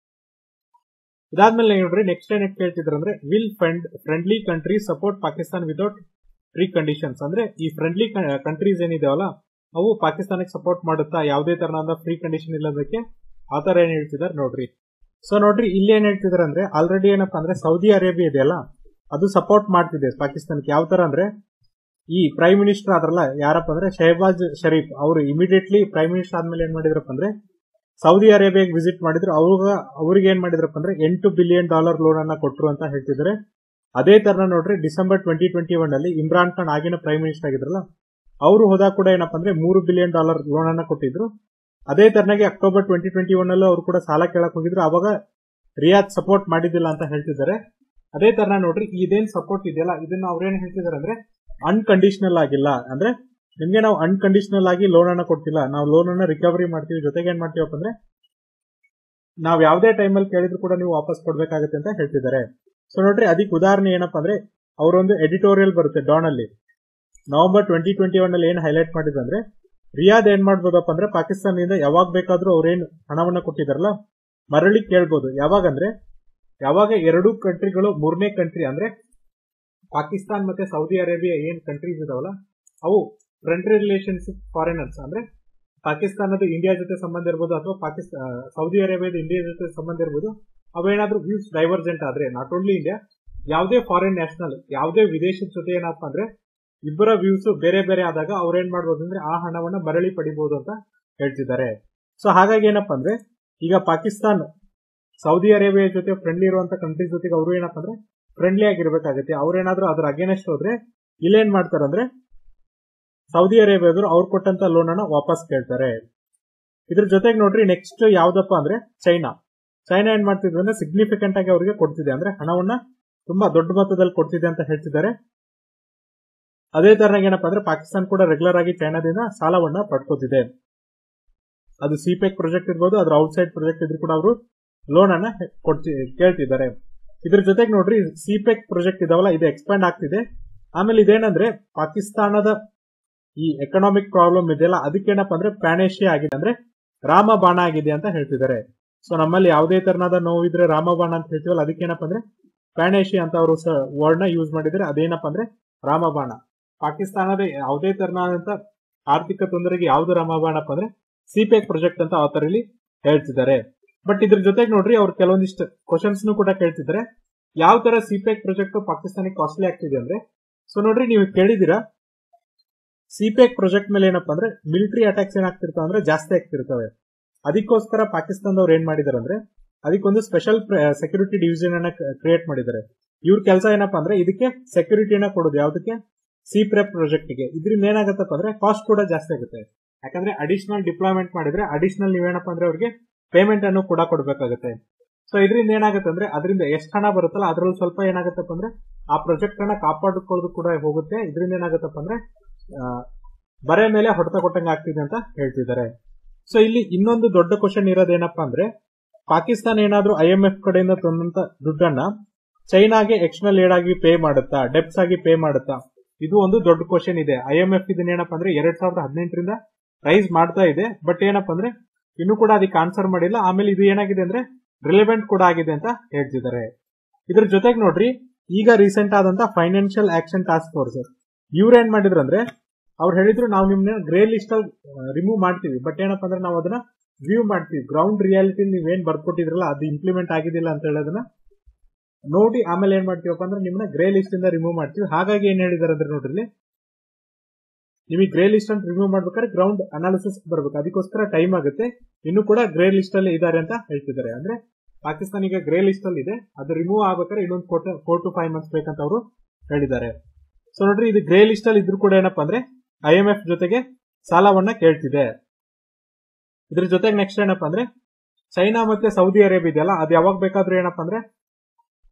ಇದಾದ್ಮೇಲೆ ನೋಡ್ರಿ ನೆಕ್ಸ್ಟ್ ಏನ್ ಕೇಳ್ತಿದ್ರು ಅಂದ್ರೆ will friend friendly country support Pakistan without pre conditions ಅಂದ್ರೆ ಈ ಫ್ರೆಂಡ್ಲಿ ಕಂಟ್ರೀಸ್ ಏನಿದಾವಲ್ಲ ಅವು ಪಾಕಿಸ್ತಾನಕ್ಕೆ ಸಪೋರ್ಟ್ ಮಾಡುತ್ತಾ ಯಾವುದೇ ತರನಾದ ಫ್ರೀ ಕಂಡೀಷನ್ ಇಲ್ಲದಕ್ಕೆ ಆ ತರ ಏನ್ ಹೇಳ್ತಿದಾರೆ ನೋಡ್ರಿ ಸೊ ನೋಡ್ರಿ ಇಲ್ಲಿ ಏನ್ ಹೇಳ್ತಿದಾರೆ ಅಂದ್ರೆ ಆಲ್ರೆಡಿ ಏನಪ್ಪಾ ಅಂದ್ರೆ ಸೌದಿ ಅರೇಬಿಯಾ ಇದೆಯಲ್ಲ ಅದು ಸಪೋರ್ಟ್ ಮಾಡ್ತಿದೆ ಪಾಕಿಸ್ತಾನಕ್ಕೆ ಯಾವ ತರ ಅಂದ್ರೆ ಈ ಪ್ರೈಮ್ ಮಿನಿಸ್ಟರ್ ಆದ್ರಲ್ಲ ಯಾರಪ್ಪ ಅಂದ್ರೆ ಶಹಬಾಜ್ ಶರೀಫ್ ಅವರು ಇಮಿಡಿಯೇಟ್ಲಿ ಪ್ರೈಮ್ ಮಿನಿಸ್ಟರ್ ಆದ್ಮೇಲೆ ಏನ್ ಮಾಡಿದ್ರಪ್ಪ ಅಂದ್ರೆ ಸೌದಿ ಅರೇಬಿಯಾಗೆ ವಿಸಿಟ್ ಮಾಡಿದ್ರು ಅವ್ರಿಗೆ ಅವ್ರಿಗೆ ಏನ್ ಮಾಡಿದ್ರಪ್ಪ ಅಂದ್ರೆ ಎಂಟು ಬಿಲಿಯನ್ ಡಾಲರ್ ಲೋನ್ ಅನ್ನ ಕೊಟ್ರು ಅಂತ ಹೇಳ್ತಿದ್ದಾರೆ ಅದೇ ತರ ನೋಡ್ರಿ ಡಿಸೆಂಬರ್ ಟ್ವೆಂಟಿ ಟ್ವೆಂಟಿ ಒನ್ ಅಲ್ಲಿ ಇಮ್ರಾನ್ ಖಾನ್ ಆಗಿನ ಪ್ರೈಮ್ ಮಿನಿಸ್ಟರ್ ಆಗಿದ್ರಲ್ಲ ಅವರು ಹೋದಾಗ ಕೂಡ ಏನಪ್ಪ ಅಂದ್ರೆ ಮೂರು ಬಿಲಿಯನ್ ಡಾಲರ್ ಲೋನ್ ಅನ್ನ ಕೊಟ್ಟಿದ್ರು ಅದೇ ತರನಾಗಿ ಅಕ್ಟೋಬರ್ ಟ್ವೆಂಟಿ ಟ್ವೆಂಟಿ ಒನ್ ಅಲ್ಲೂ ಅವರು ಕೂಡ ಸಾಲ ಕೇಳಕ್ ಹೋಗಿದ್ರು ಅವಾಗ ರಿಯಾದ್ ಸಪೋರ್ಟ್ ಮಾಡಿದ್ದಿಲ್ಲ ಅಂತ ಹೇಳ್ತಿದ್ದಾರೆ ಅದೇ ತರ ನೋಡ್ರಿ ಇದೇನ್ ಸಪೋರ್ಟ್ ಇದೆಯಲ್ಲ ಇದನ್ನ ಅವ್ರೇನ್ ಹೇಳ್ತಿದಾರೆ ಅಂದ್ರೆ ಅನ್ಕಂಡೀಷನಲ್ ಆಗಿಲ್ಲ ಅಂದ್ರೆ ನಿಮ್ಗೆ ನಾವು ಅನ್ಕಂಡೀಷನಲ್ ಆಗಿ ಲೋನ್ ಅನ್ನ ಕೊಡ್ತಿಲ್ಲ ನಾವು ಲೋನ್ ಅನ್ನ ರಿಕವರಿ ಮಾಡ್ತೀವಿ ಜೊತೆಗೆ ಏನ್ ಮಾಡ್ತೀವಪ್ಪ ಅಂದ್ರೆ ನಾವ್ ಯಾವ್ದೇ ಟೈಮಲ್ಲಿ ಕೇಳಿದ್ರು ಕೂಡ ನೀವು ವಾಪಸ್ ಕೊಡ್ಬೇಕಾಗತ್ತೆ ಅಂತ ಹೇಳ್ತಿದ್ದಾರೆ ಸೊ ನೋಡ್ರಿ ಅದಕ್ಕೆ ಉದಾಹರಣೆ ಏನಪ್ಪಾ ಅಂದ್ರೆ ಅವರೊಂದು ಎಡಿಟೋರಿಯಲ್ ಬರುತ್ತೆ ಡಾನ್ ಅಲ್ಲಿ ನವೆಂಬರ್ ಟ್ವೆಂಟಿ ಟ್ವೆಂಟಿ ಒನ್ ಅಲ್ಲಿ ಏನ್ ಹೈಲೈಟ್ ಮಾಡಿದ್ರು ಅಂದ್ರೆ ರಿಯಾದ್ ಏನ್ ಮಾಡ್ಬೋದಪ್ಪ ಅಂದ್ರೆ ಪಾಕಿಸ್ತಾನದಿಂದ ಯಾವಾಗ ಬೇಕಾದ್ರೂ ಅವ್ರೇನ್ ಹಣವನ್ನ ಕೊಟ್ಟಿದಾರಲ್ಲ ಮರಳಿ ಕೇಳ್ಬೋದು ಯಾವಾಗ ಅಂದ್ರೆ ಯಾವಾಗ ಎರಡೂ ಕಂಟ್ರಿಗಳು ಮೂರನೇ ಕಂಟ್ರಿ ಅಂದ್ರೆ ಪಾಕಿಸ್ತಾನ್ ಮತ್ತೆ ಸೌದಿ ಅರೇಬಿಯಾ ಏನ್ ಕಂಟ್ರೀಸ್ ಇದಾವಲ್ಲ ಅವು ಫ್ರೆಂಡ್ಲಿ ರಿಲೇಷನ್ಸ್ ಫಾರಿನರ್ಸ್ ಅಂದ್ರೆ ಪಾಕಿಸ್ತಾನದ ಇಂಡಿಯಾ ಜೊತೆ ಸಂಬಂಧ ಇರ್ಬೋದು ಅಥವಾ ಪಾಕಿಸ್ತಾನ ಸೌದಿ ಅರೇಬಿಯಾದ ಇಂಡಿಯಾ ಜೊತೆ ಸಂಬಂಧ ಇರ್ಬೋದು ಅವೇನಾದ್ರೂ ವ್ಯೂಸ್ ಡೈವರ್ಜೆಂಟ್ ಆದ್ರೆ ನಾಟ್ ಓನ್ಲಿ ಇಂಡಿಯಾ ಯಾವುದೇ ಫಾರಿನ್ ನ್ಯಾಷನಲ್ ಯಾವುದೇ ವಿದೇಶದ ಜೊತೆ ಏನಪ್ಪ ಅಂದ್ರೆ ಇಬ್ಬರ ವ್ಯೂಸ್ ಬೇರೆ ಬೇರೆ ಆದಾಗ ಅವ್ರೇನ್ ಮಾಡ್ಬೋದು ಅಂದ್ರೆ ಆ ಹಣವನ್ನ ಮರಳಿ ಪಡಿಬಹುದು ಅಂತ ಹೇಳ್ತಿದ್ದಾರೆ ಸೊ ಹಾಗಾಗಿ ಏನಪ್ಪಾ ಅಂದ್ರೆ ಈಗ ಪಾಕಿಸ್ತಾನ್ ಸೌದಿ ಅರೇಬಿಯಾ ಜೊತೆ ಫ್ರೆಂಡ್ಲಿ ಇರುವಂತ ಕಂಟ್ರೀಸ್ ಜೊತೆಗೆ ಅವರು ಏನಪ್ಪ ಅಂದ್ರೆ ಫ್ರೆಂಡ್ಲಿ ಆಗಿರ್ಬೇಕಾಗತ್ತೆ ಅವ್ರೇನಾದ್ರೂ ಅದ್ರ ಅಗೇನೆಸ್ಟ್ ಹೋದ್ರೆ ಇಲ್ಲೇನ್ ಮಾಡ್ತಾರಂದ್ರೆ ಸೌದಿ ಅರೇಬಿಯಾದವರು ಅವ್ರು ಕೊಟ್ಟಂತ ಲೋನ್ ಅನ್ನ ವಾಪಸ್ ಕೇಳ್ತಾರೆ ಇದ್ರ ಜೊತೆಗೆ ನೋಡ್ರಿ ನೆಕ್ಸ್ಟ್ ಯಾವ್ದಪ್ಪ ಅಂದ್ರೆ ಚೈನಾ ಚೈನಾ ಏನ್ ಮಾಡ್ತಿದ್ರು ಅಂದ್ರೆ ಸಿಗ್ನಿಫಿಕೆಂಟ್ ಆಗಿ ಅವರಿಗೆ ಕೊಡ್ತಿದೆ ಅಂದ್ರೆ ಹಣವನ್ನ ತುಂಬಾ ದೊಡ್ಡ ಮೊತ್ತದಲ್ಲಿ ಕೊಡ್ತಿದೆ ಅಂತ ಹೇಳ್ತಿದ್ದಾರೆ ಅದೇ ತರನಾಗಿ ಏನಪ್ಪಾ ಅಂದ್ರೆ ಪಾಕಿಸ್ತಾನ ಕೂಡ ರೆಗ್ಯುಲರ್ ಆಗಿ ಚೈನಾದಿಂದ ಸಾಲವನ್ನ ಪಡ್ಕೋತಿದೆ ಅದು ಸಿಪೆಕ್ ಪ್ರಾಜೆಕ್ಟ್ ಇರ್ಬೋದು ಅದ್ರ ಔಟ್ಸೈಡ್ ಪ್ರಾಜೆಕ್ಟ್ ಇದ್ರು ಕೂಡ ಅವರು ಲೋನ್ ಅನ್ನ ಕೊಡ್ತಿ ಕೇಳ್ತಿದ್ದಾರೆ ಇದ್ರ ಜೊತೆಗೆ ನೋಡ್ರಿ ಸಿಪೆಕ್ ಪ್ರಾಜೆಕ್ಟ್ ಇದಾವಲ್ಲ ಇದು ಎಕ್ಸ್ಪ್ಯಾಂಡ್ ಆಗ್ತಿದೆ ಆಮೇಲೆ ಇದೇನಂದ್ರೆ ಪಾಕಿಸ್ತಾನದ ಈ ಎಕನಾಮಿಕ್ ಪ್ರಾಬ್ಲಮ್ ಇದೆಯಲ್ಲ ಅದಕ್ಕೇನಪ್ಪ ಅಂದ್ರೆ ಪ್ಯಾನೇಶಿಯಾ ಆಗಿದೆ ಅಂದ್ರೆ ರಾಮಬಾಣ ಆಗಿದೆ ಅಂತ ಹೇಳ್ತಿದ್ದಾರೆ ಸೊ ನಮ್ಮಲ್ಲಿ ಯಾವುದೇ ತರನಾದ ನೋವಿದ್ರೆ ರಾಮಬಾಣ ಅಂತ ಹೇಳ್ತೀವಲ್ಲ ಅದಕ್ಕೇನಪ್ಪ ಅಂದ್ರೆ ಪ್ಯಾನೇಶಿಯಾ ಅಂತ ಅವರು ವರ್ಡ್ ನ ಯೂಸ್ ಮಾಡಿದ್ರೆ ಅದೇನಪ್ಪ ಅಂದ್ರೆ ರಾಮಬಾಣ ಪಾಕಿಸ್ತಾನದ ಯಾವುದೇ ತರನಾದಂತ ಆರ್ಥಿಕ ತೊಂದರೆಗೆ ಯಾವ್ದು ರಾಮಬಾಣಪ್ಪ ಅಂದ್ರೆ ಸಿಪೆಕ್ ಪ್ರಾಜೆಕ್ಟ್ ಅಂತ ಆತರ ಇಲ್ಲಿ ಹೇಳ್ತಿದ್ದಾರೆ ಬಟ್ ಇದ್ರ ಜೊತೆಗೆ ನೋಡ್ರಿ ಅವ್ರು ಕೆಲವೊಂದಿಷ್ಟು ಕ್ವಶನ್ಸ್ ಕೂಡ ಕೇಳ್ತಿದ್ದಾರೆ ಯಾವ ತರ ಸಿಪೆಕ್ ಪ್ರಾಜೆಕ್ಟ್ ಪಾಕಿಸ್ತಾನಕ್ಕೆ ಕಾಸ್ಟ್ಲಿ ಆಗ್ತಿದೆ ಅಂದ್ರೆ ಸೊ ನೋಡ್ರಿ ನೀವು ಕೇಳಿದಿರಾ ಸಿಪೆಕ್ ಪ್ರಾಜೆಕ್ಟ್ ಮೇಲೆ ಏನಪ್ಪಾ ಅಂದ್ರೆ ಮಿಲಿಟರಿ ಅಟ್ಯಾಕ್ಸ್ ಏನಾಗ್ತಿರ್ತಾವ ಅಂದ್ರೆ ಜಾಸ್ತಿ ಆಗ್ತಿರ್ತವೆ ಅದಕ್ಕೋಸ್ಕರ ಪಾಕಿಸ್ತಾನದವ್ರು ಏನ್ ಮಾಡಿದಾರೆ ಅಂದ್ರೆ ಅದಕ್ಕೊಂದು ಸ್ಪೆಷಲ್ ಸೆಕ್ಯೂರಿಟಿ ಡಿವಿಷನ್ ಅನ್ನ ಕ್ರಿಯೇಟ್ ಮಾಡಿದ್ದಾರೆ ಇವ್ರ ಕೆಲಸ ಏನಪ್ಪಾ ಅಂದ್ರೆ ಇದಕ್ಕೆ ಸೆಕ್ಯೂರಿಟಿನ ಕೊಡೋದು ಯಾವ್ದಕ್ಕೆ ಸಿ ಪ್ರೆಪ್ ಪ್ರಾಜೆಕ್ಟ್ ಗೆ ಇದರಿಂದ ಏನಾಗತ್ತಪ್ಪ ಅಂದ್ರೆ ಕಾಸ್ಟ್ ಕೂಡ ಜಾಸ್ತಿ ಆಗುತ್ತೆ ಯಾಕಂದ್ರೆ ಅಡಿಷನಲ್ ಡಿಪ್ಲಾಯ್ಮೆಂಟ್ ಮಾಡಿದ್ರೆ ಅಡಿಷನಲ್ ನೀವೇನಪ್ಪ ಅಂದ್ರೆ ಅವ್ರಿಗೆ ಪೇಮೆಂಟ್ ಅನ್ನು ಕೂಡ ಕೊಡಬೇಕಾಗುತ್ತೆ ಸೊ ಇದರಿಂದ ಏನಾಗುತ್ತೆ ಅಂದ್ರೆ ಅದರಿಂದ ಎಷ್ಟು ಹಣ ಬರುತ್ತಲ್ಲ ಅದ್ರಲ್ಲಿ ಸ್ವಲ್ಪ ಏನಾಗುತ್ತಪ್ಪ ಅಂದ್ರೆ ಆ ಪ್ರಾಜೆಕ್ಟ್ ಅನ್ನ ಕಾಪಾಡಿಕೊಳ್ಳೋದು ಕೂಡ ಹೋಗುತ್ತೆ ಇದರಿಂದ ಏನಾಗುತ್ತಪ್ಪ ಅಂದ್ರೆ ಬರೆ ಮೇಲೆ ಹೊಡೆತ ಕೊಟ್ಟಂಗೆ ಆಗ್ತಿದೆ ಅಂತ ಹೇಳ್ತಿದ್ದಾರೆ ಸೊ ಇಲ್ಲಿ ಇನ್ನೊಂದು ದೊಡ್ಡ ಕ್ವಶನ್ ಇರೋದೇನಪ್ಪಾ ಅಂದ್ರೆ ಪಾಕಿಸ್ತಾನ ಏನಾದ್ರೂ ಐ ಎಂ ಎಫ್ ಕಡೆಯಿಂದ ತಂದಂತ ದುಡ್ಡನ್ನ ಚೈನಾಗೆ ಎಕ್ಸ್ಟರ್ನಲ್ ಏಡ್ ಆಗಿ ಪೇ ಮಾಡುತ್ತಾ ಡೆಪ್ಸ್ ಆಗಿ ಪೇ ಮಾಡುತ್ತಾ ಇದು ಒಂದು ದೊಡ್ಡ ಕ್ವಶನ್ ಇದೆ ಐ ಎಂ ಎಫ್ ಇದನ್ನ ಏನಪ್ಪಾ ಅಂದ್ರೆ ಎರಡ್ ಸಾವಿರದ ಹದಿನೆಂಟರಿಂದ ರೈಸ್ ಮಾಡ್ತಾ ಇದೆ ಬಟ್ ಏನಪ್ಪಾ ಅಂದ್ರೆ ಇನ್ನು ಕೂಡ ಅದಕ್ಕೆ ಆನ್ಸರ್ ಮಾಡಿಲ್ಲ ಆಮೇಲೆ ಇದು ಏನಾಗಿದೆ ಅಂದ್ರೆ ರಿಲೆವೆಂಟ್ ಕೂಡ ಆಗಿದೆ ಅಂತ ಹೇಳ್ತಿದ್ದಾರೆ ಇದ್ರ ಜೊತೆಗೆ ನೋಡ್ರಿ ಈಗ ರೀಸೆಂಟ್ ಆದಂತ ಫೈನಾನ್ಷಿಯಲ್ ಆಕ್ಷನ್ ಟಾಸ್ಕ್ ಫೋರ್ಸ್ ಇವ್ರು ಏನ್ ಮಾಡಿದ್ರು ಅಂದ್ರೆ ಅವ್ರು ಹೇಳಿದ್ರು ನಾವು ನಿಮ್ನ ಗ್ರೇ ಲಿಸ್ಟ್ ಅಲ್ಲಿ ರಿಮೂವ್ ಮಾಡ್ತೀವಿ ಬಟ್ ಏನಪ್ಪಾ ಅಂದ್ರೆ ನಾವು ಅದನ್ನ ವ್ಯೂ ಮಾಡ್ತೀವಿ ಗ್ರೌಂಡ್ ರಿಯಾಲಿಟಿ ನೀವೇನ್ ಬರ್ಕೊಟ್ಟಿದ್ರಲ್ಲ ಅದು ಇಂಪ್ಲಿಮೆಂಟ್ ಆಗಿದಿಲ್ಲ ಅಂತ ಹೇಳೋದನ್ನ ನೋಡಿ ಆಮೇಲೆ ಏನ್ ಮಾಡ್ತೀವಪ್ಪ ಅಂದ್ರೆ ನಿಮ್ನ ಗ್ರೇ ಲಿಸ್ಟ್ ಇಂದ ರಿಮೂವ್ ಮಾಡ್ತೀವಿ ಹಾಗಾಗಿ ಏನ್ ಹೇಳಿದಾರೆ ಅಂದ್ರೆ ನೋಡ್ರಿ ನಿಮಗೆ ಗ್ರೇ ಲಿಸ್ಟ್ ಅಂತ ರಿಮೂವ್ ಮಾಡ್ಬೇಕಾದ್ರೆ ಗ್ರೌಂಡ್ ಅನಾಲಿಸಿಸ್ ಬರ್ಬೇಕು ಅದಕ್ಕೋಸ್ಕರ ಟೈಮ್ ಆಗುತ್ತೆ ಇನ್ನು ಕೂಡ ಗ್ರೇ ಲಿಸ್ಟ್ ಅಲ್ಲಿ ಇದಾರೆ ಅಂತ ಹೇಳ್ತಿದ್ದಾರೆ ಅಂದ್ರೆ ಪಾಕಿಸ್ತಾನ ಈಗ ಗ್ರೇ ಲಿಸ್ಟ್ ಅಲ್ಲಿ ಇದೆ ಅದು ರಿಮೂವ್ ಆಗ್ಬೇಕಾದ್ರೆ ಇನ್ನೊಂದು ಫೋರ್ ಟು ಫೈವ್ ಮಂತ್ಸ್ ಬೇಕಂತ ಅವರು ಹೇಳಿದ್ದಾರೆ ಸೊ ನೋಡ್ರಿ ಇದು ಗ್ರೇ ಲಿಸ್ಟ್ ಅಲ್ಲಿ ಇದ್ರು ಕೂಡ ಏನಪ್ಪಾ ಅಂದ್ರೆ ಐ ಎಂ ಎಫ್ ಜೊತೆಗೆ ಸಾಲವನ್ನ ಕೇಳ್ತಿದೆ ಇದ್ರ ಜೊತೆಗೆ ನೆಕ್ಸ್ಟ್ ಏನಪ್ಪಾ ಅಂದ್ರೆ ಚೈನಾ ಮತ್ತೆ ಸೌದಿ ಅರೇಬಿಯಾ ಇದೆಯಲ್ಲ ಅದು ಯಾವಾಗ ಬೇಕಾದ್ರೂ ಏನಪ್ಪಾ ಅಂದ್ರೆ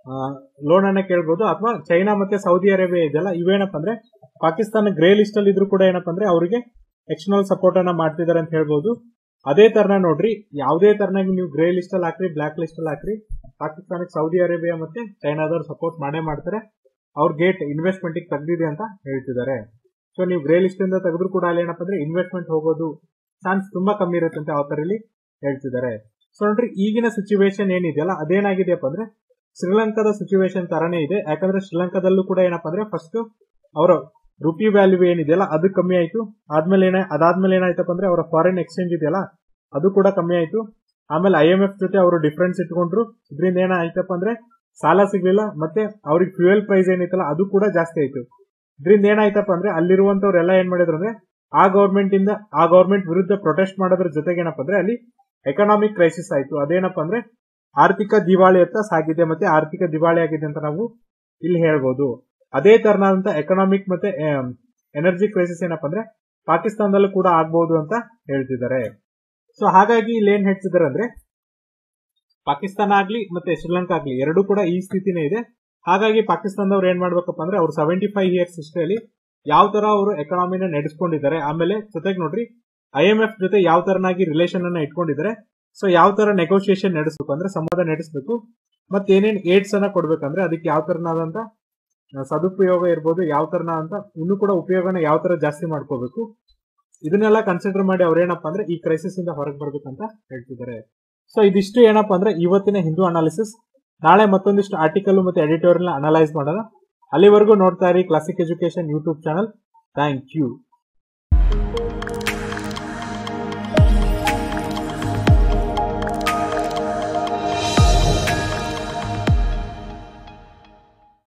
ಲೋನ್ ಅನ್ನ ಕೇಳ್ಬೋದು ಅಥವಾ ಚೈನಾ ಮತ್ತೆ ಸೌದಿ ಅರೇಬಿಯಾ ಇದೆಯಲ್ಲ ಇವೇನಪ್ಪ ಅಂದ್ರೆ ಪಾಕಿಸ್ತಾನ ಗ್ರೇ ಲಿಸ್ಟ್ ಅಲ್ಲಿ ಇದ್ರು ಕೂಡ ಏನಪ್ಪ ಅಂದ್ರೆ ಅವರಿಗೆ ಎಕ್ಸ್ಟರ್ನಲ್ ಸಪೋರ್ಟ್ ಅನ್ನ ಮಾಡ್ತಿದ್ದಾರೆ ಅಂತ ಹೇಳ್ಬೋದು ಅದೇ ತರನ ನೋಡ್ರಿ ಯಾವುದೇ ತರನಾಗಿ ನೀವು ಗ್ರೇ ಲಿಸ್ಟ್ ಅಲ್ಲಿ ಹಾಕ್ರಿ ಬ್ಲಾಕ್ ಲಿಸ್ಟ್ ಅಲ್ಲಿ ಹಾಕ್ರಿ ಪಾಕಿಸ್ತಾನಕ್ಕೆ ಸೌದಿ ಅರೇಬಿಯಾ ಮತ್ತೆ ಚೈನಾದವ್ರು ಸಪೋರ್ಟ್ ಮಾಡೇ ಮಾಡ್ತಾರೆ ಅವ್ರ ಗೇಟ್ ಇನ್ವೆಸ್ಟ್ಮೆಂಟ್ ತೆಗ್ದಿದೆ ಅಂತ ಹೇಳ್ತಿದ್ದಾರೆ ಸೊ ನೀವು ಗ್ರೇ ಲಿಸ್ಟ್ ಇಂದ ತೆಗೆದ್ರು ಕೂಡ ಅಲ್ಲಿ ಏನಪ್ಪ ಅಂದ್ರೆ ಇನ್ವೆಸ್ಟ್ಮೆಂಟ್ ಹೋಗೋದು ಚಾನ್ಸ್ ತುಂಬಾ ಕಮ್ಮಿ ಇರುತ್ತೆ ಅಂತ ಅವತರ ಇಲ್ಲಿ ಹೇಳ್ತಿದ್ದಾರೆ ಸೊ ನೋಡ್ರಿ ಈಗಿನ ಸಿಚುವೇಶನ್ ಏನಿದೆಯಲ್ಲ ಅದೇನಾಗಿದೆಯಪ್ಪ ಅಂದ್ರೆ ಶ್ರೀಲಂಕಾದ ಸಿಚುವೇಶನ್ ತರಾನೇ ಇದೆ ಯಾಕಂದ್ರೆ ಶ್ರೀಲಂಕಾದಲ್ಲೂ ಕೂಡ ಏನಪ್ಪ ಅಂದ್ರೆ ಫಸ್ಟ್ ಅವರ ರುಪಿ ವ್ಯಾಲ್ಯೂ ಏನಿದೆಯಲ್ಲ ಅದು ಕಮ್ಮಿ ಆಯ್ತು ಆದ್ಮೇಲೆ ಏನ ಅದಾದ್ಮೇಲೆ ಏನಾಯ್ತಪ್ಪ ಅಂದ್ರೆ ಅವರ ಫಾರಿನ್ ಎಕ್ಸ್ಚೇಂಜ್ ಇದೆಯಲ್ಲ ಅದು ಕೂಡ ಕಮ್ಮಿ ಆಯ್ತು ಆಮೇಲೆ ಐ ಎಂ ಎಫ್ ಜೊತೆ ಅವರು ಡಿಫರೆನ್ಸ್ ಇಟ್ಕೊಂಡ್ರು ಇದರಿಂದ ಏನಾಯ್ತಪ್ಪ ಅಂದ್ರೆ ಸಾಲ ಸಿಗ್ಲಿಲ್ಲ ಮತ್ತೆ ಅವ್ರಿಗೆ ಫ್ಯೂಯಲ್ ಪ್ರೈಸ್ ಏನಿತ್ತಲ್ಲ ಅದು ಕೂಡ ಜಾಸ್ತಿ ಆಯ್ತು ಇದರಿಂದ ಏನಾಯ್ತಪ್ಪ ಅಂದ್ರೆ ಅಲ್ಲಿರುವಂತವ್ರೆಲ್ಲ ಏನ್ ಮಾಡಿದ್ರು ಅಂದ್ರೆ ಆ ಗೌರ್ಮೆಂಟ್ ಇಂದ ಆ ಗೌರ್ಮೆಂಟ್ ವಿರುದ್ಧ ಪ್ರೊಟೆಸ್ಟ್ ಮಾಡೋದ್ರ ಜೊತೆಗೆ ಏನಪ್ಪ ಅಂದ್ರೆ ಅಲ್ಲಿ ಎಕನಾಮಿಕ್ ಕ್ರೈಸಿಸ್ ಆಯ್ತು ಅದೇನಪ್ಪ ಅಂದ್ರೆ ಆರ್ಥಿಕ ದಿವಾಳಿ ಹತ್ತ ಸಾಗಿದೆ ಮತ್ತೆ ಆರ್ಥಿಕ ದಿವಾಳಿ ಆಗಿದೆ ಅಂತ ನಾವು ಇಲ್ಲಿ ಹೇಳ್ಬೋದು ಅದೇ ತರನಾದಂತ ಎಕನಾಮಿಕ್ ಮತ್ತೆ ಎನರ್ಜಿ ಕ್ರೈಸಿಸ್ ಏನಪ್ಪ ಅಂದ್ರೆ ಪಾಕಿಸ್ತಾನದಲ್ಲೂ ಕೂಡ ಆಗ್ಬಹುದು ಅಂತ ಹೇಳ್ತಿದ್ದಾರೆ ಸೊ ಹಾಗಾಗಿ ಇಲ್ಲಿ ಏನ್ ಹೇಳ್ತಿದ್ದಾರೆ ಅಂದ್ರೆ ಪಾಕಿಸ್ತಾನ ಆಗ್ಲಿ ಮತ್ತೆ ಶ್ರೀಲಂಕಾ ಆಗ್ಲಿ ಎರಡೂ ಕೂಡ ಈ ಸ್ಥಿತಿನೇ ಇದೆ ಹಾಗಾಗಿ ಪಾಕಿಸ್ತಾನದವ್ರು ಏನ್ ಮಾಡ್ಬೇಕಪ್ಪ ಅಂದ್ರೆ ಅವ್ರು ಸೆವೆಂಟಿ ಫೈವ್ ಇಯರ್ಸ್ ಹಿಸ್ಟ್ರಿಯಲ್ಲಿ ಯಾವ ತರ ಅವರು ಎಕನಾಮಿನ ನಡೆಸ್ಕೊಂಡಿದ್ದಾರೆ ಆಮೇಲೆ ಜೊತೆಗೆ ನೋಡ್ರಿ ಐ ಎಂ ಎಫ್ ಜೊತೆ ಯಾವ ತರನಾಗಿ ರಿಲೇಷನ್ ಅನ್ನ ಇಟ್ಕೊಂಡಿದ್ದಾರೆ ಸೊ ಯಾವ ತರ ನೆಗೋಸಿಯೇಷನ್ ನಡೆಸಬೇಕು ಅಂದ್ರೆ ಸಂವಾದ ನಡೆಸಬೇಕು ಮತ್ತೆ ಏನೇನ್ ಏಡ್ಸ್ ಅನ್ನ ಕೊಡ್ಬೇಕಂದ್ರೆ ಅದಕ್ಕೆ ಯಾವ ತರನಾದಂತ ಸದುಪಯೋಗ ಇರ್ಬೋದು ಯಾವ ತರನಾದಂತ ಇನ್ನೂ ಕೂಡ ಉಪಯೋಗನ ಯಾವ ತರ ಜಾಸ್ತಿ ಮಾಡ್ಕೋಬೇಕು ಇದನ್ನೆಲ್ಲ ಕನ್ಸಿಡರ್ ಮಾಡಿ ಅವ್ರೇನಪ್ಪ ಅಂದ್ರೆ ಈ ಕ್ರೈಸಿಸ್ ಇಂದ ಹೊರಗೆ ಬರ್ಬೇಕಂತ ಹೇಳ್ತಿದ್ದಾರೆ ಸೊ ಇದಿಷ್ಟು ಏನಪ್ಪಾ ಅಂದ್ರೆ ಇವತ್ತಿನ ಹಿಂದೂ ಅನಾಲಿಸಿಸ್ ನಾಳೆ ಮತ್ತೊಂದಿಷ್ಟು ಆರ್ಟಿಕಲ್ ಮತ್ತೆ ಎಡಿಟೋರಿಯಲ್ ಅನಲೈಸ್ ಮಾಡೋಣ ಅಲ್ಲಿವರೆಗೂ ನೋಡ್ತಾ ಇರಿ Classic education YouTube channel thank you